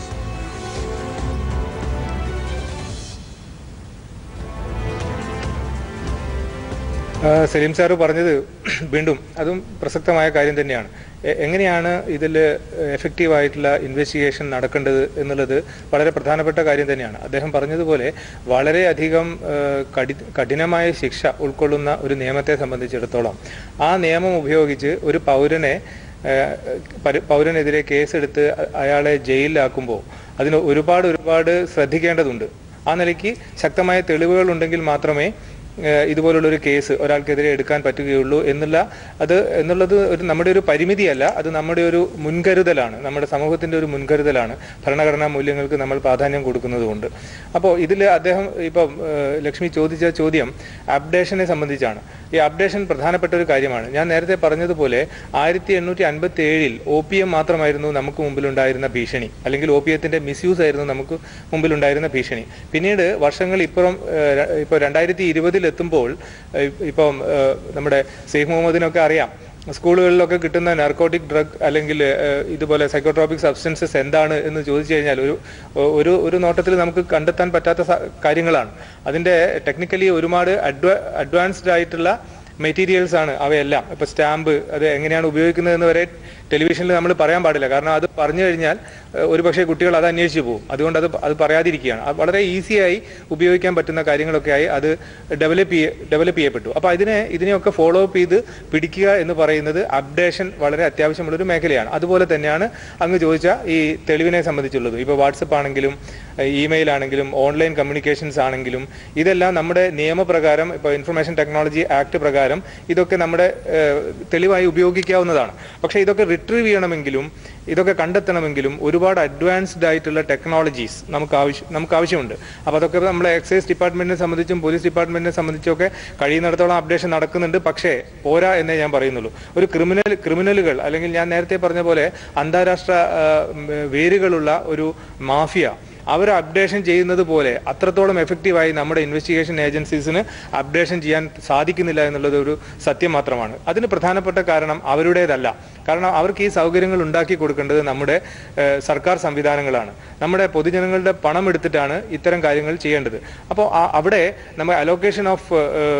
ആ, സലീം സാറ് പറഞ്ഞത് വീണ്ടും അതും പ്രസക്തമായ കാര്യം തന്നെയാണ് എ- എങ്ങനെയാണ് ഇതിൽ എഫക്റ്റീവ് ആയിട്ടുള്ള ഇൻവെസ്റ്റിഗേഷൻ നടക്കേണ്ടത് എന്നുള്ളത് വളരെ പ്രധാനപ്പെട്ട കാര്യം തന്നെയാണ് അദ്ദേഹം പറഞ്ഞതുപോലെ വളരെയധികം ആ, കടി കഠിനമായ ശിക്ഷ ഉൾക്കൊള്ളുന്ന ഒരു നിയമത്തെ സംബന്ധിച്ചിടത്തോളം ആ നിയമം ഉപയോഗിച്ച് ഒരു പൗരനെ ആ, പരി- പൗരനെതിരെ കേസെടുത്ത് അ- അയാളെ ജയിലിലാക്കുമ്പോൾ അതിന് ഒരുപാട് ഒരുപാട് ശ്രദ്ധിക്കേണ്ടതുണ്ട് ആ നിലയ്ക്ക് ശക്തമായ തെളിവുകൾ ഉണ്ടെങ്കിൽ മാത്രമേ ഏഹ് ഇതുപോലുള്ള ഒരു കേസ് ഒരാൾക്കെതിരെ എടുക്കാൻ പറ്റുകയുള്ളൂ എന്നുള്ള അത് എന്നുള്ളത് ഒരു നമ്മുടെ ഒരു പരിമിതിയല്ല അത് നമ്മുടെ ഒരു മുൻകരുതലാണ് നമ്മുടെ സമൂഹത്തിന്റെ ഒരു മുൻകരുതലാണ് ഭരണഘടനാ മൂല്യങ്ങൾക്ക് നമ്മൾ പ്രാധാന്യം കൊടുക്കുന്നതുകൊണ്ട് അപ്പോൾ ഇതിൽ അദ്ദേഹം ഇപ്പം ഏഹ് ലക്ഷ്മി ചോദിച്ച ചോദ്യം അപ്ഡേഷനെ സംബന്ധിച്ചാണ് ഈ അപ്ഡേഷൻ പ്രധാനപ്പെട്ട ഒരു കാര്യമാണ് ഞാൻ നേരത്തെ പറഞ്ഞതുപോലെ ആയിരത്തി എണ്ണൂറ്റി അൻപത്തി ഏഴിൽ ഒ പി എം മാത്രമായിരുന്നു നമുക്ക് മുമ്പിലുണ്ടായിരുന്ന ഭീഷണി അല്ലെങ്കിൽ ഒ പി എത്തിന്റെ മിസ്യൂസ് ആയിരുന്നു നമുക്ക് മുമ്പിലുണ്ടായിരുന്ന ഭീഷണി പിന്നീട് വർഷങ്ങൾ ഇപ്പുറം ഏഹ്, ഇപ്പോൾ രണ്ടായിരത്തി ഇരുപതിൽ എത്തുമ്പോൾ ഏഹ്, ഇപ്പം ഏഹ്, നമ്മുടെ സെയ്ഫ് മുഹമ്മദിനൊക്കെ അറിയാം സ്കൂളുകളിലൊക്കെ കിട്ടുന്ന നാർക്കോട്ടിക് ഡ്രഗ് അല്ലെങ്കിൽ ഏഹ്, ഇതുപോലെ സൈക്കോട്രോപിക് സബ്സ്റ്റൻസസ് എന്താണ് എന്ന് ചോദിച്ചു കഴിഞ്ഞാൽ ഒരു ഒരു ഒരു നോട്ടത്തിൽ നമുക്ക് കണ്ടെത്താൻ പറ്റാത്ത സ- കാര്യങ്ങളാണ് അതിന്റെ ടെക്നിക്കലി ഒരുപാട് അഡ്വാ അഡ്വാൻസ്ഡ് ആയിട്ടുള്ള മെറ്റീരിയൽസ് ആണ് അവയെല്ലാം ഇപ്പൊ സ്റ്റാമ്പ് അത് എങ്ങനെയാണ് ഉപയോഗിക്കുന്നത് എന്ന് വരെ ടെലിവിഷനിൽ നമ്മൾ പറയാൻ പാടില്ല കാരണം അത് പറഞ്ഞു കഴിഞ്ഞാൽ ഏഹ്, ഒരുപക്ഷെ കുട്ടികൾ അത് അന്വേഷിച്ചു പോകും അതുകൊണ്ട് അത് അത് പറയാതിരിക്കുകയാണ് അത് വളരെ ഈസിയായി ഉപയോഗിക്കാൻ പറ്റുന്ന കാര്യങ്ങളൊക്കെ ആയി അത് ഡെവലപ്പ് ചെയ്യ ഡെവലപ്പ് ചെയ്യപ്പെട്ടു അപ്പോൾ ഇതിനെ ഇതിനെയൊക്കെ ഫോളോ അപ്പ് ചെയ്ത് പിടിക്കുക എന്ന് പറയുന്നത് അപ്ഡേഷൻ വളരെ അത്യാവശ്യമുള്ളൊരു മേഖലയാണ് അതുപോലെ തന്നെയാണ് അങ്ങ് ചോദിച്ച ഈ തെളിവിനെ സംബന്ധിച്ചുള്ളത് ഇപ്പോൾ വാട്സപ്പ് ആണെങ്കിലും ഇമെയിൽ ആണെങ്കിലും ഓൺലൈൻ കമ്മ്യൂണിക്കേഷൻസ് ആണെങ്കിലും ഇതെല്ലാം നമ്മുടെ നിയമപ്രകാരം ഇപ്പോൾ ഇൻഫർമേഷൻ ടെക്നോളജി ആക്ട് പ്രകാരം ഇതൊക്കെ നമ്മുടെ ഏഹ്, തെളിവായി ഉപയോഗിക്കാവുന്നതാണ് പക്ഷേ ഇതൊക്കെ റിട്രീവ് ചെയ്യണമെങ്കിലും ഇതൊക്കെ കണ്ടെത്തണമെങ്കിലും ഒരുപാട് അഡ്വാൻസ്ഡ് ആയിട്ടുള്ള ടെക്നോളജീസ് നമുക്ക് ആവശ്യം നമുക്ക് ആവശ്യമുണ്ട് അപ്പോൾ അതൊക്കെ നമ്മുടെ എക്സൈസ് ഡിപ്പാർട്ട്മെന്റിനെ സംബന്ധിച്ചും പോലീസ് ഡിപ്പാർട്ട്മെന്റിനെ സംബന്ധിച്ചൊക്കെ കഴിയുന്നിടത്തോളം അപ്ഡേഷൻ നടക്കുന്നുണ്ട് പക്ഷേ പോരാ എന്നേ ഞാൻ പറയുന്നുള്ളൂ ഒരു ക്രിമിനൽ ക്രിമിനലുകൾ അല്ലെങ്കിൽ ഞാൻ നേരത്തെ പറഞ്ഞ പോലെ അന്താരാഷ്ട്ര ആ, ഉം, വേരുകളുള്ള ഒരു മാഫിയ അവർ അപ്ഡേഷൻ ചെയ്യുന്നത് പോലെ അത്രത്തോളം എഫക്റ്റീവായി നമ്മുടെ ഇൻവെസ്റ്റിഗേഷൻ ഏജൻസീസിന് അപ്ഡേഷൻ ചെയ്യാൻ സാധിക്കുന്നില്ല എന്നുള്ളത് ഒരു സത്യം മാത്രമാണ് അതിന് പ്രധാനപ്പെട്ട കാരണം അവരുടേതല്ല കാരണം അവർക്ക് ഈ സൗകര്യങ്ങൾ ഉണ്ടാക്കി കൊടുക്കേണ്ടത് നമ്മുടെ ഏഹ്, സർക്കാർ സംവിധാനങ്ങളാണ് നമ്മുടെ പൊതുജനങ്ങളുടെ പണം എടുത്തിട്ടാണ് ഇത്തരം കാര്യങ്ങൾ ചെയ്യേണ്ടത് അപ്പോൾ അവിടെ നമ്മൾ അലോക്കേഷൻ ഓഫ്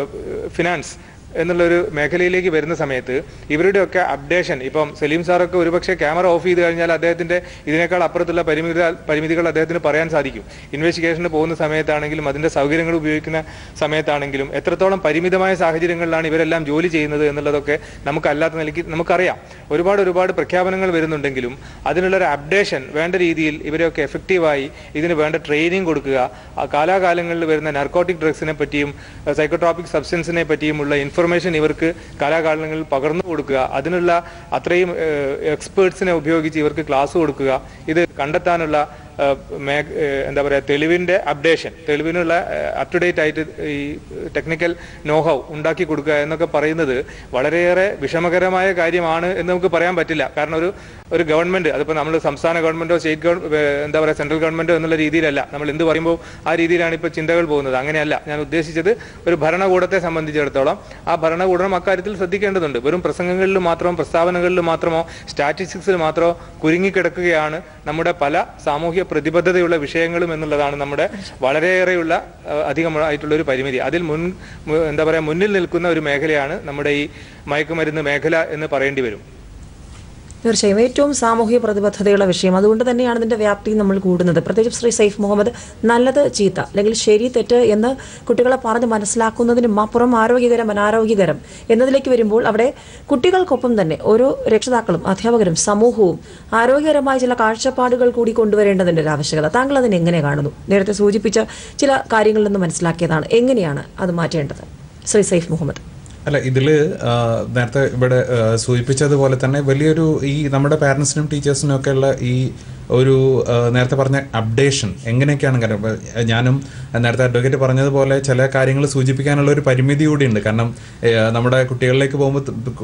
ഫിനാൻസ് എന്നുള്ളൊരു മേഖലയിലേക്ക് വരുന്ന സമയത്ത് ഇവരുടെയൊക്കെ അപ്ഡേഷൻ ഇപ്പം സലീം സാറൊക്കെ ഒരുപക്ഷെ ക്യാമറ ഓഫ് ചെയ്ത് കഴിഞ്ഞാൽ അദ്ദേഹത്തിന്റെ ഇതിനേക്കാൾ അപ്പുറത്തുള്ള പരിമിതി പരിമിതികൾ അദ്ദേഹത്തിന് പറയാൻ സാധിക്കും ഇൻവെസ്റ്റിഗേഷന് പോകുന്ന സമയത്താണെങ്കിലും അതിന്റെ സൗകര്യങ്ങൾ ഉപയോഗിക്കുന്ന സമയത്താണെങ്കിലും എത്രത്തോളം പരിമിതമായ സാഹചര്യങ്ങളിലാണ് ഇവരെല്ലാം ജോലി ചെയ്യുന്നത് എന്നുള്ളതൊക്കെ നമുക്കല്ലാത്ത നിലയ്ക്ക് നമുക്കറിയാം ഒരുപാട് ഒരുപാട് പ്രഖ്യാപനങ്ങൾ വരുന്നുണ്ടെങ്കിലും അതിനുള്ള ഒരു അപ്ഡേഷൻ വേണ്ട രീതിയിൽ ഇവരെയൊക്കെ എഫക്റ്റീവായി ഇതിന് വേണ്ട ട്രെയിനിങ് കൊടുക്കുക ആ കാലാകാലങ്ങളിൽ വരുന്ന നർക്കോട്ടിക് ഡ്രഗ്സിനെ പറ്റിയും സൈക്കോട്രോപിക് സബ്സ്റ്റൻസിനെ പറ്റിയുമുള്ള ഇൻഫർമേഷൻ ഇവർക്ക് കാലാകാലങ്ങളിൽ പകർന്നു കൊടുക്കുക അതിനുള്ള അത്രയും എക്സ്പേർട്സിനെ ഉപയോഗിച്ച് ഇവർക്ക് ക്ലാസ് കൊടുക്കുക ഇത് കണ്ടെത്താനുള്ള ഏഹ്, മേ- ഏഹ്, എന്താ പറയുക തെളിവിന്റെ അപ്ഡേഷൻ തെളിവിനുള്ള അപ് ടു ഡേറ്റ് ആയിട്ട് ഈ ടെക്നിക്കൽ നോഹൗ ഉണ്ടാക്കി കൊടുക്കുക എന്നൊക്കെ പറയുന്നത് വളരെയേറെ വിഷമകരമായ കാര്യമാണ് എന്ന് നമുക്ക് പറയാൻ പറ്റില്ല കാരണം ഒരു ഒരു ഗവൺമെന്റ് അതിപ്പോൾ നമ്മൾ സംസ്ഥാന ഗവൺമെന്റോ സ്റ്റേറ്റ് ഗവൺമെന്റ് എന്താ പറയുക സെൻട്രൽ ഗവൺമെന്റോ എന്നുള്ള രീതിയിലല്ല നമ്മൾ എന്ത് പറയുമ്പോൾ ആ രീതിയിലാണ് ഇപ്പോൾ ചിന്തകൾ പോകുന്നത് അങ്ങനെയല്ല ഞാൻ ഉദ്ദേശിച്ചത് ഒരു ഭരണകൂടത്തെ സംബന്ധിച്ചിടത്തോളം ആ ഭരണകൂടം അക്കാര്യത്തിൽ ശ്രദ്ധിക്കേണ്ടതുണ്ട് വെറും പ്രസംഗങ്ങളിൽ മാത്രമോ പ്രസ്താവനകളിൽ മാത്രമോ സ്റ്റാറ്റിസ്റ്റിക്സിൽ മാത്രമോ കുരുങ്ങിക്കിടക്കുകയാണ് നമ്മുടെ പല സാമൂഹ്യ പ്രതിബദ്ധതയുള്ള വിഷയങ്ങളും എന്നുള്ളതാണ് നമ്മുടെ വളരെയേറെയുള്ള അഹ്, അധികമായിട്ടുള്ള ഒരു പരിമിതി അതിൽ മുൻ മു- എന്താ പറയുക മുന്നിൽ നിൽക്കുന്ന ഒരു മേഖലയാണ് നമ്മുടെ ഈ മയക്കുമരുന്ന് മേഖല എന്ന് പറയേണ്ടി വരും
തീർച്ചയായും ഏറ്റവും സാമൂഹിക പ്രതിബദ്ധതയുള്ള വിഷയം അതുകൊണ്ട് തന്നെയാണ് ഇതിന്റെ വ്യാപ്തി നമ്മൾ കൂടുന്നത് പ്രത്യേകിച്ച് ശ്രീ സൈഫ് മുഹമ്മദ് നല്ലത് ചീത്ത അല്ലെങ്കിൽ ശരി തെറ്റ് എന്ന് കുട്ടികളെ പറഞ്ഞ് മനസ്സിലാക്കുന്നതിനും അപ്പുറം ആരോഗ്യകരം അനാരോഗ്യകരം എന്നതിലേക്ക് വരുമ്പോൾ അവിടെ കുട്ടികൾക്കൊപ്പം തന്നെ ഓരോ രക്ഷിതാക്കളും അധ്യാപകരും സമൂഹവും ആരോഗ്യകരമായ ചില കാഴ്ചപ്പാടുകൾ കൂടി കൊണ്ടുവരേണ്ടതിന്റെ ഒരു ആവശ്യകത താങ്കൾ അതിനെ എങ്ങനെ കാണുന്നു നേരത്തെ സൂചിപ്പിച്ച ചില കാര്യങ്ങളിൽ നിന്ന് മനസ്സിലാക്കിയതാണ് എങ്ങനെയാണ് അത് മാറ്റേണ്ടത് ശ്രീ സൈഫ് മുഹമ്മദ്
അല്ല ഇതില് ആ, നേരത്തെ ഇവിടെ ആ, സൂചിപ്പിച്ചതുപോലെ തന്നെ വലിയൊരു ഈ നമ്മുടെ പാരൻസിനും ടീച്ചേഴ്സിനും ഒക്കെ ഉള്ള ഈ ഒരു ആ, നേരത്തെ പറഞ്ഞ അപ്ഡേഷൻ എങ്ങനെയൊക്കെയാണ് കാര്യം ഇപ്പൊ ഞാനും നേരത്തെ അഡ്വക്കേറ്റ് പറഞ്ഞതുപോലെ ചില കാര്യങ്ങൾ സൂചിപ്പിക്കാനുള്ള ഒരു പരിമിതി കൂടിയുണ്ട് കാരണം ഏ, നമ്മുടെ കുട്ടികളിലേക്ക് പോകുമ്പോൾ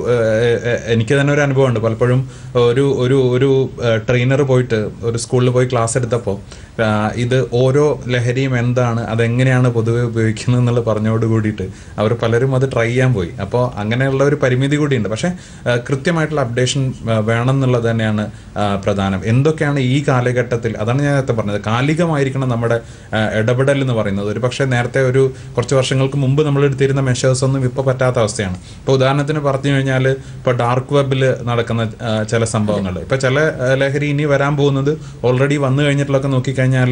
എനിക്ക് തന്നെ ഒരു അനുഭവമുണ്ട് പലപ്പോഴും ഒരു ഒരു ഒരു ട്രെയിനർ പോയിട്ട് ഒരു സ്കൂളിൽ പോയി ക്ലാസ് എടുത്തപ്പോൾ ആ, ഇത് ഓരോ ലഹരിയും എന്താണ് അതെങ്ങനെയാണ് പൊതുവെ ഉപയോഗിക്കുന്നത് എന്നുള്ളത് പറഞ്ഞോട് കൂടിയിട്ട് അവർ പലരും അത് ട്രൈ ചെയ്യാൻ പോയി അപ്പോൾ അങ്ങനെയുള്ള ഒരു പരിമിതി കൂടിയുണ്ട് പക്ഷേ ആ, കൃത്യമായിട്ടുള്ള അപ്ഡേഷൻ വേണം എന്നുള്ളത് തന്നെയാണ് ആ, പ്രധാനം എന്തൊക്കെയാണ് ഈ കാലഘട്ടത്തിൽ അതാണ് ഞാൻ നേരത്തെ പറഞ്ഞത് കാലികമായിരിക്കണം നമ്മുടെ ആ, ഇടപെടൽ എന്ന് പറയുന്നത് ഒരു പക്ഷേ നേരത്തെ ഒരു കുറച്ച് വർഷങ്ങൾക്ക് മുമ്പ് നമ്മൾ എടുത്തിരുന്ന മെഷേഴ്സ് ഒന്നും ഇപ്പോൾ പറ്റാത്ത അവസ്ഥയാണ് ഇപ്പോൾ ഉദാഹരണത്തിന് പറഞ്ഞു കഴിഞ്ഞാൽ ഇപ്പോൾ ഡാർക്ക് വെബിൽ നടക്കുന്ന ആ, ചില സംഭവങ്ങൾ ഇപ്പോൾ ചില ആ, ലഹരി ഇനി വരാൻ പോകുന്നത് ഓൾറെഡി വന്നു കഴിഞ്ഞിട്ടുള്ളതൊക്കെ നോക്കിക്കഴിഞ്ഞാൽ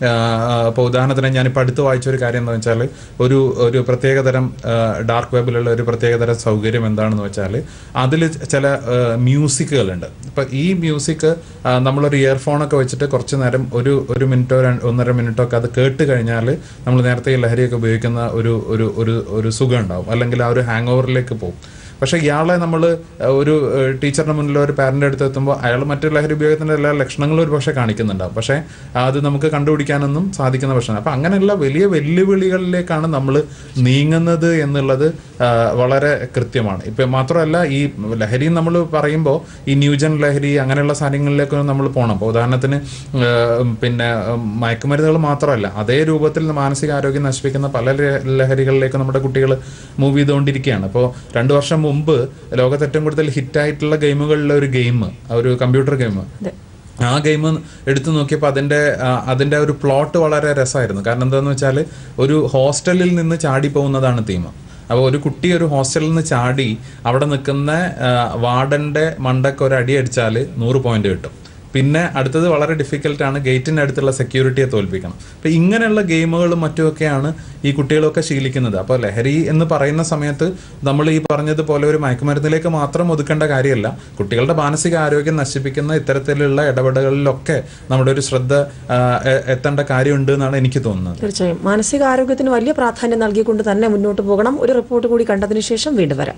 ഇപ്പോൾ ഉദാഹരണത്തിന് ഞാനിപ്പോൾ അടുത്ത് വായിച്ച ഒരു കാര്യം എന്താ വെച്ചാൽ ഒരു ഒരു പ്രത്യേകതരം ഡാർക്ക് വെബിലുള്ള ഒരു പ്രത്യേകതരം സൗകര്യം എന്താണെന്ന് വെച്ചാൽ അതിൽ ചില മ്യൂസിക്കുകളുണ്ട് ഇപ്പം ഈ മ്യൂസിക് നമ്മളൊരു ഇയർഫോണൊക്കെ വെച്ചിട്ട് കുറച്ച് നേരം ഒരു ഒരു മിനിറ്റോ രണ്ട് ഒന്നര മിനിറ്റോ ഒക്കെ അത് കേട്ട് കഴിഞ്ഞാൽ നമ്മൾ നേരത്തെ ഈ ലഹരിയൊക്കെ ഉപയോഗിക്കുന്ന ഒരു ഒരു ഒരു ഒരു സുഖം ഉണ്ടാവും അല്ലെങ്കിൽ ആ ഒരു ഹാങ് ഓവറിലേക്ക് പോകും പക്ഷേ ഇയാളെ നമ്മൾ ഒരു ഏഹ്, ടീച്ചറിന്റെ മുന്നിലോ ഒരു പാരന്റ് അടുത്ത് എത്തുമ്പോൾ അയാൾ മറ്റു ലഹരി ഉപയോഗത്തിന്റെ എല്ലാ ലക്ഷണങ്ങളും ഒരു പക്ഷേ കാണിക്കുന്നുണ്ടാവും പക്ഷേ അത് നമുക്ക് കണ്ടുപിടിക്കാനൊന്നും സാധിക്കുന്ന പ്രശ്നമാണ് അപ്പം അങ്ങനെയുള്ള വലിയ വെല്ലുവിളികളിലേക്കാണ് നമ്മൾ നീങ്ങുന്നത് എന്നുള്ളത് ആ, വളരെ കൃത്യമാണ് ഇപ്പം മാത്രമല്ല ഈ ലഹരി നമ്മൾ പറയുമ്പോൾ ഈ ന്യൂജൻ ലഹരി അങ്ങനെയുള്ള സാധനങ്ങളിലേക്ക് നമ്മൾ പോകണം അപ്പോൾ ഉദാഹരണത്തിന് ഏഹ്, പിന്നെ ഉം, മയക്കുമരുന്നുകൾ മാത്രമല്ല അതേ രൂപത്തിൽ മാനസികാരോഗ്യം നശിപ്പിക്കുന്ന പല ല- ലഹരികളിലേക്ക് നമ്മുടെ കുട്ടികൾ മൂവ് ചെയ്തുകൊണ്ടിരിക്കുകയാണ് അപ്പോൾ രണ്ട് വർഷം മുമ്പ് ലോകത്ത് ഏറ്റവും കൂടുതൽ ഹിറ്റായിട്ടുള്ള ഗെയിമുകളിലെ ഒരു ഗെയിം ഒരു കമ്പ്യൂട്ടർ ഗെയിം ആ ഗെയിം എടുത്തു നോക്കിയപ്പോൾ അതിൻ്റെ ആ, അതിൻ്റെ ഒരു പ്ലോട്ട് വളരെ രസമായിരുന്നു കാരണം എന്താണെന്ന് വെച്ചാൽ ഒരു ഹോസ്റ്റലിൽ നിന്ന് ചാടി പോകുന്നതാണ് തീം അപ്പോൾ ഒരു കുട്ടി ഒരു ഹോസ്റ്റലിൽ നിന്ന് ചാടി അവിടെ നിൽക്കുന്ന വാർഡൻ്റെ മണ്ടക്ക് ഒരു അടി അടിച്ചാൽ നൂറ് പോയിന്റ് കിട്ടും പിന്നെ അടുത്തത് വളരെ ഡിഫിക്കൽട്ട് ആണ് ഗേറ്റിൻ്റെ അടുത്തുള്ള സെക്യൂരിറ്റിയെ തോൽപ്പിക്കണം അപ്പോൾ ഇങ്ങനെയുള്ള ഗെയിമുകളും മറ്റുമൊക്കെയാണ് ഈ കുട്ടികളൊക്കെ ശീലിക്കുന്നത് അപ്പോൾ ലഹരി എന്ന് പറയുന്ന സമയത്ത് നമ്മൾ ഈ പറഞ്ഞതുപോലെ ഒരു മയക്കുമരുന്നിലേക്ക് മാത്രം ഒതുക്കേണ്ട കാര്യമല്ല കുട്ടികളുടെ മാനസിക ആരോഗ്യം നശിപ്പിക്കുന്ന ഇത്തരത്തിലുള്ള ഇടപെടലുകളിലൊക്കെ നമ്മുടെ ഒരു ശ്രദ്ധ ആ, എ- എത്തേണ്ട കാര്യമുണ്ട് എന്നാണ് എനിക്ക് തോന്നുന്നത്
തീർച്ചയായും മാനസികാരോഗ്യത്തിന് വലിയ പ്രാധാന്യം നൽകിക്കൊണ്ട് തന്നെ മുന്നോട്ട് പോകണം ഒരു റിപ്പോർട്ട് കൂടി കണ്ടതിന് ശേഷം വീണ്ടും വരാം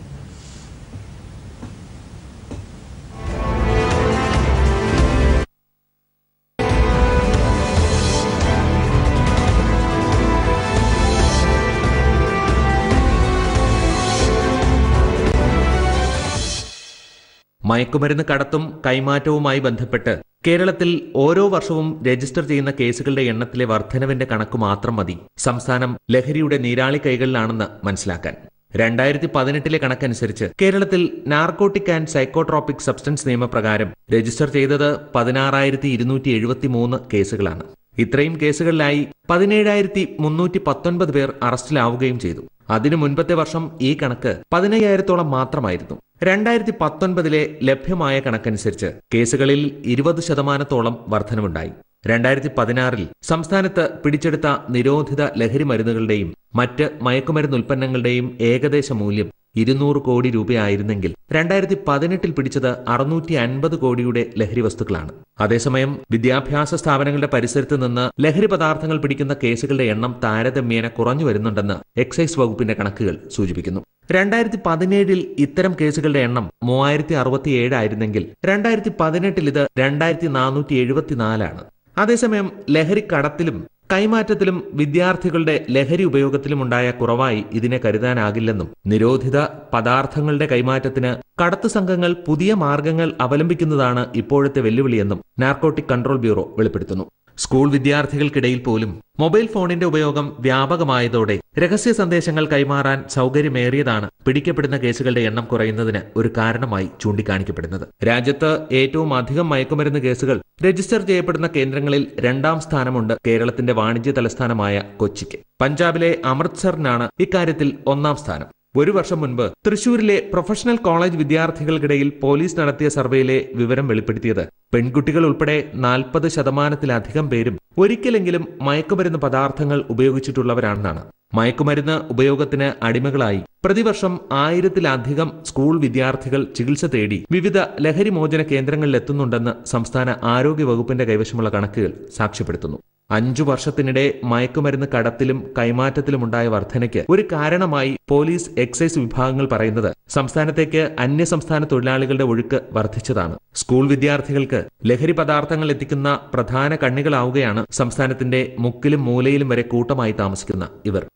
മയക്കുമരുന്ന് കടത്തും കൈമാറ്റവുമായി ബന്ധപ്പെട്ട് കേരളത്തിൽ ഓരോ വർഷവും രജിസ്റ്റർ ചെയ്യുന്ന കേസുകളുടെ എണ്ണത്തിലെ വർധനവിന്റെ കണക്ക് മാത്രം മതി സംസ്ഥാനം ലഹരിയുടെ നീരാളി കൈകളിലാണെന്ന് മനസ്സിലാക്കാൻ രണ്ടായിരത്തി പതിനെട്ടിലെ കണക്കനുസരിച്ച് കേരളത്തിൽ നാർക്കോട്ടിക് ആൻഡ് സൈക്കോട്രോപിക് സബ്സ്റ്റൻസ് നിയമപ്രകാരം രജിസ്റ്റർ ചെയ്തത് പതിനാറായിരത്തി ഇരുന്നൂറ്റി എഴുപത്തി മൂന്ന് കേസുകളാണ് ഇത്രയും കേസുകളിലായി പതിനേഴായിരത്തി മുന്നൂറ്റി പത്തൊൻപത് പേർ അറസ്റ്റിലാവുകയും ചെയ്തു അതിനു മുൻപത്തെ വർഷം ഈ കണക്ക് പതിനയ്യായിരത്തോളം മാത്രമായിരുന്നു രണ്ടായിരത്തി പത്തൊൻപതിലെ ലഭ്യമായ കണക്കനുസരിച്ച് കേസുകളിൽ ഇരുപത് ശതമാനത്തോളം വർധനവുണ്ടായി രണ്ടായിരത്തി പതിനാറിൽ സംസ്ഥാനത്ത് പിടിച്ചെടുത്ത നിരോധിത ലഹരി മരുന്നുകളുടെയും മറ്റ് മയക്കുമരുന്ന് ഉൽപ്പന്നങ്ങളുടെയും ഏകദേശ മൂല്യം ഇരുന്നൂറ് കോടി രൂപയായിരുന്നെങ്കിൽ രണ്ടായിരത്തി പതിനെട്ടിൽ പിടിച്ചത് അറുന്നൂറ്റി അൻപത് കോടിയുടെ ലഹരി വസ്തുക്കളാണ് അതേസമയം വിദ്യാഭ്യാസ സ്ഥാപനങ്ങളുടെ പരിസരത്ത് നിന്ന് ലഹരി പദാർത്ഥങ്ങൾ പിടിക്കുന്ന കേസുകളുടെ എണ്ണം താരതമ്യേന കുറഞ്ഞു വരുന്നുണ്ടെന്ന് എക്സൈസ് വകുപ്പിന്റെ കണക്കുകൾ സൂചിപ്പിക്കുന്നു രണ്ടായിരത്തി പതിനേഴിൽ ഇത്തരം കേസുകളുടെ എണ്ണം മൂവായിരത്തി അറുപത്തിയേഴ് ആയിരുന്നെങ്കിൽ രണ്ടായിരത്തി പതിനെട്ടിൽ ഇത് രണ്ടായിരത്തി നാനൂറ്റി എഴുപത്തിനാലാണ് അതേസമയം ലഹരി കടത്തിലും കൈമാറ്റത്തിലും വിദ്യാർത്ഥികളുടെ ലഹരി ഉപയോഗത്തിലും ഉണ്ടായ കുറവായി ഇതിനെ കരുതാനാകില്ലെന്നും നിരോധിത പദാർത്ഥങ്ങളുടെ കൈമാറ്റത്തിന് കടത്തു സംഘങ്ങൾ പുതിയ മാർഗങ്ങൾ അവലംബിക്കുന്നതാണ് ഇപ്പോഴത്തെ വെല്ലുവിളിയെന്നും നാർക്കോട്ടിക് കൺട്രോൾ ബ്യൂറോ വെളിപ്പെടുത്തുന്നു സ്കൂൾ വിദ്യാർത്ഥികൾക്കിടയിൽ പോലും മൊബൈൽ ഫോണിന്റെ ഉപയോഗം വ്യാപകമായതോടെ രഹസ്യ സന്ദേശങ്ങൾ കൈമാറാൻ സൗകര്യമേറിയതാണ് പിടിക്കപ്പെടുന്ന കേസുകളുടെ എണ്ണം കുറയുന്നതിന് ഒരു കാരണമായി ചൂണ്ടിക്കാണിക്കപ്പെടുന്നത് രാജ്യത്ത് ഏറ്റവും അധികം മയക്കുമരുന്ന് കേസുകൾ രജിസ്റ്റർ ചെയ്യപ്പെടുന്ന കേന്ദ്രങ്ങളിൽ രണ്ടാം സ്ഥാനമുണ്ട് കേരളത്തിന്റെ വാണിജ്യ തലസ്ഥാനമായ കൊച്ചിക്ക് പഞ്ചാബിലെ അമൃത്സറിനാണ് ഇക്കാര്യത്തിൽ ഒന്നാം സ്ഥാനം ഒരു വർഷം മുൻപ് തൃശൂരിലെ പ്രൊഫഷണൽ കോളേജ് വിദ്യാർത്ഥികൾക്കിടയിൽ പോലീസ് നടത്തിയ സർവേയിലെ വിവരം വെളിപ്പെടുത്തിയത് പെൺകുട്ടികൾ ഉൾപ്പെടെ നാൽപ്പത് ശതമാനത്തിലധികം പേരും ഒരിക്കലെങ്കിലും മയക്കുമരുന്ന് പദാർത്ഥങ്ങൾ ഉപയോഗിച്ചിട്ടുള്ളവരാണെന്നാണ് മയക്കുമരുന്ന് ഉപയോഗത്തിന് അടിമകളായി പ്രതിവർഷം ആയിരത്തിലധികം സ്കൂൾ വിദ്യാർത്ഥികൾ ചികിത്സ തേടി വിവിധ ലഹരിമോചന കേന്ദ്രങ്ങളിലെത്തുന്നുണ്ടെന്ന് സംസ്ഥാന ആരോഗ്യ വകുപ്പിന്റെ കൈവശമുള്ള കണക്കുകൾ സാക്ഷ്യപ്പെടുത്തുന്നു അഞ്ചു വർഷത്തിനിടെ മയക്കുമരുന്ന് കടത്തിലും കൈമാറ്റത്തിലുമുണ്ടായ വർധനയ്ക്ക് ഒരു കാരണമായി പോലീസ് എക്സൈസ് വിഭാഗങ്ങൾ പറയുന്നത് സംസ്ഥാനത്തേക്ക് അന്യസംസ്ഥാന തൊഴിലാളികളുടെ ഒഴുക്ക് വർദ്ധിച്ചതാണ് സ്കൂൾ വിദ്യാർത്ഥികൾക്ക് ലഹരി പദാർത്ഥങ്ങൾ എത്തിക്കുന്ന പ്രധാന കണ്ണികളാവുകയാണ് സംസ്ഥാനത്തിന്റെ മുക്കിലും മൂലയിലും വരെ കൂട്ടമായി താമസിക്കുന്ന ഇവർ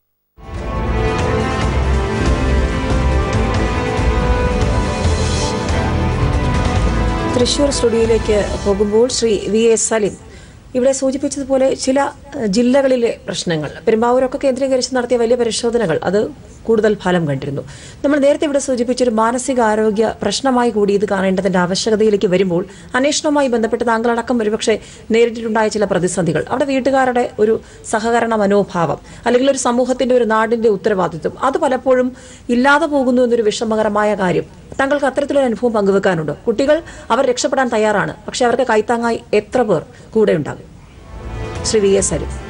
തൃശൂർ സ്റ്റുഡിയോയിലേക്ക് പോകുമ്പോൾ ശ്രീ വി എസ് സലിം ഇവിടെ സൂചിപ്പിച്ചതുപോലെ ചില ഏഹ്, ജില്ലകളിലെ പ്രശ്നങ്ങൾ പെരുമ്പാവൂരൊക്കെ കേന്ദ്രീകരിച്ച് നടത്തിയ വലിയ പരിശോധനകൾ അത് കൂടുതൽ ഫലം കണ്ടിരുന്നു നമ്മൾ നേരത്തെ ഇവിടെ സൂചിപ്പിച്ചൊരു മാനസികാരോഗ്യ പ്രശ്നമായി കൂടി ഇത് കാണേണ്ടതിന്റെ ആവശ്യകതയിലേക്ക് വരുമ്പോൾ അന്വേഷണവുമായി ബന്ധപ്പെട്ട് താങ്കളടക്കം ഒരുപക്ഷെ നേരിട്ടിട്ടുണ്ടായ ചില പ്രതിസന്ധികൾ അവിടെ വീട്ടുകാരുടെ ഒരു സഹകരണ മനോഭാവം അല്ലെങ്കിൽ ഒരു സമൂഹത്തിന്റെ ഒരു നാടിന്റെ ഉത്തരവാദിത്വം അത് പലപ്പോഴും ഇല്ലാതെ പോകുന്നു എന്നൊരു വിഷമകരമായ കാര്യം താങ്കൾക്ക് അത്തരത്തിലൊരു അനുഭവം പങ്കുവെക്കാനുണ്ടോ കുട്ടികൾ അവർ രക്ഷപ്പെടാൻ തയ്യാറാണ് പക്ഷെ അവർക്ക് കൈത്താങ്ങായി എത്ര പേർ കൂടെ ഉണ്ടാകും ശ്രീ വി എസ് അരുൺ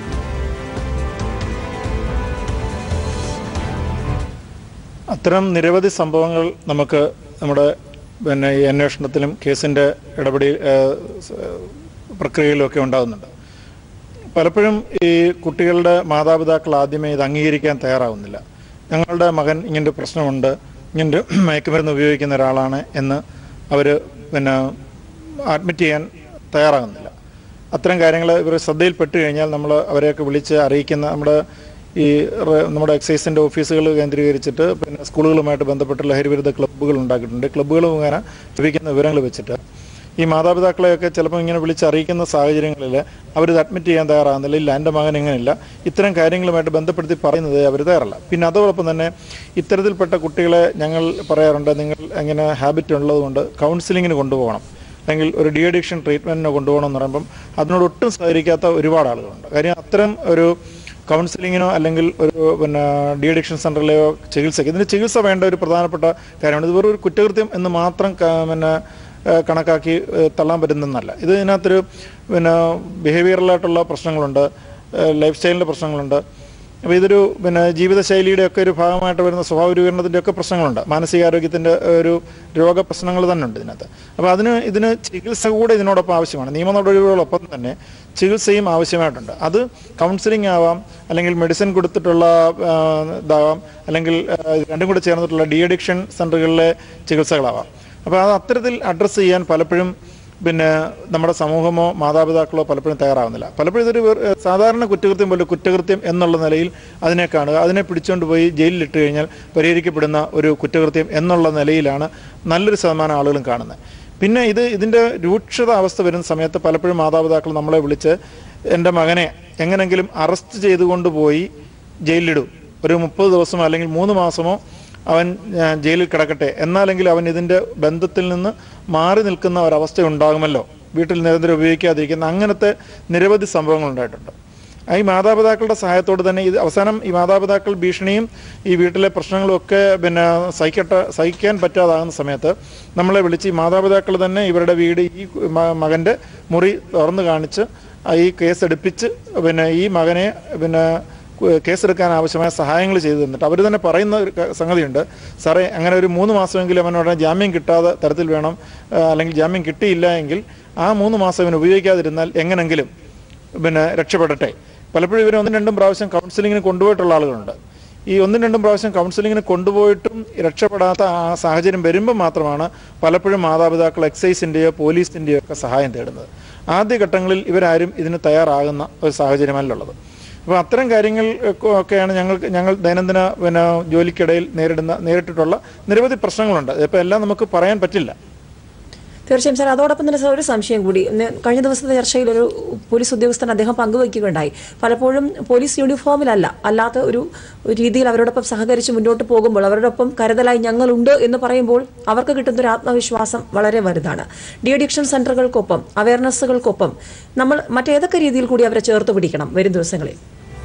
അത്തരം നിരവധി സംഭവങ്ങൾ നമുക്ക് നമ്മുടെ പിന്നെ ഈ അന്വേഷണത്തിലും കേസിൻ്റെ ഇടപെടി ഏഹ്, സ്- പ്രക്രിയയിലും ഒക്കെ ഉണ്ടാകുന്നുണ്ട് പലപ്പോഴും ഈ കുട്ടികളുടെ മാതാപിതാക്കൾ ആദ്യമേ ഇത് അംഗീകരിക്കാൻ തയ്യാറാവുന്നില്ല ഞങ്ങളുടെ മകൻ ഇങ്ങനൊരു പ്രശ്നമുണ്ട് ഇങ്ങനൊരു മയക്കുമരുന്ന് ഉപയോഗിക്കുന്ന ഒരാളാണ് എന്ന് അവർ പിന്നെ അഡ്മിറ്റ് ചെയ്യാൻ തയ്യാറാകുന്നില്ല അത്തരം കാര്യങ്ങൾ ഇവർ ശ്രദ്ധയിൽപ്പെട്ട് കഴിഞ്ഞാൽ നമ്മൾ അവരെയൊക്കെ വിളിച്ച് അറിയിക്കുന്ന നമ്മുടെ ഈ റ- നമ്മുടെ എക്സൈസിൻ്റെ ഓഫീസുകൾ കേന്ദ്രീകരിച്ചിട്ട് പിന്നെ സ്കൂളുകളുമായിട്ട് ബന്ധപ്പെട്ട ലഹരിവിരുദ്ധ ക്ലബ്ബുകൾ ഉണ്ടാക്കിയിട്ടുണ്ട് ക്ലബ്ബുകൾ മുഖേന ലഭിക്കുന്ന വിവരങ്ങൾ വെച്ചിട്ട് ഈ മാതാപിതാക്കളെയൊക്കെ ചിലപ്പോൾ ഇങ്ങനെ വിളിച്ച് അറിയിക്കുന്ന സാഹചര്യങ്ങളിൽ അവരിത് അഡ്മിറ്റ് ചെയ്യാൻ തയ്യാറാകുന്നില്ല ഇല്ല എൻ്റെ മകൻ ഇങ്ങനെയില്ല ഇത്തരം കാര്യങ്ങളുമായിട്ട് ബന്ധപ്പെടുത്തി പറയുന്നത് അവർ തയ്യാറല്ല പിന്നെ അതോടൊപ്പം തന്നെ ഇത്തരത്തിൽപ്പെട്ട കുട്ടികളെ ഞങ്ങൾ പറയാറുണ്ട് നിങ്ങൾ ഇങ്ങനെ ഹാബിറ്റ് ഉള്ളതുകൊണ്ട് കൗൺസിലിങ്ങിന് കൊണ്ടുപോകണം അല്ലെങ്കിൽ ഒരു ഡി അഡിക്ഷൻ ട്രീറ്റ്മെൻറ്റിന് കൊണ്ടുപോകണം എന്ന് പറയുമ്പം അതിനോട് ഒട്ടും സഹകരിക്കാത്ത ഒരുപാട് ആളുകളുണ്ട് കാര്യം അത്തരം ഒരു കൗൺസിലിങ്ങിനോ അല്ലെങ്കിൽ ഒരു പിന്നെ ഡി അഡിക്ഷൻ സെൻ്ററിലെയോ ചികിത്സയ്ക്ക് ഇതിന് ചികിത്സ വേണ്ട ഒരു പ്രധാനപ്പെട്ട കാര്യമാണ് ഇത് വെറും ഒരു കുറ്റകൃത്യം എന്ന് മാത്രം ക- പിന്നെ ഏഹ് കണക്കാക്കി ഏഹ് തള്ളാൻ പറ്റുന്നതല്ല ഇത് ഇതിനകത്തൊരു പിന്നെ ബിഹേവിയറലായിട്ടുള്ള പ്രശ്നങ്ങളുണ്ട് ലൈഫ് സ്റ്റൈലിൻ്റെ പ്രശ്നങ്ങളുണ്ട് അപ്പോൾ ഇതൊരു പിന്നെ ജീവിതശൈലിയുടെ ഒക്കെ ഒരു ഭാഗമായിട്ട് വരുന്ന സ്വഭാവ രൂപീകരണത്തിൻ്റെ ഒക്കെ പ്രശ്നങ്ങളുണ്ട് മാനസികാരോഗ്യത്തിൻ്റെ ഒരു രോഗപ്രശ്നങ്ങൾ തന്നെ ഉണ്ട് ഇതിനകത്ത് അപ്പോൾ അതിന് ഇതിന് ചികിത്സ കൂടെ ഇതിനോടൊപ്പം ആവശ്യമാണ് നിയമ നടപടികളോടൊപ്പം തന്നെ ചികിത്സയും ആവശ്യമായിട്ടുണ്ട് അത് കൗൺസിലിംഗ് ആവാം അല്ലെങ്കിൽ മെഡിസിൻ കൊടുത്തിട്ടുള്ള ആ, ഇതാവാം അല്ലെങ്കിൽ ആ, രണ്ടും കൂടെ ചേർന്നിട്ടുള്ള ഡി അഡിക്ഷൻ സെൻ്ററുകളിലെ ചികിത്സകളാവാം അപ്പോൾ അത് അത്തരത്തിൽ അഡ്രസ്സ് ചെയ്യാൻ പലപ്പോഴും പിന്നെ നമ്മുടെ സമൂഹമോ മാതാപിതാക്കളോ പലപ്പോഴും തയ്യാറാവുന്നില്ല പലപ്പോഴും ഇതൊരു വെറു- ഏഹ് സാധാരണ കുറ്റകൃത്യം പോലെ കുറ്റകൃത്യം എന്നുള്ള നിലയിൽ അതിനെ കാണുക അതിനെ പിടിച്ചുകൊണ്ട് പോയി ജയിലിലിട്ട് കഴിഞ്ഞാൽ പരിഹരിക്കപ്പെടുന്ന ഒരു കുറ്റകൃത്യം എന്നുള്ള നിലയിലാണ് നല്ലൊരു ശതമാനം ആളുകളും കാണുന്നത് പിന്നെ ഇത് ഇതിൻ്റെ രൂക്ഷത അവസ്ഥ വരുന്ന സമയത്ത് പലപ്പോഴും മാതാപിതാക്കൾ നമ്മളെ വിളിച്ച് എൻ്റെ മകനെ എങ്ങനെങ്കിലും അറസ്റ്റ് ചെയ്തുകൊണ്ട് പോയി ജയിലിലിടും ഒരു മുപ്പത് ദിവസമോ അല്ലെങ്കിൽ മൂന്ന് മാസമോ അവൻ ആ, ജയിലിൽ കിടക്കട്ടെ എന്നാലെങ്കിൽ അവൻ ഇതിൻ്റെ ബന്ധത്തിൽ നിന്ന് മാറി നിൽക്കുന്ന ഒരവസ്ഥ ഉണ്ടാകുമല്ലോ വീട്ടിൽ നിരന്തരം ഉപയോഗിക്കാതിരിക്കുന്ന അങ്ങനത്തെ നിരവധി സംഭവങ്ങൾ ഉണ്ടായിട്ടുണ്ട് ആ ഈ മാതാപിതാക്കളുടെ സഹായത്തോട് തന്നെ ഇത് അവസാനം ഈ മാതാപിതാക്കൾ ഭീഷണിയും ഈ വീട്ടിലെ പ്രശ്നങ്ങളും ഒക്കെ പിന്നെ സഹിക്കട്ട സഹിക്കാൻ പറ്റാതാകുന്ന സമയത്ത് നമ്മളെ വിളിച്ച് ഈ മാതാപിതാക്കൾ തന്നെ ഇവരുടെ വീട് ഈ മ- മകൻ്റെ മുറി തുറന്നു കാണിച്ച് ആ ഈ കേസ് എടുപ്പിച്ച് പിന്നെ ഈ മകനെ പിന്നെ കു- കേസെടുക്കാൻ ആവശ്യമായ സഹായങ്ങൾ ചെയ്തു തന്നിട്ട് അവർ തന്നെ പറയുന്ന ഒരു ക- സംഗതിയുണ്ട് സാറേ അങ്ങനെ ഒരു മൂന്ന് മാസമെങ്കിലും അവനോട് ജാമ്യം കിട്ടാതെ തരത്തിൽ വേണം ആ, അല്ലെങ്കിൽ ജാമ്യം കിട്ടിയില്ല എങ്കിൽ ആ മൂന്ന് മാസം ഇവൻ ഉപയോഗിക്കാതിരുന്നാൽ എങ്ങനെങ്കിലും പിന്നെ രക്ഷപ്പെടട്ടെ പലപ്പോഴും ഇവർ ഒന്നും രണ്ടും പ്രാവശ്യം കൗൺസിലിങ്ങിന് കൊണ്ടുപോയിട്ടുള്ള ആളുകളുണ്ട് ഈ ഒന്നും രണ്ടും പ്രാവശ്യം കൗൺസിലിങ്ങിന് കൊണ്ടുപോയിട്ടും രക്ഷപ്പെടാത്ത ആ സാഹചര്യം വരുമ്പോൾ മാത്രമാണ് പലപ്പോഴും മാതാപിതാക്കൾ എക്സൈസിൻ്റെയോ പോലീസിൻ്റെയോ ഒക്കെ സഹായം തേടുന്നത് ആദ്യഘട്ടങ്ങളിൽ ഇവരാരും ഇതിന് തയ്യാറാകുന്ന ഒരു സാഹചര്യമല്ലുള്ളത് അപ്പോൾ അത്തരം കാര്യങ്ങൾ ഒക്കെ- ഒക്കെയാണ് ഞങ്ങൾക്ക് ഞങ്ങൾ ദൈനംദിന പിന്നെ ജോലിക്കിടയിൽ നേരിടുന്ന നേരിട്ടിട്ടുള്ള നിരവധി പ്രശ്നങ്ങളുണ്ട് ഇപ്പോൾ എല്ലാം നമുക്ക് പറയാൻ പറ്റില്ല
തീർച്ചയായും സാർ അതോടൊപ്പം തന്നെ സാർ ഒരു സംശയം കൂടി ഇന്ന് കഴിഞ്ഞ ദിവസത്തെ ചർച്ചയിൽ ഒരു പോലീസ് ഉദ്യോഗസ്ഥൻ അദ്ദേഹം പങ്കുവയ്ക്കുകയുണ്ടായി പലപ്പോഴും പോലീസ് യൂണിഫോമിലല്ല അല്ലാത്ത ഒരു ഒരു രീതിയിൽ അവരോടൊപ്പം സഹകരിച്ച് മുന്നോട്ട് പോകുമ്പോൾ അവരോടൊപ്പം കരുതലായി ഞങ്ങളുണ്ട് എന്ന് പറയുമ്പോൾ അവർക്ക് കിട്ടുന്ന ഒരു ആത്മവിശ്വാസം വളരെ വലുതാണ് ഡി അഡിക്ഷൻ സെന്ററുകൾക്കൊപ്പം അവയർനെസ്സുകൾക്കൊപ്പം നമ്മൾ മറ്റേതൊക്കെ രീതിയിൽ കൂടി അവരെ ചേർത്ത് പിടിക്കണം വരും ദിവസങ്ങളിൽ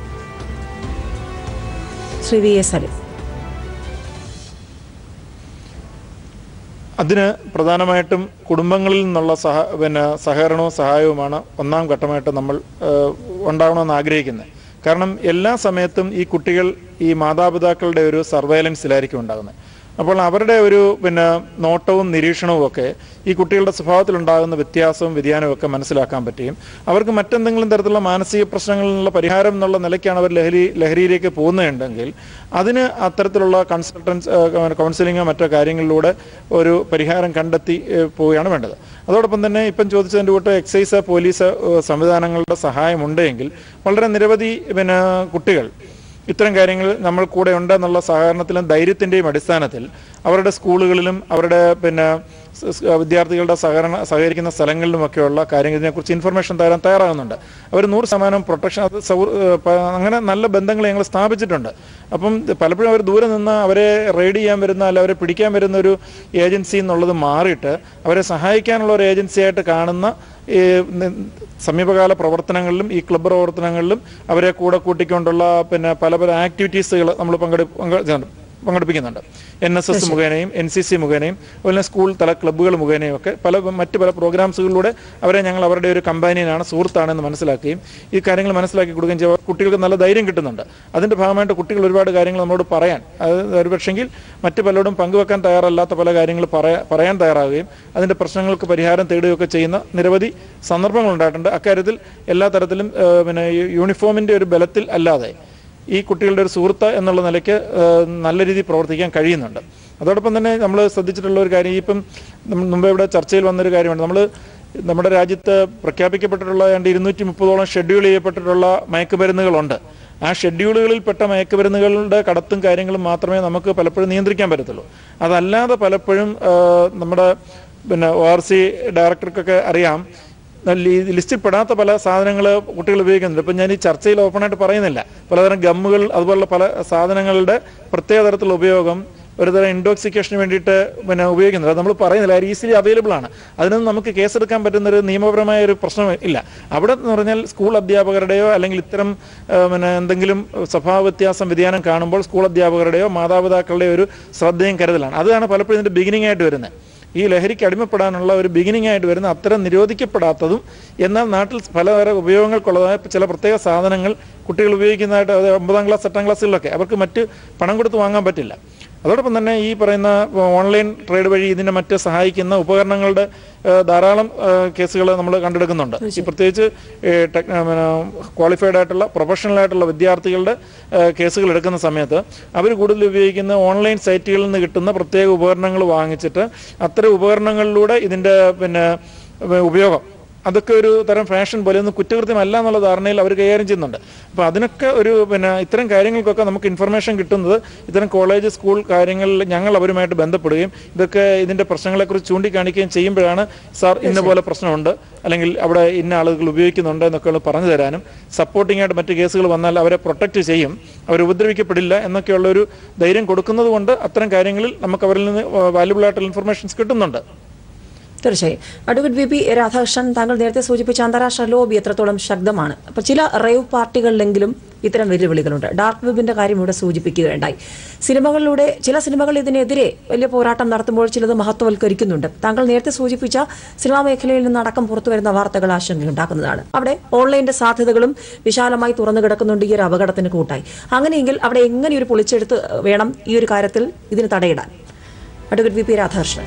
ശ്രീ വി എസ് അലിം
അതിന് പ്രധാനമായിട്ടും കുടുംബങ്ങളിൽ നിന്നുള്ള സഹ പിന്നെ സഹകരണവും സഹായവുമാണ് ഒന്നാം ഘട്ടമായിട്ട് നമ്മൾ ഏഹ്, ഉണ്ടാകണമെന്ന് ആഗ്രഹിക്കുന്നത് കാരണം എല്ലാ സമയത്തും ഈ കുട്ടികൾ ഈ മാതാപിതാക്കളുടെ ഒരു സർവൈലൻസിലായിരിക്കും ഉണ്ടാകുന്നത് അപ്പോൾ അവരുടെ ഒരു പിന്നെ നോട്ടവും നിരീക്ഷണവും ഒക്കെ ഈ കുട്ടികളുടെ സ്വഭാവത്തിലുണ്ടാകുന്ന വ്യത്യാസവും വ്യതിയാനവും ഒക്കെ മനസ്സിലാക്കാൻ പറ്റുകയും അവർക്ക് മറ്റെന്തെങ്കിലും തരത്തിലുള്ള മാനസിക പ്രശ്നങ്ങളിലുള്ള പരിഹാരം എന്നുള്ള നിലയ്ക്കാണ് അവർ ലഹരി ലഹരിയിലേക്ക് പോകുന്നുണ്ടെങ്കിൽ അതിന് അത്തരത്തിലുള്ള കൺസൾട്ടൻസ് കൗൺസിലിങ്ങോ മറ്റോ കാര്യങ്ങളിലൂടെ ഒരു പരിഹാരം കണ്ടെത്തി ഏഹ്, പോവുകയാണ് വേണ്ടത് അതോടൊപ്പം തന്നെ ഇപ്പം ചോദിച്ചതിൻ്റെ കൂട്ട് എക്സൈസ് പോലീസ് ഏഹ്, സംവിധാനങ്ങളുടെ സഹായം ഉണ്ടെങ്കിൽ വളരെ നിരവധി പിന്നെ കുട്ടികൾ ഇത്തരം കാര്യങ്ങൾ നമ്മൾ കൂടെ ഉണ്ടെന്നുള്ള സഹകരണത്തിലും ധൈര്യത്തിൻ്റെയും അടിസ്ഥാനത്തിൽ അവരുടെ സ്കൂളുകളിലും അവരുടെ പിന്നെ സ് സ് വിദ്യാർത്ഥികളുടെ സഹകരണ സഹകരിക്കുന്ന സ്ഥലങ്ങളിലുമൊക്കെയുള്ള കാര്യങ്ങൾ ഇതിനെക്കുറിച്ച് ഇൻഫർമേഷൻ തരാൻ തയ്യാറാകുന്നുണ്ട് അവർ നൂറ് ശതമാനം പ്രൊട്ടക്ഷൻ അത് സൗ ഏഹ് പ- അങ്ങനെ നല്ല ബന്ധങ്ങൾ ഞങ്ങൾ സ്ഥാപിച്ചിട്ടുണ്ട് അപ്പം പലപ്പോഴും അവർ ദൂരെ നിന്ന് അവരെ റെയ്ഡ് ചെയ്യാൻ വരുന്ന അല്ല അവരെ പിടിക്കാൻ വരുന്ന ഒരു ഏജൻസി എന്നുള്ളത് മാറിയിട്ട് അവരെ സഹായിക്കാനുള്ള ഒരു ഏജൻസിയായിട്ട് കാണുന്ന ഈ നി- സമീപകാല പ്രവർത്തനങ്ങളിലും ഈ ക്ലബ്ബ് പ്രവർത്തനങ്ങളിലും അവരെ കൂടെ കൂട്ടിക്കൊണ്ടുള്ള പിന്നെ പല പല ആക്ടിവിറ്റീസുകൾ നമ്മൾ പങ്കെടു പങ്കെ- പങ്കെടുപ്പിക്കുന്നുണ്ട് എൻ എസ് എസ് മുഖേനയും എൻ സി സി മുഖേനയും അതുപോലെ സ്കൂൾ തല ക്ലബ്ബുകൾ മുഖേനയും ഒക്കെ പല മറ്റ് പല പ്രോഗ്രാംസുകളിലൂടെ അവരെ ഞങ്ങൾ അവരുടെ ഒരു കമ്പാനിയനാണ് സുഹൃത്താണെന്ന് മനസ്സിലാക്കുകയും ഈ കാര്യങ്ങൾ മനസ്സിലാക്കി കൊടുക്കുകയും ചെയ്യുക കുട്ടികൾക്ക് നല്ല ധൈര്യം കിട്ടുന്നുണ്ട് അതിൻ്റെ ഭാഗമായിട്ട് കുട്ടികൾ ഒരുപാട് കാര്യങ്ങൾ നമ്മളോട് പറയാൻ അത് ഒരുപക്ഷെങ്കിൽ മറ്റ് പലരോടും പങ്കുവെക്കാൻ തയ്യാറല്ലാത്ത പല കാര്യങ്ങൾ പറയാ പറയാൻ തയ്യാറാവുകയും അതിൻ്റെ പ്രശ്നങ്ങൾക്ക് പരിഹാരം തേടുകയൊക്കെ ചെയ്യുന്ന നിരവധി സന്ദർഭങ്ങൾ ഉണ്ടായിട്ടുണ്ട് അക്കാര്യത്തിൽ എല്ലാ തരത്തിലും ഏഹ്, പിന്നെ ഈ യൂണിഫോമിൻ്റെ ഒരു ബലത്തിൽ അല്ലാതെ ഈ കുട്ടികളുടെ ഒരു സുഹൃത്ത് എന്നുള്ള നിലയ്ക്ക് ഏഹ്, നല്ല രീതിയിൽ പ്രവർത്തിക്കാൻ കഴിയുന്നുണ്ട് അതോടൊപ്പം തന്നെ നമ്മൾ ശ്രദ്ധിച്ചിട്ടുള്ള ഒരു കാര്യം ഇപ്പം നമ്മൾ മുമ്പേ ഇവിടെ ചർച്ചയിൽ വന്നൊരു കാര്യമാണ് നമ്മൾ നമ്മുടെ രാജ്യത്ത് പ്രഖ്യാപിക്കപ്പെട്ടിട്ടുള്ള ഏതാണ്ട് ഇരുന്നൂറ്റി മുപ്പതോളം ഷെഡ്യൂൾ ചെയ്യപ്പെട്ടിട്ടുള്ള മയക്കുമരുന്നുകളുണ്ട് ആ ഷെഡ്യൂളുകളിൽപ്പെട്ട മയക്കുമരുന്നുകളുടെ കടത്തും കാര്യങ്ങളും മാത്രമേ നമുക്ക് പലപ്പോഴും നിയന്ത്രിക്കാൻ പറ്റത്തുള്ളൂ അതല്ലാതെ പലപ്പോഴും ഏഹ്, നമ്മുടെ പിന്നെ ഒ ആർ സി ഡയറക്ടർക്കൊക്കെ അറിയാം നല്ല ഈ ലിസ്റ്റിൽ പെടാത്ത പല സാധനങ്ങൾ കുട്ടികൾ ഉപയോഗിക്കുന്നുണ്ട് ഇപ്പം ഞാൻ ഈ ചർച്ചയിൽ ഓപ്പണായിട്ട് പറയുന്നില്ല പലതരം ഗമ്മുകൾ അതുപോലുള്ള പല സാധനങ്ങളുടെ പ്രത്യേക തരത്തിലുള്ള ഉപയോഗം ഒരുതരം ഇൻടോക്സിക്കേഷന് വേണ്ടിയിട്ട് പിന്നെ ഉപയോഗിക്കുന്നുണ്ട് അത് നമ്മൾ പറയുന്നില്ല അത് ഈസിലി അവൈലബിൾ ആണ് അതിനൊന്നും നമുക്ക് കേസെടുക്കാൻ പറ്റുന്ന ഒരു നിയമപരമായ ഒരു പ്രശ്നം ഇല്ല അവിടെ എന്ന് പറഞ്ഞാൽ സ്കൂൾ അധ്യാപകരുടെയോ അല്ലെങ്കിൽ ഇത്തരം ആ, പിന്നെ എന്തെങ്കിലും സ്വഭാവ വ്യത്യാസം വ്യതിയാനം കാണുമ്പോൾ സ്കൂൾ അധ്യാപകരുടെയോ മാതാപിതാക്കളുടെയോ ഒരു ശ്രദ്ധയും കരുതലാണ് അതാണ് പലപ്പോഴും ഇതിൻ്റെ ബിഗിനിങ് ആയിട്ട് വരുന്നത് ഈ ലഹരിക്ക് അടിമപ്പെടാനുള്ള ഒരു ബിഗിനിങ് ആയിട്ട് വരുന്ന അത്തരം നിരോധിക്കപ്പെടാത്തതും എന്നാൽ നാട്ടിൽ പലതരം ഉപയോഗങ്ങൾക്കുള്ളതായ ചില പ്രത്യേക സാധനങ്ങൾ കുട്ടികൾ ഉപയോഗിക്കുന്നതായിട്ട് അത് ഒമ്പതാം ക്ലാസ് എട്ടാം ക്ലാസ്സുകളിലൊക്കെ അവർക്ക് മറ്റ് പണം കൊടുത്ത് വാങ്ങാൻ പറ്റില്ല അതോടൊപ്പം തന്നെ ഈ പറയുന്ന ഓൺലൈൻ ട്രേഡ് വഴി ഇതിനെ മറ്റ് സഹായിക്കുന്ന ഉപകരണങ്ങളുടെ ഏഹ്, ധാരാളം കേസുകൾ നമ്മൾ കണ്ടെടുക്കുന്നുണ്ട് ഈ പ്രത്യേകിച്ച് ക്വാളിഫൈഡ് ആയിട്ടുള്ള പ്രൊഫഷണൽ ആയിട്ടുള്ള വിദ്യാർത്ഥികളുടെ ഏഹ്, കേസുകൾ എടുക്കുന്ന സമയത്ത് അവർ കൂടുതൽ ഉപയോഗിക്കുന്ന ഓൺലൈൻ സൈറ്റുകളിൽ നിന്ന് കിട്ടുന്ന പ്രത്യേക ഉപകരണങ്ങൾ വാങ്ങിച്ചിട്ട് അത്തരം ഉപകരണങ്ങളിലൂടെ ഇതിൻ്റെ പിന്നെ ഏഹ്, ഉപയോഗം അതൊക്കെ ഒരു തരം ഫാഷൻ പോലെ ഒന്നും കുറ്റകൃത്യമല്ല എന്നുള്ള ധാരണയിൽ അവർ കൈകാര്യം ചെയ്യുന്നുണ്ട് അപ്പോൾ അതിനൊക്കെ ഒരു പിന്നെ ഇത്തരം കാര്യങ്ങൾക്കൊക്കെ നമുക്ക് ഇൻഫർമേഷൻ കിട്ടുന്നത് ഇത്തരം കോളേജ് സ്കൂൾ കാര്യങ്ങളിൽ ഞങ്ങൾ അവരുമായിട്ട് ബന്ധപ്പെടുകയും ഇതൊക്കെ ഇതിൻ്റെ പ്രശ്നങ്ങളെക്കുറിച്ച് ചൂണ്ടിക്കാണിക്കുകയും ചെയ്യുമ്പോഴാണ് സാർ ഇന്ന പോലെ പ്രശ്നമുണ്ട് അല്ലെങ്കിൽ അവിടെ ഇന്ന ആളുകൾ ഉപയോഗിക്കുന്നുണ്ട് എന്നൊക്കെ ഉള്ളത് പറഞ്ഞു തരാനും സപ്പോർട്ടിംഗ് ആയിട്ട് മറ്റ് കേസുകൾ വന്നാൽ അവരെ പ്രൊട്ടക്റ്റ് ചെയ്യും അവർ ഉപദ്രവിക്കപ്പെടില്ല എന്നൊക്കെയുള്ള ഒരു ധൈര്യം കൊടുക്കുന്നത് കൊണ്ട് അത്തരം കാര്യങ്ങളിൽ നമുക്ക് അവരിൽ നിന്ന് വാല്യുബിൾ ആയിട്ടുള്ള ഇൻഫർമേഷൻസ് കിട്ടുന്നുണ്ട്
തീർച്ചയായും അഡ്വക്കേറ്റ് വി പി രാധാകൃഷ്ണൻ താങ്കൾ നേരത്തെ സൂചിപ്പിച്ച അന്താരാഷ്ട്ര ലോബി എത്രത്തോളം ശക്തമാണ് അപ്പൊ ചില റേവ് പാർട്ടികളിലെങ്കിലും ഇത്തരം വെല്ലുവിളികളുണ്ട് ഡാർക്ക് വെബിന്റെ കാര്യം ഇവിടെ സൂചിപ്പിക്കുകയുണ്ടായി സിനിമകളിലൂടെ ചില സിനിമകൾ ഇതിനെതിരെ വലിയ പോരാട്ടം നടത്തുമ്പോൾ ചിലത് മഹത്വവൽക്കരിക്കുന്നുണ്ട് താങ്കൾ നേരത്തെ സൂചിപ്പിച്ച സിനിമാ മേഖലയിൽ നിന്ന് അടക്കം പുറത്തുവരുന്ന വാർത്തകൾ ആശങ്കയുണ്ടാക്കുന്നതാണ് അവിടെ ഓൺലൈന്റെ സാധ്യതകളും വിശാലമായി തുറന്നു കിടക്കുന്നുണ്ട് ഈ ഒരു അപകടത്തിന് കൂട്ടായി അങ്ങനെയെങ്കിൽ അവിടെ എങ്ങനെ ഒരു പൊളിച്ചെടുത്ത് വേണം ഈ ഒരു കാര്യത്തിൽ ഇതിന് തടയിടാൻ അഡ്വക്കേറ്റ് വി പി രാധാകൃഷ്ണൻ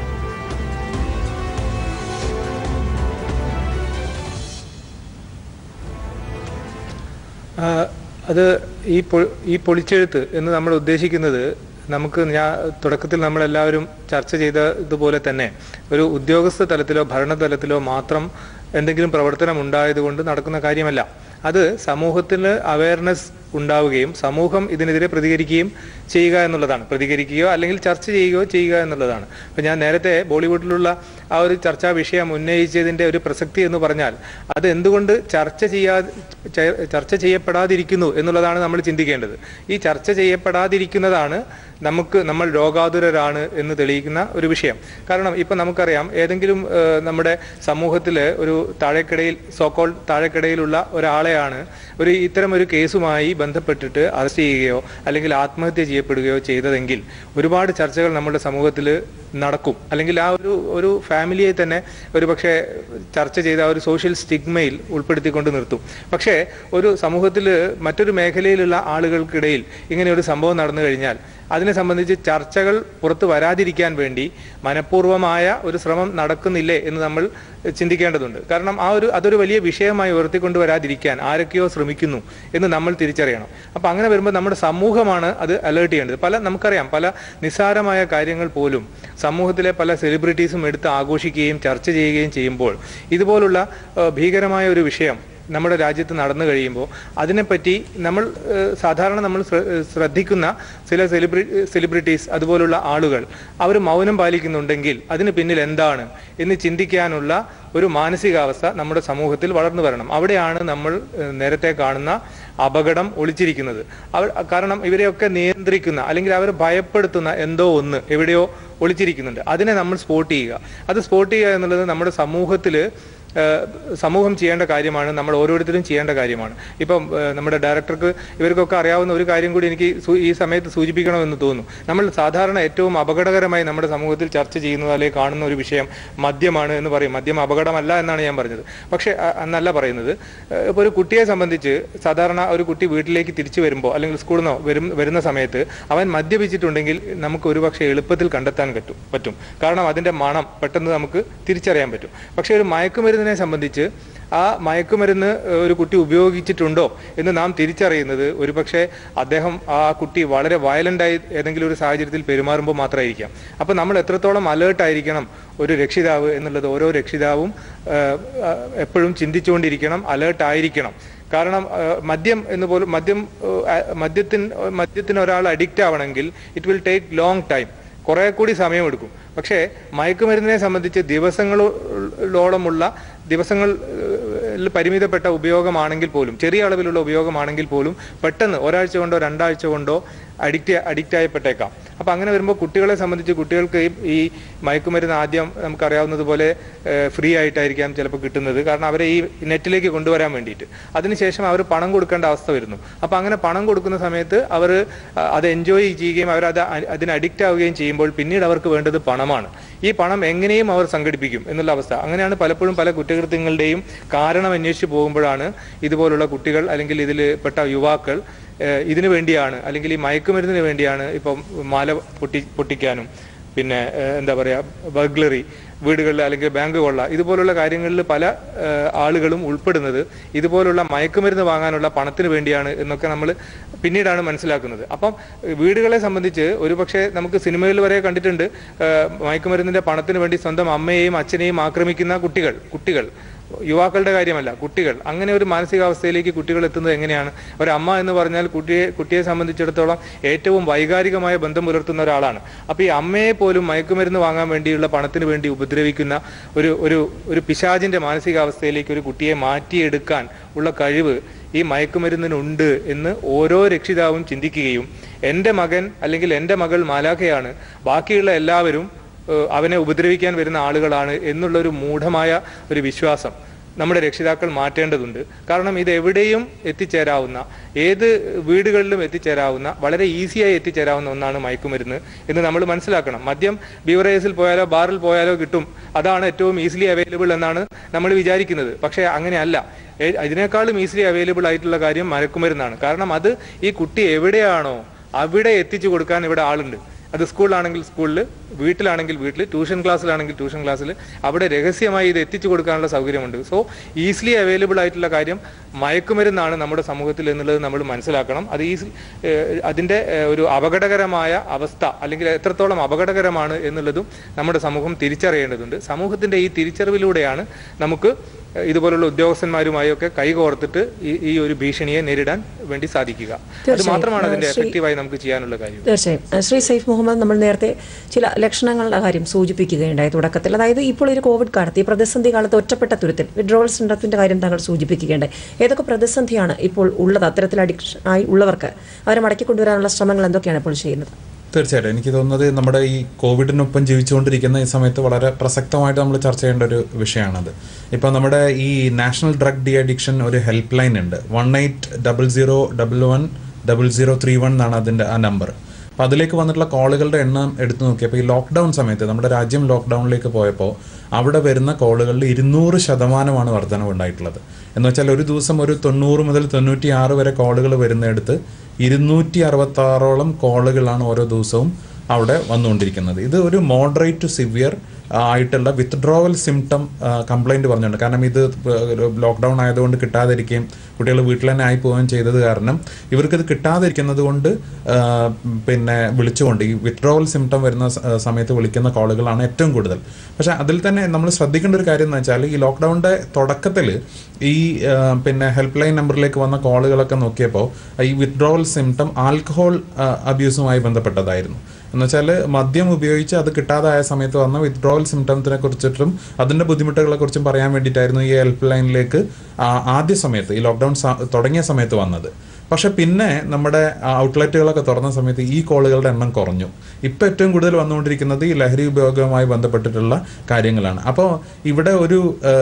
ആ, അത് ഈ പൊ- ഈ പൊളിച്ചെഴുത്ത് എന്ന് നമ്മൾ ഉദ്ദേശിക്കുന്നത് നമുക്ക് ഞാൻ തുടക്കത്തിൽ നമ്മളെല്ലാവരും ചർച്ച ചെയ്ത ഇതുപോലെ തന്നെ ഒരു ഉദ്യോഗസ്ഥ തലത്തിലോ ഭരണതലത്തിലോ മാത്രം എന്തെങ്കിലും പ്രവർത്തനം ഉണ്ടായതുകൊണ്ട് നടക്കുന്ന കാര്യമല്ല അത് സമൂഹത്തിൽ അവയർനെസ് ഉണ്ടാവുകയും സമൂഹം ഇതിനെതിരെ പ്രതികരിക്കുകയും ചെയ്യുക എന്നുള്ളതാണ് പ്രതികരിക്കുകയോ അല്ലെങ്കിൽ ചർച്ച ചെയ്യുകയോ ചെയ്യുക എന്നുള്ളതാണ് അപ്പം ഞാൻ നേരത്തെ ബോളിവുഡിലുള്ള ആ ഒരു ചർച്ചാ വിഷയം ഉന്നയിച്ചതിൻ്റെ ഒരു പ്രസക്തി എന്ന് പറഞ്ഞാൽ അത് എന്തുകൊണ്ട് ചർച്ച ചെയ്യാ ചെ- ചർച്ച ചെയ്യപ്പെടാതിരിക്കുന്നു എന്നുള്ളതാണ് നമ്മൾ ചിന്തിക്കേണ്ടത് ഈ ചർച്ച ചെയ്യപ്പെടാതിരിക്കുന്നതാണ് നമുക്ക് നമ്മൾ രോഗാതുരരാണ് എന്ന് തെളിയിക്കുന്ന ഒരു വിഷയം കാരണം ഇപ്പം നമുക്കറിയാം ഏതെങ്കിലും ഏഹ്, നമ്മുടെ സമൂഹത്തിൽ ഒരു താഴെക്കിടയിൽ സോക്കോൾ താഴെക്കിടയിലുള്ള ഒരാളെയാണ് ഒരു ഇത്തരം ഒരു കേസുമായി ബന്ധപ്പെട്ടിട്ട് അറസ്റ്റ് ചെയ്യുകയോ അല്ലെങ്കിൽ ആത്മഹത്യ ചെയ്യപ്പെടുകയോ ചെയ്തതെങ്കിൽ ഒരുപാട് ചർച്ചകൾ നമ്മുടെ സമൂഹത്തിൽ നടക്കും അല്ലെങ്കിൽ ആ ഒരു ഒരു ഫാമിലിയെ തന്നെ ഒരു പക്ഷേ ചർച്ച ചെയ്ത ആ ഒരു സോഷ്യൽ സ്റ്റിഗ്മയിൽ ഉൾപ്പെടുത്തിക്കൊണ്ട് നിർത്തും പക്ഷേ ഒരു സമൂഹത്തിൽ മറ്റൊരു മേഖലയിലുള്ള ആളുകൾക്കിടയിൽ ഇങ്ങനെ ഒരു സംഭവം നടന്നു കഴിഞ്ഞാൽ അതിനെ സംബന്ധിച്ച് ചർച്ചകൾ പുറത്തു വരാതിരിക്കാൻ വേണ്ടി മനഃപൂർവമായ ഒരു ശ്രമം നടക്കുന്നില്ലേ എന്ന് നമ്മൾ ചിന്തിക്കേണ്ടതുണ്ട് കാരണം ആ ഒരു അതൊരു വലിയ വിഷയമായി ഉയർത്തിക്കൊണ്ട് വരാതിരിക്കാൻ ആരൊക്കെയോ ശ്രമിക്കുന്നു എന്ന് നമ്മൾ തിരിച്ചറിയണം അപ്പം അങ്ങനെ വരുമ്പോൾ നമ്മുടെ സമൂഹമാണ് അത് അലേർട്ട് ചെയ്യേണ്ടത് പല നമുക്കറിയാം പല നിസ്സാരമായ കാര്യങ്ങൾ പോലും സമൂഹത്തിലെ പല സെലിബ്രിറ്റീസും എടുത്ത് ആഘോഷിക്കുകയും ചർച്ച ചെയ്യുകയും ചെയ്യുമ്പോൾ ഇതുപോലുള്ള ഏഹ്, ഭീകരമായ ഒരു വിഷയം നമ്മുടെ രാജ്യത്ത് നടന്നു കഴിയുമ്പോൾ അതിനെപ്പറ്റി നമ്മൾ ഏഹ്, സാധാരണ നമ്മൾ ശ്ര- ഏഹ്, ശ്രദ്ധിക്കുന്ന ചില സെലിബ്രി സെലിബ്രിറ്റീസ് അതുപോലുള്ള ആളുകൾ അവർ മൗനം പാലിക്കുന്നുണ്ടെങ്കിൽ അതിന് പിന്നിൽ എന്താണ് എന്ന് ചിന്തിക്കാനുള്ള ഒരു മാനസികാവസ്ഥ നമ്മുടെ സമൂഹത്തിൽ വളർന്നു വരണം അവിടെയാണ് നമ്മൾ ഏഹ്, നേരത്തെ കാണുന്ന അപകടം ഒളിച്ചിരിക്കുന്നത് അവർ കാരണം ഇവരെയൊക്കെ നിയന്ത്രിക്കുന്ന അല്ലെങ്കിൽ അവരെ ഭയപ്പെടുത്തുന്ന എന്തോ ഒന്ന് എവിടെയോ ഒളിച്ചിരിക്കുന്നുണ്ട് അതിനെ നമ്മൾ സ്പോട്ട് ചെയ്യുക അത് സ്പോട്ട് ചെയ്യുക എന്നുള്ളത് നമ്മുടെ സമൂഹത്തിൽ സമൂഹം ചെയ്യേണ്ട കാര്യമാണ് നമ്മൾ ഓരോരുത്തരും ചെയ്യേണ്ട കാര്യമാണ് ഇപ്പം ഏഹ്, നമ്മുടെ ഡയറക്ടർക്ക് ഇവർക്കൊക്കെ അറിയാവുന്ന ഒരു കാര്യം കൂടി എനിക്ക് സൂ- ഈ സമയത്ത് സൂചിപ്പിക്കണമെന്ന് തോന്നുന്നു നമ്മൾ സാധാരണ ഏറ്റവും അപകടകരമായി നമ്മുടെ സമൂഹത്തിൽ ചർച്ച ചെയ്യുന്നത് അല്ലെങ്കിൽ കാണുന്ന ഒരു വിഷയം മദ്യമാണ് എന്ന് പറയും മദ്യം അപകടമല്ല എന്നാണ് ഞാൻ പറഞ്ഞത് പക്ഷേ അ- എന്നല്ല പറയുന്നത് ഏഹ്, ഇപ്പോൾ ഒരു കുട്ടിയെ സംബന്ധിച്ച് സാധാരണ ഒരു കുട്ടി വീട്ടിലേക്ക് തിരിച്ചു വരുമ്പോൾ അല്ലെങ്കിൽ സ്കൂളിൽ നിന്ന് വരും വരുന്ന സമയത്ത് അവൻ മദ്യപിച്ചിട്ടുണ്ടെങ്കിൽ നമുക്ക് ഒരുപക്ഷെ എളുപ്പത്തിൽ കണ്ടെത്താൻ പറ്റും പറ്റും കാരണം അതിന്റെ മണം പെട്ടെന്ന് നമുക്ക് തിരിച്ചറിയാൻ പറ്റും പക്ഷേ ഒരു മയക്കുമരുന്നിനെ സംബന്ധിച്ച് ആ മയക്കുമരുന്ന് ഏഹ്, ഒരു കുട്ടി ഉപയോഗിച്ചിട്ടുണ്ടോ എന്ന് നാം തിരിച്ചറിയുന്നത് ഒരുപക്ഷെ അദ്ദേഹം ആ കുട്ടി വളരെ വയലൻ്റായി ഏതെങ്കിലും ഒരു സാഹചര്യത്തിൽ പെരുമാറുമ്പോൾ മാത്രമായിരിക്കാം അപ്പം നമ്മൾ എത്രത്തോളം അലേർട്ട് ആയിരിക്കണം ഒരു രക്ഷിതാവ് എന്നുള്ളത് ഓരോ രക്ഷിതാവും ഏഹ്, ഏഹ്, എപ്പോഴും ചിന്തിച്ചുകൊണ്ടിരിക്കണം അലേർട്ട് ആയിരിക്കണം കാരണം ഏഹ്, മദ്യം എന്ന് പോലും മദ്യം ഏഹ്, മദ്യത്തിന് മദ്യത്തിന് ഒരാൾ അഡിക്റ്റ് ആവണമെങ്കിൽ it will take long time കുറെ കൂടി സമയമെടുക്കും പക്ഷേ മയക്കുമരുന്നിനെ സംബന്ധിച്ച് ദിവസങ്ങളോളമുള്ള ദിവസങ്ങൾ ഏഹ്, പരിമിതപ്പെട്ട ഉപയോഗമാണെങ്കിൽ പോലും ചെറിയ അളവിലുള്ള ഉപയോഗമാണെങ്കിൽ പോലും പെട്ടെന്ന് ഒരാഴ്ച കൊണ്ടോ രണ്ടാഴ്ച കൊണ്ടോ അഡിക്റ്റ് അഡിക്റ്റ് ആയപ്പെട്ടേക്കാം അപ്പൊ അങ്ങനെ വരുമ്പോൾ കുട്ടികളെ സംബന്ധിച്ച് കുട്ടികൾക്ക് ഈ- ഈ മയക്കുമരുന്ന് ആദ്യം നമുക്കറിയാവുന്നതുപോലെ ഫ്രീ ആയിട്ടായിരിക്കാം ചിലപ്പോൾ കിട്ടുന്നത് കാരണം അവരെ ഈ നെറ്റിലേക്ക് കൊണ്ടുവരാൻ വേണ്ടിയിട്ട് അതിനുശേഷം അവർ പണം കൊടുക്കേണ്ട അവസ്ഥ വരുന്നു അപ്പൊ അങ്ങനെ പണം കൊടുക്കുന്ന സമയത്ത് അവർ അത് എൻജോയ് ചെയ്യുകയും അവർ അത് അ- അതിന് അഡിക്റ്റ് ആവുകയും ചെയ്യുമ്പോൾ പിന്നീട് അവർക്ക് വേണ്ടത് പണമാണ് ഈ പണം എങ്ങനെയും അവർ സംഘടിപ്പിക്കും എന്നുള്ള അവസ്ഥ അങ്ങനെയാണ് പലപ്പോഴും പല കുറ്റകൃത്യങ്ങളുടെയും കാരണം അന്വേഷിച്ച് പോകുമ്പോഴാണ് ഇതുപോലുള്ള കുട്ടികൾ അല്ലെങ്കിൽ ഇതിൽ പെട്ട യുവാക്കൾ ഏഹ് ഇതിനു വേണ്ടിയാണ് അല്ലെങ്കിൽ ഈ മയക്കുമരുന്നിന് വേണ്ടിയാണ് ഇപ്പം മാല പൊട്ടി പൊട്ടിക്കാനും പിന്നെ ഏഹ് എന്താ പറയുക ബഗ്ലറി വീടുകളിൽ അല്ലെങ്കിൽ ബാങ്ക് കൊള്ള ഇതുപോലുള്ള കാര്യങ്ങളിൽ പല ഏഹ് ആളുകളും ഉൾപ്പെടുന്നത് ഇതുപോലുള്ള മയക്കുമരുന്ന് വാങ്ങാനുള്ള പണത്തിന് വേണ്ടിയാണ് എന്നൊക്കെ നമ്മൾ പിന്നീടാണ് മനസ്സിലാക്കുന്നത് അപ്പം ഏഹ് വീടുകളെ സംബന്ധിച്ച് ഒരുപക്ഷെ നമുക്ക് സിനിമയിൽ വരെ കണ്ടിട്ടുണ്ട് ഏഹ് മയക്കുമരുന്നിന്റെ പണത്തിന് വേണ്ടി സ്വന്തം അമ്മയെയും അച്ഛനെയും ആക്രമിക്കുന്ന കുട്ടികൾ കുട്ടികൾ യുവാക്കളുടെ കാര്യമല്ല കുട്ടികൾ അങ്ങനെ ഒരു മാനസികാവസ്ഥയിലേക്ക് കുട്ടികൾ എത്തുന്നത് എങ്ങനെയാണ് ഒരമ്മ എന്ന് പറഞ്ഞാൽ കുട്ടിയെ കുട്ടിയെ സംബന്ധിച്ചിടത്തോളം ഏറ്റവും വൈകാരികമായ ബന്ധം പുലർത്തുന്ന ഒരാളാണ് അപ്പൊ ഈ അമ്മയെ പോലും മയക്കുമരുന്ന് വാങ്ങാൻ വേണ്ടിയുള്ള പണത്തിന് വേണ്ടി ഉപദ്രവിക്കുന്ന ഒരു ഒരു ഒരു പിശാചിന്റെ മാനസികാവസ്ഥയിലേക്ക് ഒരു കുട്ടിയെ മാറ്റിയെടുക്കാൻ ഉള്ള കഴിവ് ഈ മയക്കുമരുന്നിനുണ്ട് എന്ന് ഓരോ രക്ഷിതാവും ചിന്തിക്കുകയും എൻ്റെ മകൻ അല്ലെങ്കിൽ എൻ്റെ മകൾ മാലാഖയാണ് ബാക്കിയുള്ള എല്ലാവരും ഏഹ് അവനെ ഉപദ്രവിക്കാൻ വരുന്ന ആളുകളാണ് എന്നുള്ളൊരു മൂഢമായ ഒരു വിശ്വാസം നമ്മുടെ രക്ഷിതാക്കൾ മാറ്റേണ്ടതുണ്ട് കാരണം ഇത് എവിടെയും എത്തിച്ചേരാവുന്ന ഏത് വീടുകളിലും എത്തിച്ചേരാവുന്ന വളരെ ഈസിയായി എത്തിച്ചേരാവുന്ന ഒന്നാണ് മയക്കുമരുന്ന് എന്ന് നമ്മൾ മനസ്സിലാക്കണം മദ്യം ബീവറേജിൽ പോയാലോ ബാറിൽ പോയാലോ കിട്ടും അതാണ് ഏറ്റവും ഈസിലി അവൈലബിൾ എന്നാണ് നമ്മൾ വിചാരിക്കുന്നത് പക്ഷേ അങ്ങനെയല്ല ഏ- അതിനേക്കാളും ഈസിലി അവൈലബിൾ ആയിട്ടുള്ള കാര്യം മയക്കുമരുന്നാണ് കാരണം അത് ഈ കുട്ടി എവിടെയാണോ അവിടെ എത്തിച്ചു കൊടുക്കാൻ ഇവിടെ ആളുണ്ട് അത് സ്കൂളിലാണെങ്കിൽ സ്കൂളിൽ വീട്ടിലാണെങ്കിൽ വീട്ടിൽ ട്യൂഷൻ ക്ലാസ്സിലാണെങ്കിൽ ട്യൂഷൻ ക്ലാസ്സിൽ അവിടെ രഹസ്യമായി ഇത് എത്തിച്ചു കൊടുക്കാനുള്ള സൗകര്യമുണ്ട് സോ ഈസിലി അവൈലബിൾ ആയിട്ടുള്ള കാര്യം മയക്കുമരുന്നാണ് നമ്മുടെ സമൂഹത്തിൽ എന്നുള്ളത് നമ്മൾ മനസ്സിലാക്കണം അത് ഈസി അതിൻ്റെ ഏഹ്, ഒരു അപകടകരമായ അവസ്ഥ അല്ലെങ്കിൽ എത്രത്തോളം അപകടകരമാണ് എന്നുള്ളതും നമ്മുടെ സമൂഹം തിരിച്ചറിയേണ്ടതുണ്ട് സമൂഹത്തിന്റെ ഈ തിരിച്ചറിവിലൂടെയാണ് നമുക്ക് ഏഹ്, ഇതുപോലുള്ള ഉദ്യോഗസ്ഥന്മാരുമായൊക്കെ കൈകോർത്തിട്ട് ഈ ഈ ഒരു ഭീഷണിയെ നേരിടാൻ വേണ്ടി സാധിക്കുക അത്
തീർച്ചയായും.
മാത്രമാണ് അതിന്റെ
ശ്രീ-
എഫക്റ്റീവായി നമുക്ക് ചെയ്യാനുള്ള കാര്യം
തീർച്ചയായും അഹ് ശ്രീ സൈഫ് മുഹമ്മദ് നമ്മൾ നേരത്തെ ചില ലക്ഷണങ്ങളുടെ കാര്യം സൂചിപ്പിക്കുകയുണ്ടായി തുടക്കത്തിൽ അതായത് ഇപ്പോൾ ഒരു കോവിഡ് കാലത്ത് ഈ പ്രതിസന്ധി കാലത്ത് ഒറ്റപ്പെട്ട തുരത്തിൽ വിഡ്രോവൽ സിൻഡത്തിന്റെ കാര്യം താങ്കൾ സൂചിപ്പിക്കുകയുണ്ടായി ഏതൊക്കെ പ്രതിസന്ധിയാണ് ഇപ്പോൾ ഉള്ളത് അത്തരത്തിൽ അഡിക്ഷൻ ആയി ഉള്ളവർക്ക് അവരെ മടക്കി കൊണ്ടുവരാനുള്ള ശ്രമങ്ങൾ എന്തൊക്കെയാണ് ഇപ്പോൾ ചെയ്യുന്നത്
തീർച്ചയായിട്ടും എനിക്ക് തോന്നുന്നത് നമ്മുടെ ഈ കോവിഡിനൊപ്പം ജീവിച്ചുകൊണ്ടിരിക്കുന്ന ഈ സമയത്ത് വളരെ പ്രസക്തമായിട്ട് നമ്മൾ ചർച്ച ചെയ്യേണ്ട ഒരു വിഷയമാണത് ഇപ്പോൾ നമ്മുടെ ഈ നാഷണൽ ഡ്രഗ് ഡി അഡിക്ഷൻ ഒരു ഹെൽപ്പ് ലൈൻ ഉണ്ട് one eight double zero double one double zero three one എന്നാണ് അതിൻ്റെ ആ നമ്പർ അപ്പോൾ അതിലേക്ക് വന്നിട്ടുള്ള കോളുകളുടെ എണ്ണം എടുത്തു നോക്കിയപ്പോൾ ഈ ലോക്ക്ഡൗൺ സമയത്ത് നമ്മുടെ രാജ്യം ലോക്ക്ഡൗണിലേക്ക് പോയപ്പോൾ അവിടെ വരുന്ന കോളുകളിൽ ഇരുന്നൂറ് ശതമാനമാണ് വർധനവ് ഉണ്ടായിട്ടുള്ളത് എന്ന് വെച്ചാൽ ഒരു ദിവസം ഒരു തൊണ്ണൂറ് മുതൽ തൊണ്ണൂറ്റി ആറ് വരെ കോളുകൾ വരുന്നിടത്ത് ഇരുന്നൂറ്റി അറുപത്തി ആറോളം കോളുകളാണ് ഓരോ ദിവസവും അവിടെ വന്നുകൊണ്ടിരിക്കുന്നത് ഇത് ഒരു മോഡറേറ്റ് ടു സിവിയർ ആയിട്ടുള്ള വിത്ഡ്രോവൽ സിംറ്റം കംപ്ലൈന്റ് പറഞ്ഞിട്ടുണ്ട് കാരണം ഇത് ലോക്ക്ഡൗൺ ആയതുകൊണ്ട് കിട്ടാതിരിക്കുകയും കുട്ടികൾ വീട്ടിൽ തന്നെ ആയി പോവുകയും ചെയ്തത് കാരണം ഇവർക്കിത് കിട്ടാതിരിക്കുന്നത് കൊണ്ട് ആ, പിന്നെ വിളിച്ചുകൊണ്ട് ഈ വിത്ഡ്രോവൽ സിംറ്റം വരുന്ന സ- സമയത്ത് വിളിക്കുന്ന കോളുകളാണ് ഏറ്റവും കൂടുതൽ പക്ഷെ അതിൽ തന്നെ നമ്മൾ ശ്രദ്ധിക്കേണ്ട ഒരു കാര്യം എന്ന് വെച്ചാൽ ഈ ലോക്ക്ഡൗണിന്റെ തുടക്കത്തിൽ ഈ ആ, പിന്നെ ഹെൽപ്പ് ലൈൻ നമ്പറിലേക്ക് വന്ന കോളുകളൊക്കെ നോക്കിയപ്പോൾ ഈ വിത്ഡ്രോവൽ സിംറ്റം ആൽക്കഹോൾ അബ്യൂസുമായി ബന്ധപ്പെട്ടതായിരുന്നു എന്ന് വെച്ചാൽ മദ്യം ഉപയോഗിച്ച് അത് കിട്ടാതായ സമയത്ത് വന്ന വിത്ഡ്രോവൽ സിംറ്റംസിനെ കുറിച്ചിട്ടും അതിന്റെ ബുദ്ധിമുട്ടുകളെ കുറിച്ചും പറയാൻ വേണ്ടിയിട്ടായിരുന്നു ഈ ഹെൽപ്പ് ലൈനിലേക്ക് ആ- ആദ്യ സമയത്ത് ഈ ലോക്ക്ഡൗൺ തുടങ്ങിയ സമയത്ത് വന്നത് പക്ഷെ പിന്നെ നമ്മുടെ ഔട്ട്ലെറ്റുകളൊക്കെ തുറന്ന സമയത്ത് ഈ കോളുകളുടെ എണ്ണം കുറഞ്ഞു ഇപ്പം ഏറ്റവും കൂടുതൽ വന്നുകൊണ്ടിരിക്കുന്നത് ഈ ലഹരി ഉപയോഗവുമായി ബന്ധപ്പെട്ടിട്ടുള്ള കാര്യങ്ങളാണ് അപ്പോൾ ഇവിടെ ഒരു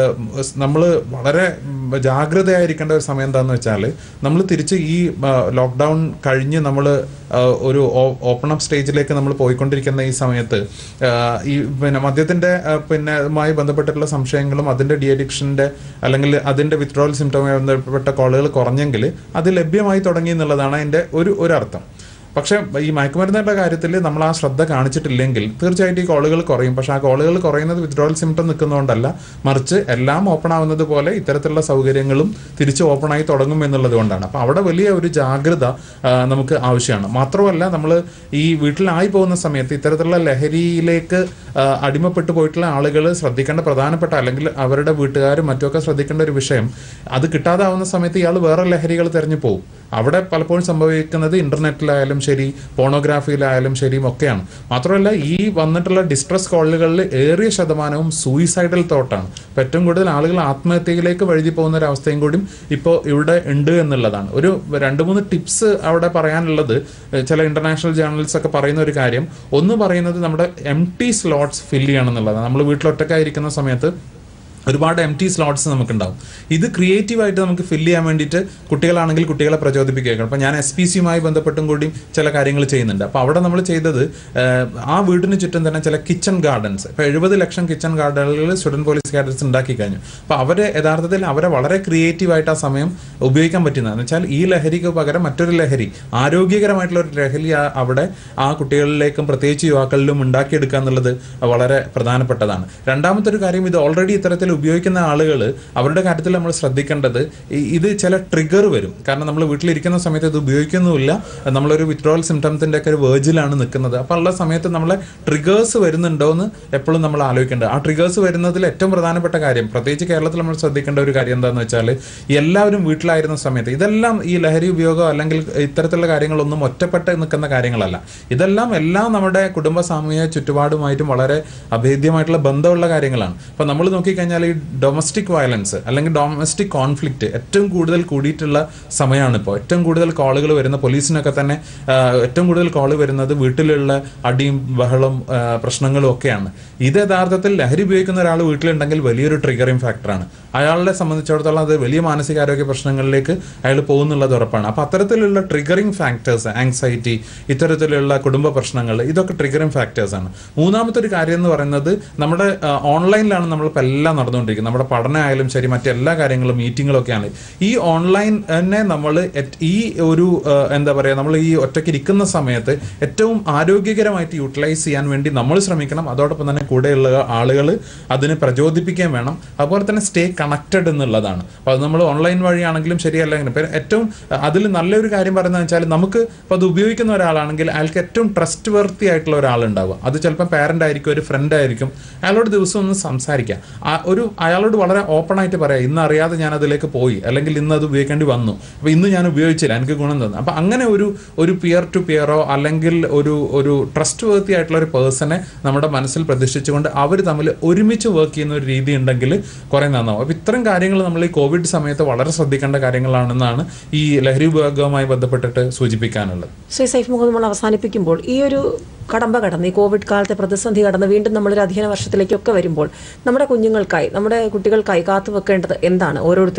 നമ്മൾ വളരെ ഉം, ജാഗ്രതയായിരിക്കേണ്ട ഒരു സമയം എന്താണെന്ന് വെച്ചാൽ നമ്മൾ തിരിച്ച് ഈ ലോക്ക്ഡൗൺ കഴിഞ്ഞ് നമ്മൾ ഒരു ഓപ്പൺ അപ്പ് സ്റ്റേജിലേക്ക് നമ്മൾ പോയിക്കൊണ്ടിരിക്കുന്ന ഈ സമയത്ത് ആ, ഈ പിന്നെ മദ്യത്തിന്റെ ആ, പിന്നെ മായി ബന്ധപ്പെട്ടിട്ടുള്ള സംശയങ്ങളും അതിന്റെ ഡി അഡിക്ഷന്റെ അല്ലെങ്കിൽ അതിന്റെ വിത്ഡ്രോവൽ സിംറ്റവുമായി ബന്ധപ്പെട്ട കോളുകൾ കുറഞ്ഞെങ്കിൽ അത് ലഭ്യമായി തുടങ്ങി എന്നുള്ളതാണ് അതിന്റെ ഒരു ഒരു അർത്ഥം പക്ഷെ ഈ മയക്കുമരുന്നിന്റെ കാര്യത്തിൽ നമ്മൾ ആ ശ്രദ്ധ കാണിച്ചിട്ടില്ലെങ്കിൽ തീർച്ചയായിട്ടും ഈ കോളുകൾ കുറയും പക്ഷെ ആ കോളുകൾ കുറയുന്നത് വിത്ഡ്രോവൽ സിംറ്റം നിൽക്കുന്നതുകൊണ്ടല്ല മറിച്ച് എല്ലാം ഓപ്പൺ ആവുന്നത് പോലെ ഇത്തരത്തിലുള്ള സൗകര്യങ്ങളും തിരിച്ച് ഓപ്പൺ ആയി തുടങ്ങും എന്നുള്ളത് കൊണ്ടാണ് അപ്പോൾ അവിടെ വലിയ ഒരു ജാഗ്രത ആ, നമുക്ക് ആവശ്യമാണ് മാത്രമല്ല നമ്മൾ ഈ വീട്ടിലായി പോകുന്ന സമയത്ത് ഇത്തരത്തിലുള്ള ലഹരിയിലേക്ക് ആ, അടിമപ്പെട്ടു പോയിട്ടുള്ള ആളുകൾ ശ്രദ്ധിക്കേണ്ട പ്രധാനപ്പെട്ട അല്ലെങ്കിൽ അവരുടെ വീട്ടുകാരും മറ്റുമൊക്കെ ശ്രദ്ധിക്കേണ്ട ഒരു വിഷയം അത് കിട്ടാതാവുന്ന സമയത്ത് ഇയാൾ വേറെ ലഹരികൾ തെരഞ്ഞു പോകും അവിടെ പലപ്പോഴും സംഭവിക്കുന്നത് ഇന്റർനെറ്റിലായാലും ശരി പോണോഗ്രാഫിയിലായാലും ശരിയും ഒക്കെയാണ് മാത്രമല്ല ഈ വന്നിട്ടുള്ള ഡിസ്ട്രസ് കോളുകളിൽ ഏറിയ ശതമാനവും സൂയിസൈഡൽ തോട്ടാണ് അപ്പോൾ ഏറ്റവും കൂടുതൽ ആളുകൾ ആത്മഹത്യയിലേക്ക് വഴുതി പോകുന്ന ഒരു അവസ്ഥയും കൂടി ഇപ്പോൾ ഇവിടെ ഉണ്ട് എന്നുള്ളതാണ് ഒരു രണ്ട് മൂന്ന് ടിപ്സ് അവിടെ പറയാനുള്ളത് ഏഹ് ചില ഇന്റർനാഷണൽ ജേർണൽസ് ഒക്കെ പറയുന്ന ഒരു കാര്യം ഒന്ന് പറയുന്നത് നമ്മുടെ എം ടി സ്ലോട്ട്സ് ഫില്ല് ചെയ്യണം എന്നുള്ളതാണ് നമ്മൾ വീട്ടിൽ ഒറ്റക്കായിരിക്കുന്ന സമയത്ത് ഒരുപാട് എം ടി സ്ലോട്ട്സ് നമുക്കുണ്ടാവും ഇത് ക്രിയേറ്റീവായിട്ട് നമുക്ക് ഫില്ല് ചെയ്യാൻ വേണ്ടിയിട്ട് കുട്ടികളാണെങ്കിൽ കുട്ടികളെ പ്രചോദിപ്പിക്കുക അപ്പോൾ ഞാൻ എസ് പി സിയുമായി ബന്ധപ്പെട്ടും കൂടി ചില കാര്യങ്ങൾ ചെയ്യുന്നുണ്ട് അപ്പോൾ അവിടെ നമ്മൾ ചെയ്തത് ഏഹ്, ആ വീടിന് ചുറ്റും തന്നെ ചില കിച്ചൺ ഗാർഡൻസ് ഇപ്പോൾ എഴുപത് ലക്ഷം കിച്ചൺ ഗാർഡനുകൾ സ്റ്റുഡൻറ് പോലീസ് ഗാർഡൻസ് ഉണ്ടാക്കി കഴിഞ്ഞു അപ്പോൾ അവരെ യഥാർത്ഥത്തിൽ അവരെ വളരെ ക്രിയേറ്റീവായിട്ട് ആ സമയം ഉപയോഗിക്കാൻ പറ്റുന്നതെന്ന് വെച്ചാൽ ഈ ലഹരിക്ക് പകരം മറ്റൊരു ലഹരി ആരോഗ്യകരമായിട്ടുള്ള ഒരു ലഹരി ആ- അവിടെ ആ കുട്ടികളിലേക്കും പ്രത്യേകിച്ച് യുവാക്കളിലും ഉണ്ടാക്കിയെടുക്കുക എന്നുള്ളത് വളരെ പ്രധാനപ്പെട്ടതാണ് രണ്ടാമത്തെ ഒരു കാര്യം ഇത് ഓൾറെഡി ഇത്തരത്തിൽ ഉപയോഗിക്കുന്ന ആളുകൾ അവരുടെ കാര്യത്തിൽ നമ്മൾ ശ്രദ്ധിക്കേണ്ടത് ഈ- ഇത് ചില ട്രിഗർ വരും കാരണം നമ്മൾ വീട്ടിലിരിക്കുന്ന സമയത്ത് ഇത് ഉപയോഗിക്കുന്നുമില്ല നമ്മളൊരു വിത്ഡ്രോവൽ സിംറ്റംസിന്റെ ഒക്കെ ഒരു വേർജിലാണ് നിൽക്കുന്നത് അപ്പോൾ ഉള്ള സമയത്ത് നമ്മളെ ട്രിഗേഴ്സ് വരുന്നുണ്ടോ എന്ന് എപ്പോഴും നമ്മൾ ആലോചിക്കേണ്ടത് ആ ട്രിഗേഴ്സ് വരുന്നതിൽ ഏറ്റവും പ്രധാനപ്പെട്ട കാര്യം പ്രത്യേകിച്ച് കേരളത്തിൽ നമ്മൾ ശ്രദ്ധിക്കേണ്ട ഒരു കാര്യം എന്താണെന്ന് വെച്ചാൽ എല്ലാവരും വീട്ടിലായിരുന്ന സമയത്ത് ഇതെല്ലാം ഈ ലഹരി ഉപയോഗം അല്ലെങ്കിൽ ഇത്തരത്തിലുള്ള കാര്യങ്ങളൊന്നും ഒറ്റപ്പെട്ട് നിൽക്കുന്ന കാര്യങ്ങളല്ല ഇതെല്ലാം എല്ലാം നമ്മുടെ കുടുംബ സാമൂഹിക ചുറ്റുപാടുമായിട്ടും വളരെ അഭേദ്യമായിട്ടുള്ള ബന്ധമുള്ള കാര്യങ്ങളാണ് അപ്പൊ നമ്മൾ നോക്കിക്കഴിഞ്ഞാൽ ഈ ഡൊമസ്റ്റിക് വയലൻസ് അല്ലെങ്കിൽ ഡൊമസ്റ്റിക് കോൺഫ്ലിക്റ്റ് ഏറ്റവും കൂടുതൽ കൂടിയിട്ടുള്ള സമയമാണ് ഇപ്പോൾ ഏറ്റവും കൂടുതൽ കോളുകൾ വരുന്ന പോലീസിനൊക്കെ തന്നെ ആ, ഏറ്റവും കൂടുതൽ കോൾ വരുന്നത് വീട്ടിലുള്ള അടിയും ബഹളം ആ, പ്രശ്നങ്ങളും ഒക്കെയാണ് ഇത് യഥാർത്ഥത്തിൽ ലഹരി ഉപയോഗിക്കുന്ന ഒരാൾ വീട്ടിലുണ്ടെങ്കിൽ വലിയൊരു ട്രിഗറിങ് ഫാക്ടറാണ് അയാളെ സംബന്ധിച്ചിടത്തോളം അത് വലിയ മാനസികാരോഗ്യ പ്രശ്നങ്ങളിലേക്ക് അയാൾ പോകുന്നുള്ളത് ഉറപ്പാണ് അപ്പൊ അത്തരത്തിലുള്ള ട്രിഗറിങ് ഫാക്ടേഴ്സ് ആങ്സൈറ്റി ഇത്തരത്തിലുള്ള കുടുംബ പ്രശ്നങ്ങൾ ഇതൊക്കെ ട്രിഗറിങ് ഫാക്ടേഴ്സ് ആണ് മൂന്നാമത്തെ ഒരു കാര്യം എന്ന് പറയുന്നത് നമ്മുടെ ആ, ഓൺലൈനിലാണ് നമ്മളിപ്പോൾ എല്ലാം നടന്നുകൊണ്ടിരിക്കുന്നത് നമ്മുടെ പഠനമായാലും ശരി മറ്റെല്ലാ കാര്യങ്ങളും മീറ്റിങ്ങുകളും ഒക്കെയാണ് ഈ ഓൺലൈൻ തന്നെ നമ്മൾ ഈ ഒരു ആ, എന്താ പറയുക നമ്മൾ ഈ ഒറ്റയ്ക്ക് ഇരിക്കുന്ന സമയത്ത് ഏറ്റവും ആരോഗ്യകരമായിട്ട് യൂട്ടിലൈസ് ചെയ്യാൻ വേണ്ടി നമ്മൾ ശ്രമിക്കണം അതോടൊപ്പം തന്നെ കൂടെയുള്ള ആളുകൾ അതിനെ പ്രചോദിപ്പിക്കുകയും വേണം അതുപോലെ തന്നെ സ്റ്റേ കണക്റ്റഡ് എന്നുള്ളതാണ് അപ്പോൾ അത് നമ്മൾ ഓൺലൈൻ വഴിയാണെങ്കിലും ശരിയല്ല ഇങ്ങനെ ഇപ്പം ഏറ്റവും അതിൽ നല്ലൊരു കാര്യം പറയുന്നത് വെച്ചാൽ നമുക്ക് ഇപ്പോൾ അത് ഉപയോഗിക്കുന്ന ഒരാളാണെങ്കിൽ അയാൾക്ക് ഏറ്റവും ട്രസ്റ്റ് വർത്തി ആയിട്ടുള്ള ഒരാളുണ്ടാവുക അത് ചിലപ്പോൾ പാരന്റ് ആയിരിക്കും ഒരു ഫ്രണ്ട് ആയിരിക്കും അയാളോട് ദിവസം ഒന്ന് സംസാരിക്കാം ആ ഒരു അയാളോട് വളരെ ഓപ്പൺ ആയിട്ട് പറയാം ഇന്ന് അറിയാതെ ഞാൻ അതിലേക്ക് പോയി അല്ലെങ്കിൽ ഇന്ന് അത് ഉപയോഗിക്കേണ്ടി വന്നു അപ്പോൾ ഇന്ന് ഞാൻ ഉപയോഗിച്ചില്ല എനിക്ക് ഗുണം തന്നു അപ്പം അങ്ങനെ ഒരു ഒരു പിയർ ടു പിയറോ അല്ലെങ്കിൽ ഒരു ഒരു ട്രസ്റ്റ് വർത്തി ആയിട്ടുള്ള ഒരു പേഴ്സണെ നമ്മുടെ മനസ്സിൽ പ്രതിഷ്ഠിച്ചുകൊണ്ട് അവർ തമ്മിൽ ഒരുമിച്ച് വർക്ക് ചെയ്യുന്ന ഒരു രീതി ഉണ്ടെങ്കിൽ കുറെ നന്നാവും അപ്പോൾ ഇത്തരം കാര്യങ്ങൾ നമ്മൾ ഈ കോവിഡ് സമയത്ത് വളരെ ശ്രദ്ധിക്കേണ്ട കാര്യങ്ങളാണെന്നാണ് ഈ ലഹരി ഉപയോഗവുമായി ബന്ധപ്പെട്ടിട്ട് സൂചിപ്പിക്കാനുള്ളത്
ശ്രീ സൈഫ് മുഹമ്മദ് നമ്മൾ അവസാനിപ്പിക്കുമ്പോൾ ഈ ഒരു കടമ്പ കടന്ന് ഈ കോവിഡ് കാലത്തെ പ്രതിസന്ധി കടന്ന് വീണ്ടും നമ്മളൊരു അധ്യയന വർഷത്തിലേക്കൊക്കെ വരുമ്പോൾ നമ്മുടെ കുഞ്ഞുങ്ങൾക്കായി നമ്മുടെ കുട്ടികൾക്കായി കാത്തു വെക്കേണ്ടത് എന്താണ് ഓരോരുത്തരും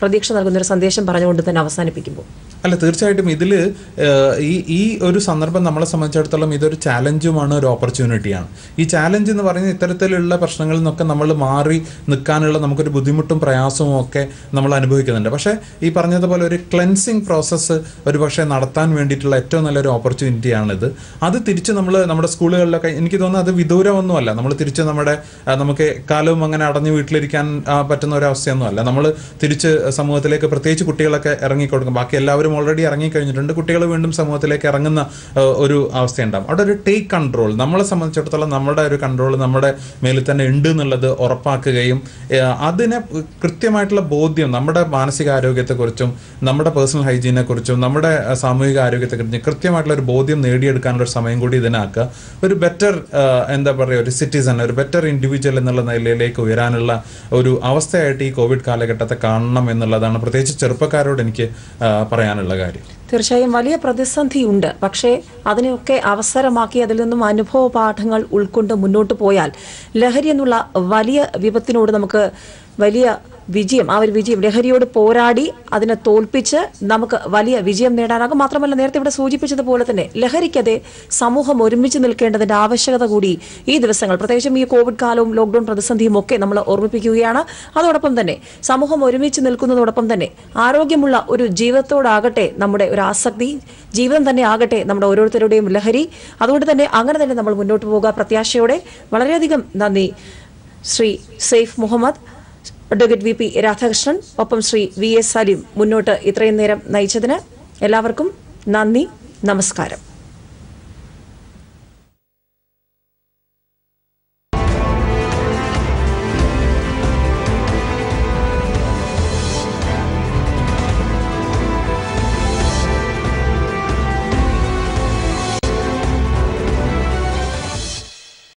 പ്രതീക്ഷ നൽകുന്ന ഒരു സന്ദേശം പറഞ്ഞുകൊണ്ട് തന്നെ അവസാനിപ്പിക്കുമ്പോൾ
അല്ല തീർച്ചയായിട്ടും ഇതിൽ ഈ ഈ ഒരു സന്ദർഭം നമ്മളെ സംബന്ധിച്ചിടത്തോളം ഇതൊരു ചാലഞ്ചുമാണ് ഒരു ഓപ്പർച്യൂണിറ്റിയാണ് ഈ ചാലഞ്ച് എന്ന് പറയുന്നത് ഇത്തരത്തിലുള്ള പ്രശ്നങ്ങളിൽ നിന്നൊക്കെ നമ്മൾ മാറി നിൽക്കാനുള്ള നമുക്കൊരു ബുദ്ധിമുട്ടും പ്രയാസവും ഒക്കെ നമ്മൾ അനുഭവിക്കുന്നുണ്ട് പക്ഷേ ഈ പറഞ്ഞതുപോലെ ഒരു ക്ലെൻസിങ് പ്രോസസ്സ് ഒരു പക്ഷേ നടത്താൻ വേണ്ടിയിട്ടുള്ള ഏറ്റവും നല്ലൊരു ഓപ്പർച്യൂണിറ്റിയാണിത് അത് തിരിച്ച് നമ്മൾ നമ്മുടെ സ്കൂളുകളിലൊക്കെ എനിക്ക് തോന്നുന്നു അത് വിദൂരമൊന്നുമല്ല നമ്മൾ തിരിച്ച് നമ്മുടെ ആ, നമുക്ക് കാലവും അങ്ങനെ അടഞ്ഞു വീട്ടിലിരിക്കാൻ ആ, പറ്റുന്ന ഒരു അവസ്ഥയൊന്നുമല്ല നമ്മൾ തിരിച്ച് സമൂഹത്തിലേക്ക് പ്രത്യേകിച്ച് കുട്ടികളൊക്കെ ഇറങ്ങിക്കൊടുക്കും ബാക്കി എല്ലാവരും ഓൾറെഡി ഇറങ്ങിക്കഴിഞ്ഞിട്ടുണ്ട് കുട്ടികൾ വീണ്ടും സമൂഹത്തിലേക്ക് ഇറങ്ങുന്ന ആ, ഒരു അവസ്ഥയുണ്ടാകും അവിടെ ഒരു ടേക്ക് കൺട്രോൾ നമ്മളെ സംബന്ധിച്ചിടത്തോളം നമ്മുടെ ഒരു കൺട്രോൾ നമ്മുടെ മേലിൽ തന്നെ ഉണ്ട് എന്നുള്ളത് ഉറപ്പാക്കുകയും ആ, അതിനെ കൃത്യമായിട്ടുള്ള ബോധ്യം നമ്മുടെ മാനസികാരോഗ്യത്തെക്കുറിച്ചും നമ്മുടെ പേഴ്സണൽ ഹൈജീനെ കുറിച്ചും നമ്മുടെ ആ, സാമൂഹിക ആരോഗ്യത്തെക്കുറിച്ചും കൃത്യമായിട്ടുള്ള ഒരു ബോധ്യം നേടിയെടുക്കാനുള്ള ഒരു സമയം കൂടി ഇതിനാക്കുക ഒരു ബെറ്റർ എന്താ പറയുക ഒരു സിറ്റിസൺ ഒരു ബെറ്റർ ഇൻഡിവിജ്വൽ എന്നുള്ള നിലയിലേക്ക് ഉയരാനുള്ള ഒരു അവസ്ഥയായിട്ട് ഈ കോവിഡ് കാലഘട്ടത്തെ കാണണം എന്നുള്ളതാണ് പ്രത്യേകിച്ച് ചെറുപ്പക്കാരോട് എനിക്ക് ആ, പറയാനുള്ള കാര്യം
തീർച്ചയായും വലിയ പ്രതിസന്ധിയുണ്ട് പക്ഷേ അതിനെയൊക്കെ അവസരമാക്കി അതിൽ നിന്നും അനുഭവ പാഠങ്ങൾ ഉൾക്കൊണ്ട് മുന്നോട്ട് പോയാൽ ലഹരി എന്നുള്ള വലിയ വിപത്തിനോട് നമുക്ക് വലിയ വിജയം ആ ഒരു വിജയം ലഹരിയോട് പോരാടി അതിനെ തോൽപ്പിച്ച് നമുക്ക് വലിയ വിജയം നേടാനാകും മാത്രമല്ല നേരത്തെ ഇവിടെ സൂചിപ്പിച്ചതുപോലെ തന്നെ ലഹരിക്കതെ സമൂഹം ഒരുമിച്ച് നിൽക്കേണ്ടതിന്റെ ആവശ്യകത കൂടി ഈ ദിവസങ്ങൾ പ്രത്യേകിച്ചും ഈ കോവിഡ് കാലവും ലോക്ഡൌൺ പ്രതിസന്ധിയും ഒക്കെ നമ്മൾ ഓർമ്മിപ്പിക്കുകയാണ് അതോടൊപ്പം തന്നെ സമൂഹം ഒരുമിച്ച് നിൽക്കുന്നതോടൊപ്പം തന്നെ ആരോഗ്യമുള്ള ഒരു ജീവിതത്തോടാകട്ടെ നമ്മുടെ ഒരു ആസക്തി ജീവിതം തന്നെ ആകട്ടെ നമ്മുടെ ഓരോരുത്തരുടെയും ലഹരി അതുകൊണ്ട് തന്നെ അങ്ങനെ തന്നെ നമ്മൾ മുന്നോട്ട് പോകുക പ്രത്യാശയോടെ വളരെയധികം നന്ദി Shri Saif Muhammad advocate V P Radhakrishnan ഒപ്പം ശ്രീ വി എസ് സലീം മുന്നോട്ട് ഇത്രയും നേരം നയിച്ചതിന് എല്ലാവർക്കും നന്ദി നമസ്കാരം